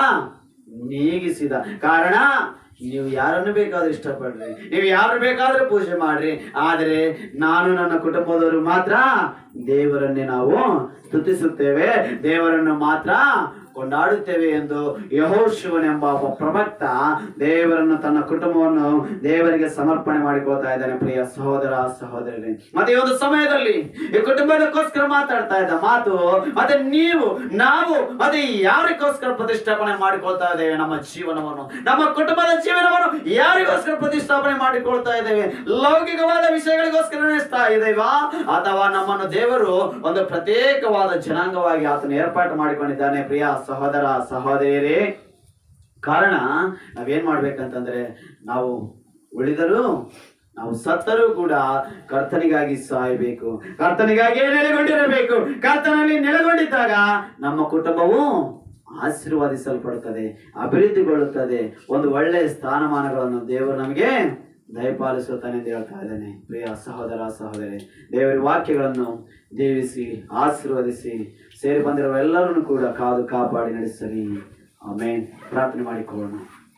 ನೀಗಿಸಿದ ಕಾರಣ ನೀವು ಯಾರನ್ನು ಬೇಕಾದ್ರೂ ಇಷ್ಟಪಡ್ರಿ ನೀವು ಯಾರು ಬೇಕಾದ್ರೂ ಪೂಜೆ ಮಾಡ್ರಿ ಆದರೆ ನಾನು ನನ್ನ ಕುಟುಂಬದವರು ಮಾತ್ರ ದೇವರನ್ನೇ ನಾವು ಸ್ತುತಿಸುತ್ತೇವೆ ದೇವರನ್ನು ಮಾತ್ರ ಕೊಂಡಾಡುತ್ತೇವೆ ಎಂದು ಯಹೋಶಿವನೆಂಬ ಒಬ್ಬ ಪ್ರವಕ್ತ ದೇವರನ್ನು ತನ್ನ ಕುಟುಂಬವನ್ನು ದೇವರಿಗೆ ಸಮರ್ಪಣೆ ಮಾಡಿಕೊಳ್ತಾ ಇದ್ದಾನೆ ಪ್ರಿಯ ಸಹೋದರ ಸಹೋದರಿ ಮತ್ತೆ ಈ ಒಂದು ಸಮಯದಲ್ಲಿ ಈ ಕುಟುಂಬದಕ್ಕೋಸ್ಕರ ಮಾತಾಡ್ತಾ ಇದ್ದ ಮಾತು ಮತ್ತೆ ನೀವು ನಾವು ಮತ್ತೆ ಯಾರಿಗೋಸ್ಕರ ಪ್ರತಿಷ್ಠಾಪನೆ ಮಾಡಿಕೊಳ್ತಾ ಇದ್ದೇವೆ ನಮ್ಮ ಜೀವನವನ್ನು ನಮ್ಮ ಕುಟುಂಬದ ಜೀವನವನ್ನು ಯಾರಿಗೋಸ್ಕರ ಪ್ರತಿಷ್ಠಾಪನೆ ಮಾಡಿಕೊಳ್ತಾ ಇದ್ದೇವೆ ಲೌಕಿಕವಾದ ವಿಷಯಗಳಿಗೋಸ್ಕರ ನಡೆಸ್ತಾ ಇದ್ದೇವಾ ಅಥವಾ ನಮ್ಮನ್ನು ದೇವರು ಒಂದು ಪ್ರತ್ಯೇಕವಾದ ಜನಾಂಗವಾಗಿ ಆತನ ಏರ್ಪಾಟು ಮಾಡಿಕೊಂಡಿದ್ದಾನೆ ಪ್ರಿಯ ಸಹೋದರ ಸಹೋದರಿಯರೇ ಕಾರಣ ನಾವೇನ್ ಮಾಡ್ಬೇಕಂತಂದ್ರೆ ನಾವು ಉಳಿದರೂ ನಾವು ಸತ್ತರೂ ಕೂಡ ಕರ್ತನಿಗಾಗಿ ಸಾಯಬೇಕು ಕರ್ತನಿಗಾಗಿ ನೆಲೆಗೊಂಡಿರಬೇಕು ಕರ್ತನಲ್ಲಿ ನೆಲೆಗೊಂಡಿದ್ದಾಗ ನಮ್ಮ ಕುಟುಂಬವು ಆಶೀರ್ವಾದಿಸಲ್ಪಡುತ್ತದೆ ಅಭಿವೃದ್ಧಿಗೊಳ್ಳುತ್ತದೆ ಒಂದು ಒಳ್ಳೆಯ ಸ್ಥಾನಮಾನಗಳನ್ನು ದೇವರು ನಮಗೆ ದಯಪಾಲಿಸುತ್ತಾನೆ ಎಂದು ಹೇಳ್ತಾ ಇದ್ದಾನೆ ಪ್ರಿಯ ಸಹೋದರ ಸಹೋದರಿ ದೇವರ ವಾಕ್ಯಗಳನ್ನು ದೇವಿಸಿ ಆಶೀರ್ವದಿಸಿ ಸೇರಿ ಬಂದಿರುವ ಎಲ್ಲರನ್ನು ಕೂಡ ಕಾದು ಕಾಪಾಡಿ ನಡೆಸಲಿ ಆಮೇನ್ ಪ್ರಾರ್ಥನೆ ಮಾಡಿಕೊಳ್ಳೋಣ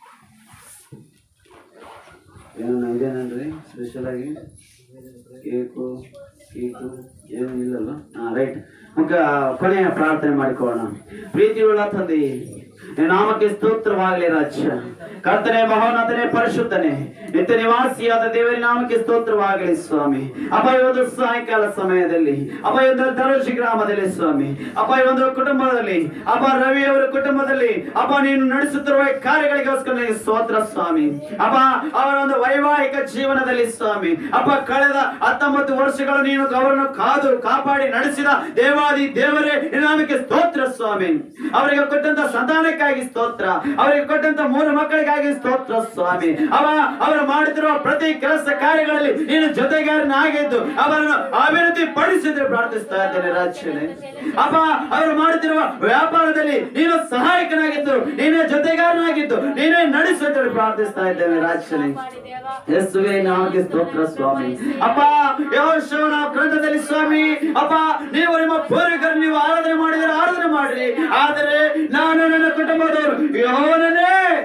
ಏನು ಇದೇನನ್ರಿ ಸ್ಪೆಷಲ್ ಆಗಿ ಕೇಕು ಕೇಕು ಏನು ಇಲ್ಲಲ್ಲ ಹಾ ರೈಟ್ ಮುಖ ಕೊನೆಯ ಪ್ರಾರ್ಥನೆ ಮಾಡಿಕೊಳ್ಳೋಣ ಪ್ರೀತಿಯುಳ್ಳ ತಂದೆ ನಿನ್ನ ನಾಮಕ್ಕೆ ಸ್ತೋತ್ರವಾಗಲಿ ರಾಜ್ಯ ಕರ್ತನೆ ಮಹೋನ್ನತನೇ ಪರಿಶುದ್ಧನೇ ನಿತ್ಯ ನಿವಾಸಿಯಾದ ದೇವರ ನಾಮಕ್ಕೆ ಸ್ತೋತ್ರವಾಗಲಿ ಸ್ವಾಮಿ ಅಪ್ಪ ಈ ಒಂದು ಸಾಯಂಕಾಲ ಸಮಯದಲ್ಲಿ ಅಪ್ಪ ಈ ಒಂದು ದರೋಜಿ ಗ್ರಾಮದಲ್ಲಿ ಸ್ವಾಮಿ ಅಪ್ಪ ಈ ಒಂದು ಕುಟುಂಬದಲ್ಲಿ ಅಪ್ಪ ರವಿ ಅವರ ಕುಟುಂಬದಲ್ಲಿ ಅಪ್ಪ ನೀನು ನಡೆಸುತ್ತಿರುವ ಈ ಕಾರ್ಯಗಳಿಗೋಸ್ಕರ ನಿನಗೆ ಸ್ತೋತ್ರ ಸ್ವಾಮಿ ಅಪ್ಪ ಅವರ ಒಂದು ವೈವಾಹಿಕ ಜೀವನದಲ್ಲಿ ಸ್ವಾಮಿ ಅಪ್ಪ ಕಳೆದ ಹತ್ತೊಂಬತ್ತು ವರ್ಷಗಳು ನೀನು ಅವರನ್ನು ಕಾದು ಕಾಪಾಡಿ ನಡೆಸಿದ ದೇವಾದಿ ದೇವರೇ ನಿನ್ನ ನಾಮಕ್ಕೆ ಸ್ತೋತ್ರ ಸ್ವಾಮಿ ಅವರಿಗೆ ಕೊಟ್ಟಂತ ಸಂತಾನಕ್ಕಾಗಿ ಸ್ತೋತ್ರ ಅವರಿಗೆ ಕೊಟ್ಟಂತ ಮೂರು ಮಕ್ಕಳಿಗಾಗಿ ಸ್ತೋತ್ರ ಸ್ವಾಮಿ ಅವ ಅವರು ಮಾಡುತ್ತಿರುವ ಪ್ರತಿ ಕೆಲಸ ಕಾರ್ಯಗಳಲ್ಲಿ ನೀನು ಜೊತೆಗಾರನಾಗಿದ್ದು ಅವರನ್ನು ಅಭಿವೃದ್ಧಿ ಪಡಿಸಿದ್ರೆ ಪ್ರಾರ್ಥಿಸ್ತಾ ಇದ್ದೇನೆ ರಾಜ್ಯನೇ ಅಪ್ಪ ಅವರು ಮಾಡುತ್ತಿರುವ ವ್ಯಾಪಾರದಲ್ಲಿ ನೀನು ಸಹಾಯಕನಾಗಿದ್ದು ನೀನೇ ಜೊತೆಗಾರನಾಗಿದ್ದು ನೀನೇ ನಡೆಸುತ್ತೆ ಪ್ರಾರ್ಥಿಸ್ತಾ ಇದ್ದೇನೆ ರಾಜ್ಯನೇ ಯೇಸುವೆ ನಾಮಗೆ ಸ್ತೋತ್ರ ಸ್ವಾಮಿ ಅಪ್ಪ ಯೋಶೋನ ಗ್ರಂಥದಲ್ಲಿ ಸ್ವಾಮಿ ಅಪ್ಪ ನೀವು ನಿಮ್ಮ ಪೂರ್ವಿಕರು ನೀವು ಆರಾಧನೆ ಮಾಡಿದರೆ ಆರಾಧನೆ ಮಾಡ್ರಿ ಆದರೆ ನಾನು ನನ್ನ ಕುಟುಂಬದವರು ಯಹೋವನನ್ನೇ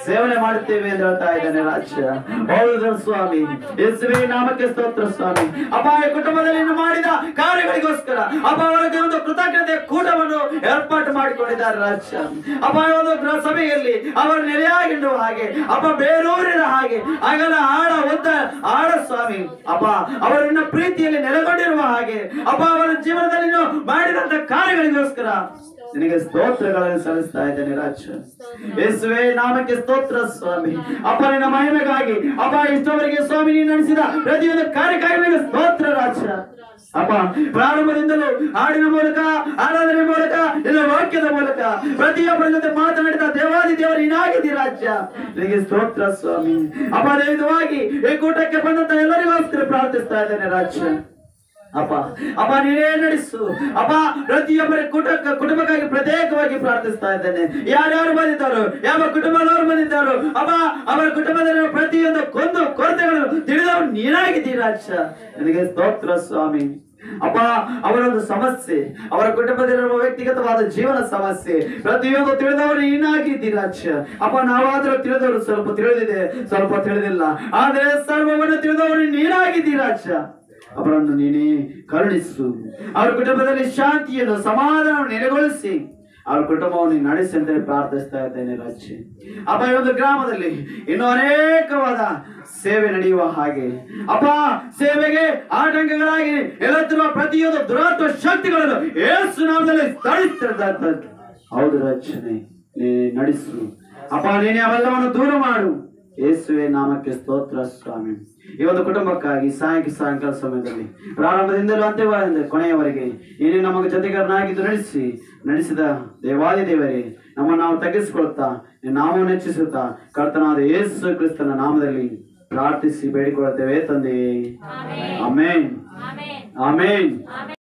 ಸೇವನೆ ಮಾಡುತ್ತೇವೆ ಅಂತ ಹೇಳ್ತಾ ಇದ್ದಾನೆ ರಾಜ್ಯ ಹೌದು ಸ್ವಾಮಿ ಯೇಸುವೆ ನಾಮಕ್ಕೆ ಸ್ತೋತ್ರ ಸ್ವಾಮಿ ಅಪ್ಪ ಈ ಕುಟುಂಬದಲ್ಲಿ ಇನ್ನು ಮಾಡಿದ ಕಾರ್ಯಗಳಿಗೋಸ್ಕರ ಅಪ್ಪ ಅವರಿಗೆ ಒಂದು ಕೃತಜ್ಞತೆ ಕೂಟವನ್ನು ಏರ್ಪಾಟು ಮಾಡಿಕೊಂಡಿದ್ದಾರೆ ರಾಜ್ಯ ಅಪ್ಪ ಈ ಒಂದು ಗ್ರ- ಸಭೆಯಲ್ಲಿ ಅವರು ನೆಲೆಯಾಗಿರುವ ಹಾಗೆ ಅಪ್ಪ ಬೇರೂರಿನ ಹಾಗೆ ಆಗಲ ಆಡ ಒದ್ದ ಆಡ ಸ್ವಾಮಿ ಅಪ್ಪ ಅವರನ್ನ ಪ್ರೀತಿಯಲ್ಲಿ ನೆಲೆಗೊಂಡಿರುವ ಹಾಗೆ ಅಪ್ಪ ಅವರ ಜೀವನದಲ್ಲಿ ನೀವು ಮಾಡಿದಂತ ಕಾರ್ಯಗಳಿಗೋಸ್ಕರ ನಿನಗೆ ಸ್ತೋತ್ರಗಳನ್ನು ಸಲ್ಲಿಸ್ತಾ ಇದ್ದೇನೆ ರಾಜ್ಯ ಯೇಸುವೆ ನಾಮಕ್ಕೆ ಸ್ತೋತ್ರ ಸ್ವಾಮಿ ಅಪ್ಪ ನಿನ್ನ ಮಹಿಮೆಗಾಗಿ ಅಪ್ಪ ಇಷ್ಟವರೆಗೆ ಸ್ವಾಮಿ ನೀನು ನಡೆಸಿದ ಪ್ರತಿಯೊಂದು ಕಾರ್ಯಕ್ಕಾಗಿ ನಿನಗೆ ಸ್ತೋತ್ರ ರಾಜ್ಯ ಅಪ್ಪ ಪ್ರಾರಂಭದಿಂದಲೂ ಹಾಡಿನ ಮೂಲಕ ಆರಾಧನೆ ಮೂಲಕ ಇಲ್ಲ ವಾಕ್ಯದ ಮೂಲಕ ಪ್ರತಿಯೊಬ್ಬರ ಜೊತೆ ಮಾತನಾಡಿದ ದೇವಾದಿ ದೇವರು ನೀನಾಗಿದ್ದಿ ರಾಜ್ಯ ನಿನಗೆ ಸ್ತೋತ್ರ ಸ್ವಾಮಿ ಅಪ್ಪ ದೈವವಾಗಿ ಈ ಕೂಟಕ್ಕೆ ಬಂದಂತ ಎಲ್ಲರಿಗೋಸ್ಕರ ಪ್ರಾರ್ಥಿಸ್ತಾ ಇದ್ದೇನೆ ರಾಜ್ಯ ಅಪ್ಪ ಅಪ್ಪ ನೀನೇ ನಡೆಸು ಅಪ್ಪ ಪ್ರತಿಯೊಬ್ಬರ ಕುಟುಂಬ ಕುಟುಂಬಕ್ಕಾಗಿ ಪ್ರತ್ಯೇಕವಾಗಿ ಪ್ರಾರ್ಥಿಸ್ತಾ ಇದ್ದೇನೆ ಯಾರ್ಯಾರು ಬಂದಿದ್ದಾರೋ ಯಾವ ಕುಟುಂಬದವರು ಬಂದಿದ್ದಾರೋ ಅಪ್ಪ ಅವರ ಕುಟುಂಬದಲ್ಲಿರುವ ಪ್ರತಿಯೊಂದು ಕೊಂದು ಕೊರತೆಗಳನ್ನು ತಿಳಿದವರು ನೀನಾಗಿದ್ದೀರಿ ರಾಜ್ಯ ನನಗೆ ಸ್ತೋತ್ರ ಸ್ವಾಮಿ ಅಪ್ಪ ಅವರೊಂದು ಸಮಸ್ಯೆ ಅವರ ಕುಟುಂಬದಲ್ಲಿರುವ ವ್ಯಕ್ತಿಗತವಾದ ಜೀವನ ಸಮಸ್ಯೆ ಪ್ರತಿಯೊಂದು ತಿಳಿದವರು ನೀನಾಗಿದ್ದೀರಿ ರಾಜ್ಯ ಅಪ್ಪ ನಾವಾದರೂ ತಿಳಿದವರು ಸ್ವಲ್ಪ ತಿಳಿದಿದೆ ಸ್ವಲ್ಪ ತಿಳಿದಿಲ್ಲ ಆದ್ರೆ ಸರ್ವವನ್ನು ತಿಳಿದವರು ನೀನಾಗಿದ್ದೀರಿ ರಾಜ್ಯ ಅವರನ್ನು ನೀನೇ ಕರುಣಿಸು ಅವರ ಕುಟುಂಬದಲ್ಲಿ ಶಾಂತಿಯನ್ನು ಸಮಾಧಾನವನ್ನು ನೆಲೆಗೊಳಿಸಿ ಅವ್ರ ಕುಟುಂಬವನ್ನು ನಡೆಸಿ ಅಂತ ಹೇಳಿ ಪ್ರಾರ್ಥಿಸ್ತಾ ಇದ್ದೇನೆ ರಾಜ್ಯ ಅಪ್ಪ ಈ ಒಂದು ಗ್ರಾಮದಲ್ಲಿ ಇನ್ನೂ ಅನೇಕವಾದ ಸೇವೆ ನಡೆಯುವ ಹಾಗೆ ಅಪ್ಪ ಸೇವೆಗೆ ಆಟಂಕಗಳಾಗಿ ಹೇಳುತ್ತಿರುವ ಪ್ರತಿಯೊಂದು ದುರಾತ್ಮ ಶಕ್ತಿಗಳನ್ನು ಏಸು ನಾಮದಲ್ಲಿ ತಳಿಸ್ತಿರ್ತಾರೆ ಹೌದು ರಕ್ಷಣೆ ನೀ ನಡೆಸು ಅಪ್ಪ ನೀನೇ ಅವೆಲ್ಲವನ್ನು ದೂರ ಮಾಡು ಯೇಸುವೆ ನಾಮಕ್ಕೆ ಸ್ತೋತ್ರ ಸ್ವಾಮಿ ಈ ಒಂದು ಕುಟುಂಬಕ್ಕಾಗಿ ಸಾಯಂಕಾಲ ಸಾಯಂಕಾಲ ಸಮಯದಲ್ಲಿ ಪ್ರಾರಂಭದಿಂದಲೂ ಅಂತ್ಯವಾದ ಕೊನೆಯವರೆಗೆ ನೀನು ನಮಗೆ ಜೊತೆಗಾರನಾಗಿದ್ದು ನಡೆಸಿ ನಡೆಸಿದ ದೇವಾದಿ ದೇವರೇ ನಮ್ಮನ್ನು ನಾವು ತಗ್ಗಿಸಿಕೊಳ್ತಾ ನಿನ್ನ ನಾಮವನ್ನು ಹೆಚ್ಚಿಸುತ್ತಾ ಕರ್ತನಾದ ಯೇಸು ಕ್ರಿಸ್ತನ ನಾಮದಲ್ಲಿ ಪ್ರಾರ್ಥಿಸಿ ಬೇಡಿಕೊಳ್ಳುತ್ತೇವೆ ತಂದೆಯೇ amen amen amen amen amen